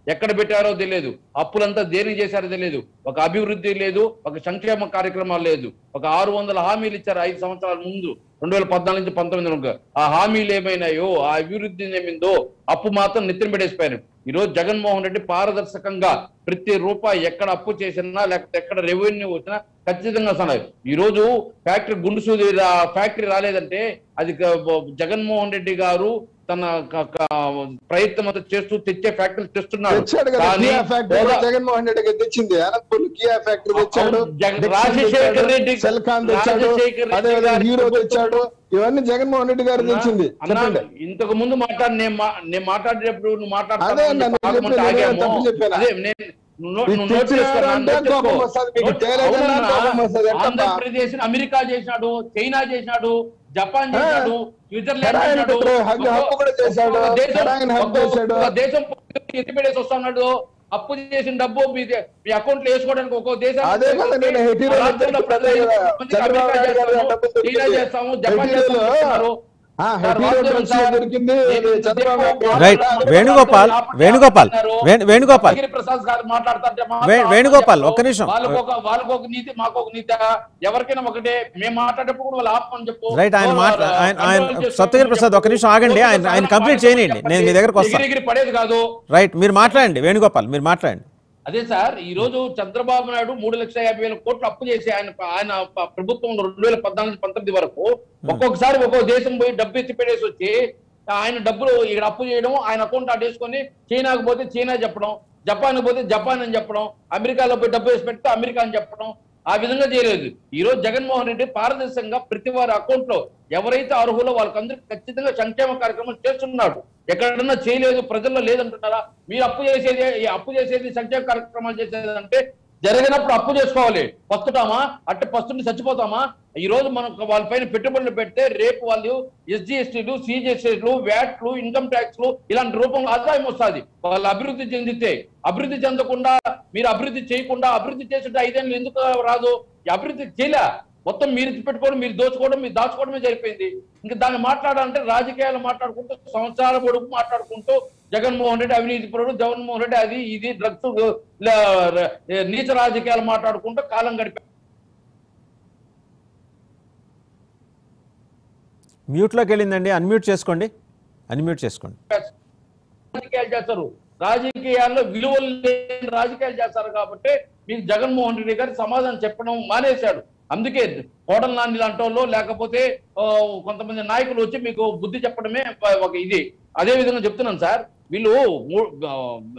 ఎక్కడ పెట్టారో తెలియదు అప్పులంతా దేనికి చేశారో తెలియదు ఒక అభివృద్ధి లేదు ఒక సంక్షేమ కార్యక్రమాలు లేదు ఒక ఆరు వందల హామీలు ఇచ్చారు ఐదు సంవత్సరాల ముందు రెండు వేల పద్నాలుగు నుంచి పంతొమ్మిది వరకు ఆ హామీలు ఏమైనాయో ఆ అభివృద్ధి ఏమైందో అప్పు మాత్రం నెత్తిన పెట్టేసిపోయారు ఈ రోజు జగన్మోహన్ రెడ్డి పారదర్శకంగా ప్రతి రూపాయి ఎక్కడ అప్పు చేసినా లేకపోతే ఎక్కడ రెవెన్యూ వచ్చినా ఖచ్చితంగా వస్తున్నాయి ఈ రోజు ఫ్యాక్టరీ గుండు సూది రా- ఫ్యాక్టరీ రాలేదంటే అది క- జగన్మోహన్ రెడ్డి గారు తన క- క- ప్రయత్నం అంతా చేస్తూ తెచ్చే ఫ్యాక్టరీ తెస్తున్నాడు తెచ్చాడు కదా కానీ కియా ఫ్యాక్టరీ హోదా- జగన్మోహన్ రెడ్డి గారు తెచ్చింది అనంతపూర్ కియా ఫ్యాక్టరీ తెచ్చాడు అవును, జగన్- డిక్సన్ రాజశేఖర్ తెచ్చాడు, రెడ్డి సెల్కాన్ తెచ్చాడు రాజశేఖర్ రెడ్డి అదే గారి హీరో ప్రభుత్వం- తెచ్చాడు ఇవన్నీ జగన్మోహన్ రెడ్డి గారు తెచ్చింది అన్నా, చెప్పండి ఇంతకు ముందు మాట్లాడి నేను మా- నేను మాట్లాడేటప్పుడు నువ్వు అదే అన్నా, నేను మాట్లాడుతున్నావు చెప్పిన నేను తప్పు చెప్పానా? అదే నేను నో- మీకు నువ్వు నోట్ తెచ్చినాడు చేసుకో, అంటే నోట్ చేసుకో. కోపం వస్తది, మీకు నోట్- తేలేదన్నా అవునన్నా, కోపం వస్తది, ఎట్టబ్బా? ఆంధ్రప్రదేశ్ ని అమెరికా చేసినాడు చైనా చేసినాడు జపాన్ ఆ. చేసినాడు స్విట్జర్లాండ్ కడాయిని చేసినాడు పెట్టరు, హగ్గు- హక్కు కూడా చేశాడు, ఒక్కొక్క దేశం- కడాయిని హక్కు ఒక్కొక్క చేశాడు. దేశం ఎత్తిపెట్టేసి వస్తున్నాడు అప్పు చేసిన డబ్బు మీ మీ అకౌంట్ లో వేసుకోవడానికి ఒక్కో దేశం అదే కదా నేను హెటీరో రాష్ట్రంలో చెప్పేది ప్రజలు కదా. మంది చంద్రబాబు అమెరికా నాయుడు గారు చేస్తాము, డబ్బులు చైనా దొరికింది. చేస్తాము జపాన్ హెటీరోలో చేస్తాము చెప్తున్నారు. ఆ, సార్, హెటీరో వాస్తవం డ్రగ్స్ సార్. దొరికింది నేను చంద్రబాబు నాయుడు గారు రైట్ వేణుగోపాల్ వేణుగోపాల్ వేణు- వేణుగోపాల్ గిరి ప్రసాద్ గారు మాట్లాడుతుంటే మాత్రం వే- వేణుగోపాల్, ఒక్క నిమిషం. వాళ్ళకు ఒక వాళ్ళకు ఒక నీతి మాకు ఒక నీతి ఎవరికైనా ఒకటే మేము మాట్లాడేటప్పుడు కూడా వాళ్ళు ఆపమని చెప్పు రైట్ ఆయన మాట్లా ఆయన ఆయన సప్తగిరి ప్రసాద్ ఒక్క నిమిషం ఆగండి ఆయన ఆయన కంప్లీట్ చేయనండి నేను మీ దగ్గరకు వస్తాను ఎగిరి ఎగిరి పడేది కాదు రైట్ మీరు మాట్లాడండి వేణుగోపాల్ మీరు మాట్లాడండి అదే సార్ ఈ రోజు చంద్రబాబు నాయుడు మూడు లక్షల యాభై వేల కోట్లు అప్పు చేసి ఆయన ఆయన ప- ప్రభుత్వంలో రెండు వేల పద్నాలుగు నుంచి పంతొమ్మిది వరకు ఒక్కొక్కసారి ఒక్కొక్క దేశం పోయి డబ్బు ఎత్తి పెట్టేసి వచ్చి ఆయన డబ్బులు ఇక్కడ అప్పు చేయడం ఆయన అకౌంట్ అట్టేసుకొని చైనాకు పోతే చైనా చెప్పడం జపాన్ పోతే జపాన్ అని చెప్పడం అమెరికాలో పోయి డబ్బు వేసి పెడితే అమెరికా అని చెప్పడం ఆ విధంగా చేయలేదు ఈ రోజు జగన్మోహన్ రెడ్డి పారదర్శకంగా ప్రతి వారి అకౌంట్ లో ఎవరైతే అర్హులో వాళ్ళకందరికీ ఖచ్చితంగా సంక్షేమ కార్యక్రమం చేస్తున్నాడు ఎక్కడన్నా చేయలేదు ప్రజల్లో లేదంటున్నారా మీరు అప్పు చేసేది ఈ అప్పు చేసేది సంక్షేమ కార్యక్రమాలు చేసేది అంటే జరిగినప్పుడు అప్పు చేసుకోవాలి పస్తుటామా అట్ట పస్తుండి చచ్చిపోతామా ఈ రోజు మనం వాళ్ళపైన పెట్టుబడులు పెడితే రేపు వాళ్ళు ఎస్జీ ఎస్టీలు సిజిఎస్టీలు వ్యాట్లు ఇన్కమ్ ట్యాక్స్లు ఇలాంటి రూపంలో ఆదాయం వస్తుంది వాళ్ళు అభివృద్ధి చెందితే అభివృద్ధి చెందకుండా మీరు అభివృద్ధి చేయకుండా అభివృద్ధి చేస్తుంటే ఐదేళ్ళు ఎందుకు రాదు ఈ అభివృద్ధి చేయలే మొత్తం మీరు పెట్టుకోవడం మీరు దోచుకోవడం మీరు దాచుకోవడమే జరిపోయింది ఇంకా దాన్ని మాట్లాడాలంటే రాజకీయాలు మాట్లాడుకుంటూ సంవత్సరాల పొడుగు మాట్లాడుకుంటూ జగన్మోహన్ రెడ్డి అవినీతి పరుడు జగన్మోహన్ రెడ్డి అది ఇది డ్రగ్స్ నీచ రాజకీయాలు మాట్లాడుకుంటూ కాలం గడిపే మ్యూట్లోకి వెళ్ళిందండి అన్మ్యూట్ చేసుకోండి అన్మ్యూట్ చేసుకోండి రాజకీయాలు చేస్తారు రాజకీయాల్లో విలువలు లేని రాజకీయాలు చేస్తారు కాబట్టి మీకు జగన్మోహన్ రెడ్డి గారు సమాధానం చెప్పడం మానేశాడు అందుకే కోడల నాని లాంటి వాళ్ళు లేకపోతే ఆ, కొంతమంది నాయకులు వచ్చి మీకు బుద్ధి చెప్పడమే ఒక ఇది అదే విధంగా చెప్తున్నాను సార్ వీళ్ళు మూ- ఆ,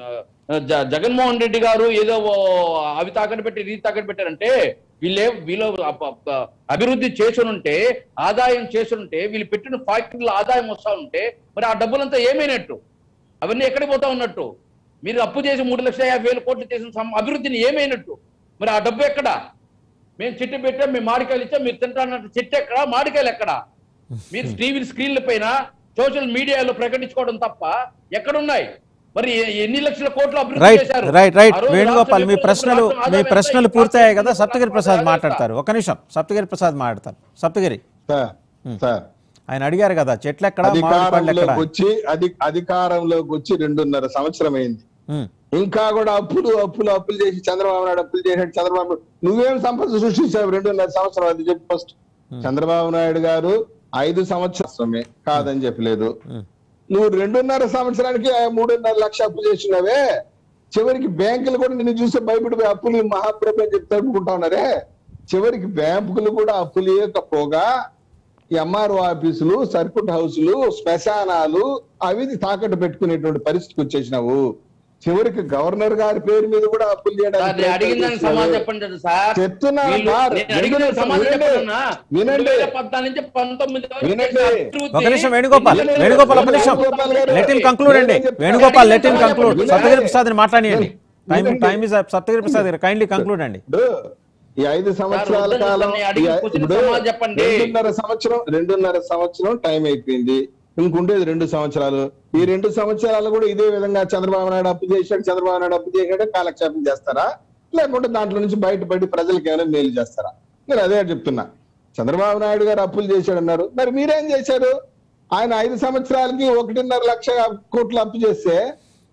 జ- జగన్మోహన్ రెడ్డి గారు ఏదో ఓ అవి తాకట్టు పెట్టి ఇది తాకట్టు పెట్టారంటే వీళ్ళే వీళ్ళు అప- అప- అభివృద్ధి చేసుంటే ఆదాయం చేసుంటే వీళ్ళు పెట్టిన ఫ్యాక్టరీలో ఆదాయం వస్తా ఉంటే మరి ఆ డబ్బులంతా ఏమైనట్టు అవన్నీ ఎక్కడికి పోతా ఉన్నట్టు మీరు అప్పు చేసి మూడు లక్షల యాభై వేల కోట్లు చేసిన సమ- అభివృద్ధిని ఏమైనట్టు మరి ఆ డబ్బు ఎక్కడ మేము చెట్టు పెట్టాం మేము మామిడికాయలు ఇచ్చాం మీరు తింటానట్టు చెట్టు ఎక్కడ మామిడికాయలు ఎక్కడ మీరు టీవీ స్క్రీన్ల పైన సోషల్ మీడియాలో ప్రకటించుకోవడం తప్ప ఎక్కడున్నాయి మరి ఎ- ఎన్ని లక్షల కోట్లు అభివృద్ధి రైట్ చేశారు రైట్ రైట్ ఆ రోజు వేణుగోపాల్ మీ రాష్ట్ర ప్రశ్నలు రాష్ట్రం మీ ఆదాయం ఎంత? ప్రశ్నలు ఈ పూర్తయ్యాయి కదా రాష్ట్రం సప్తగిరి ప్రసాద్ ఆదాయం ఎంత? మాట్లాడతారు ఒక నిమిషం సప్తగిరి ప్రసాద్ మాట్లాడతారు సప్తగిరి సార్ సార్ ఆయన అడిగారు కదా చెట్లు ఎక్కడ మామిడి పళ్ళు ఎక్కడ అధికారంలోకి వచ్చి అధి అధికారంలోకి వచ్చి రెండున్నర సంవత్సరం అయింది ఉమ్, ఇంకా కూడా అప్పులు అప్పులు అప్పులు చేసి చంద్రబాబు నాయుడు అప్పులు చేసాడు చంద్రబాబు నువ్వేం సంపద సృష్టించావు రెండున్నర సంవత్సరం అది చెప్పు ఫస్ట్ చంద్రబాబు నాయుడు గారు ఐదు సంవత్సరమే కాదని చెప్పలేదు ఉమ్. నువ్వు రెండున్నర సంవత్సరానికి ఆ మూడున్నర లక్ష అప్పు చేసినావే చివరికి బ్యాంకులు కూడా నిన్ను చూస్తే భయపడిపోయి అప్పులు మహాప్రభు అని చెప్తే అనుకుంటా ఉన్నారే చివరికి బ్యాంకులు కూడా అప్పులు ఇవ్వకపోగా ఎంఆర్ఓ ఆఫీసులు సర్క్యూట్ హౌసులు శ్మశానాలు అవి తాకట్టు పెట్టుకునేటువంటి పరిస్థితికి వచ్చేసినావు చివరికి గవర్నర్ గారి పేరు మీద కూడా అప్పులు సార్, చేయడానికి నేను అడిగిన దానికి సమాధానం ప్రయత్నం చెప్పండి సార్ చెప్తున్నాను వీళ్ళు- సార్. నేను అడిగిన దానికి వినండి, సమాధానం వినండి. చెప్పండి అన్నా. వినండి. 2014 నుంచి 19 వరకు వినండి. చేసిన అభివృద్ధి- ఒక నిమిషం వేణుగోపాల్ వినండి. వేణుగోపాల్ ఒక నిమిషం వేణుగోపాల్ గారు. లెట్ ఇన్ కంక్లూడ్ అండి నేను చెప్తాను. వేణుగోపాల్ లెట్ ఇన్ వినండి. కంక్లూడ్ వినండి. సప్తగిరి ప్రసాద్ మాట్లాడియండి టైం వినండి. Time is Saptagiri Prasad garu kindly conclude అండి ఇప్పుడు ఈ ఐదు సంవత్సరాల వద్దండి సార్, కాలం నేను అడిగిన ఈ- క్వశ్చన్ ఇప్పుడు సమాధానం చెప్పండి. రెండున్నర సంవత్సరం రెండున్నర సంవత్సరం టైం అయిపోయింది ఇంకుండేది రెండు సంవత్సరాలు ఈ రెండు సంవత్సరాలు కూడా ఇదే విధంగా చంద్రబాబు నాయుడు అప్పు చేశాడు చంద్రబాబు నాయుడు అప్పు చేశాడు కాలక్షేపం చేస్తారా లేకుంటే దాంట్లో నుంచి బయటపడి ప్రజలకు ఏమైనా మేలు చేస్తారా నేను అదే చెప్తున్నా చంద్రబాబు నాయుడు గారు అప్పులు చేశాడు అన్నారు మరి మీరేం చేశారు ఆయన ఐదు సంవత్సరాలకి ఒకటిన్నర లక్ష కోట్లు అప్పు చేస్తే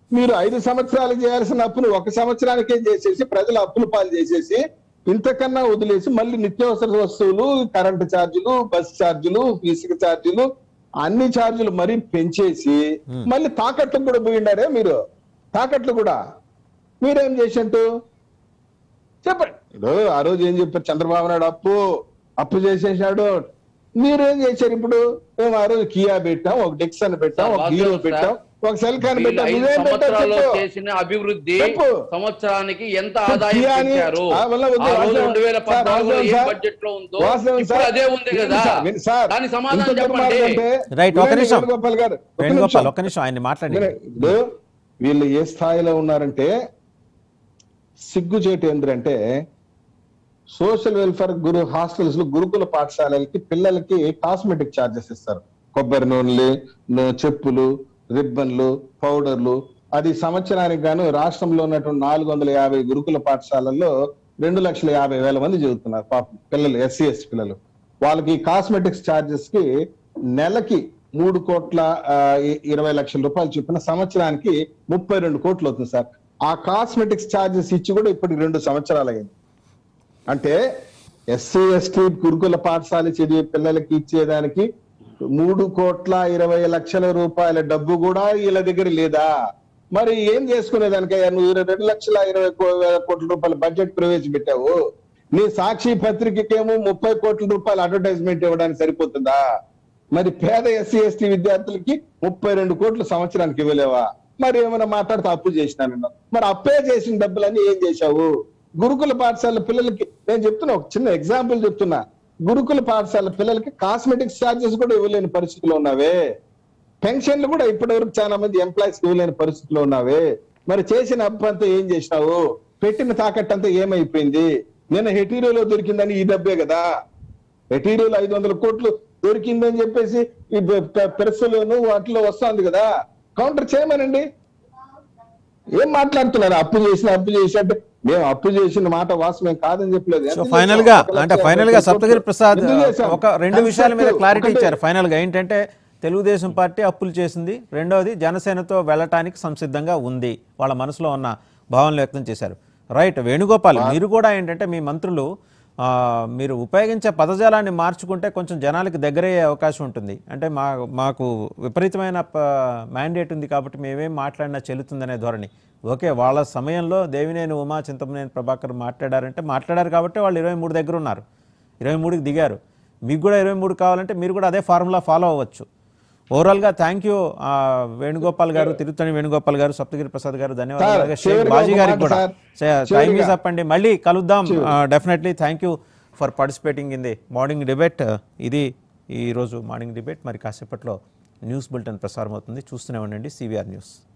మీరు ఐదు సంవత్సరాలు చేయాల్సిన అప్పును ఒక సంవత్సరానికే చేసేసి ప్రజల అప్పులు పాలు చేసేసి ఇంతకన్నా వదిలేసి మళ్ళీ నిత్యావసర వస్తువులు కరెంటు ఛార్జీలు బస్ ఛార్జీలు ఇసుక ఛార్జీలు అన్ని ఛార్జీలు మరీ పెంచేసి మళ్ళీ తాకట్లు కూడా పోయిండారే మీరు తాకట్లు కూడా మీరేం చేసినట్టు చెప్పండి ఇప్పుడు ఆ రోజు ఏం చెప్పారు చంద్రబాబు నాయుడు అప్పు అప్పు చేసేసాడు మీరేం చేశారు ఇప్పుడు మేము ఆ రోజు కియా పెట్టాం ఒక డెక్సన్ పెట్టాం ఒక సార్, హీరో వాస్తవం పెట్టాం ఒక సెల్ కాన్ వీళ్ళు పెట్టాం ఐదు నువ్వేం పెట్టావు సంవత్సరాల్లో చెప్పు. చేసిన అభివృద్ధి చెప్పు. సంవత్సరానికి ఎంత చెప్పు, ఆదాయం కియాని- పెంచారు ఆ, వల్ల వద్దు, ఆ రోజు వాస్తవం. రెండు వేల సార్, పద్నాలుగులో వాస్తవం ఏ సార్. బడ్జెట్ లో ఉందో వాస్తవం ఇప్పుడు సార్. అదే ఉంది వినండి కదా సార్, వినండి సార్. దాని ఇంత సమాధానం చెప్పండి దుర్మార్గం అంటే- రైట్ ఒక వినండి నిమిషం వేణుగోపాల్ గారు ఒక వేణుగోపాల్ నిమిషం. ఒక్క నిమిషం ఆయన్ని మాట్లాడి వినండి. ఇప్పుడు వీళ్ళు ఏ స్థాయిలో ఉన్నారంటే సిగ్గుచేటు ఏంటంటే సోషల్ వెల్ఫేర్ గురు హాస్టల్స్ లో గురుకుల పాఠశాలలకి పిల్లలకి కాస్మెటిక్ ఛార్జెస్ ఇస్తారు కొబ్బరి నూనెలు న- చెప్పులు రిబ్బన్లు పౌడర్లు అది సంవత్సరానికి గాను రాష్ట్రంలో ఉన్నటువంటి నాలుగు వందల యాభై గురుకుల పాఠశాలల్లో రెండు లక్షల యాభై వేల మంది చదువుతున్నారు పాపం పిల్లలు ఎస్సీ ఎస్టీ పిల్లలు వాళ్ళకి కాస్మెటిక్స్ ఛార్జెస్ కి నెలకి మూడు కోట్ల ఆ, ఇ- ఇరవై లక్షల రూపాయలు చొప్పున సంవత్సరానికి ముప్పై రెండు కోట్లు అవుతుంది సార్ ఆ కాస్మెటిక్స్ ఛార్జెస్ ఇచ్చి కూడా ఇప్పటికి రెండు సంవత్సరాలు అయింది అంటే ఎస్సీ ఎస్టీ గురుకుల పాఠశాల చదివే పిల్లలకి ఇచ్చేదానికి మూడు కోట్ల ఇరవై లక్షల రూపాయల డబ్బు కూడా వీళ్ళ దగ్గర లేదా మరి ఏం చేసుకునేదానికయ్యా నువ్వు ఇరవై రెండు లక్షల ఇరవై కో- వేల కోట్ల రూపాయల బడ్జెట్ ప్రవేశపెట్టావు నీ సాక్షి పత్రికకేమో ముప్పై కోట్ల రూపాయల అడ్వర్టైజ్మెంట్ ఇవ్వడానికి సరిపోతుందా మరి పేద ఎస్సీ ఎస్టీ విద్యార్థులకి ముప్పై రెండు కోట్లు సంవత్సరానికి ఇవ్వలేవా మరి ఏమైనా మాట్లాడితే అప్పు చేసినాను మరి అప్పే చేసిన డబ్బులన్నీ ఏం చేశావు గురుకుల పాఠశాల పిల్లలకి నేను చెప్తున్నా ఒక చిన్న ఎగ్జాంపుల్ చెప్తున్నా గురుకుల పాఠశాల పిల్లలకి కాస్మెటిక్స్ ఛార్జెస్ కూడా ఇవ్వలేని పరిస్థితిలో ఉన్నావే పెన్షన్లు కూడా ఇప్పటి వరకు చాలా మంది ఎంప్లాయీస్ ఇవ్వలేని పరిస్థితిలో ఉన్నావే మరి చేసిన అప్పు అంతా ఏం చేసినావు పెట్టిన తాకట్టు అంతా ఏమైపోయింది నిన్న హెటీరియోలో దొరికిందని ఈ డబ్బే కదా మెటీరియల్ ఐదు వందల కోట్లు దొరికిందని చెప్పేసి ఈ పెరసలోను వాటిలో వస్తుంది కదా కౌంటర్ చేయమనండి ఏం మాట్లాడుతున్నారు అప్పు చేసిన అప్పు చేసి అంటే మేము అప్పు చేసిన మాట వాస్తవం కాదని చెప్పలేదు సో ఎంత ఫైనల్ చేశాం? గా ఒక లక్ష అంటే యాభై ఫైనల్ గా కోట్లు. సప్తగిరి ప్రసాద్ ఎందుకు చేశాం? ఒక రెండు విషయాల మీద Concept క్లారిటీ ఒకటే. ఇచ్చారు ఫైనల్ గా ఏంటంటే తెలుగుదేశం పార్టీ అప్పులు చేసింది రెండవది జనసేనతో వెళ్ళటానికి సంసిద్ధంగా ఉంది వాళ్ళ మనసులో ఉన్న భావనలు వ్యక్తం చేశారు రైట్ వేణుగోపాల్ మీరు కూడా ఏంటంటే మీ మంత్రులు ఆ, మీరు ఉపయోగించే పదజాలాన్ని మార్చుకుంటే కొంచెం జనాలకి దగ్గరయ్యే అవకాశం ఉంటుంది అంటే మా మాకు విపరీతమైన మ్యాండేట్ ఉంది కాబట్టి మేమేం మాట్లాడినా చెల్లుతుందనే ధోరణి ఓకే వాళ్ళ సమయంలో దేవినేని ఉమా చింతమనేని ప్రభాకర్ మాట్లాడారంటే మాట్లాడారు కాబట్టి వాళ్ళు ఇరవై మూడు దగ్గర ఉన్నారు ఇరవై మూడుకి దిగారు మీకు కూడా ఇరవై మూడు కావాలంటే మీరు కూడా అదే ఫార్ములా ఫాలో అవ్వచ్చు ఓవరాల్గా థ్యాంక్ యూ వేణుగోపాల్ గారు తిరుత్తని వేణుగోపాల్ గారు సప్తగిరి ప్రసాద్ గారు ధన్యవాదాలు సార్, అలాగే షేక్ చివరిగా బాజీ ఒక గారికి మాట కూడా సార్. టైం చివరిగా. ఈజ్ అప్ అండి మళ్ళీ కలుద్దాం definitely thank you for participating in the morning debate ఇది ఈరోజు మార్నింగ్ డిబేట్ మరి కాసేపట్లో న్యూస్ బులెటిన్ ప్రసారం అవుతుంది చూస్తూనే ఉండండి సివిఆర్ న్యూస్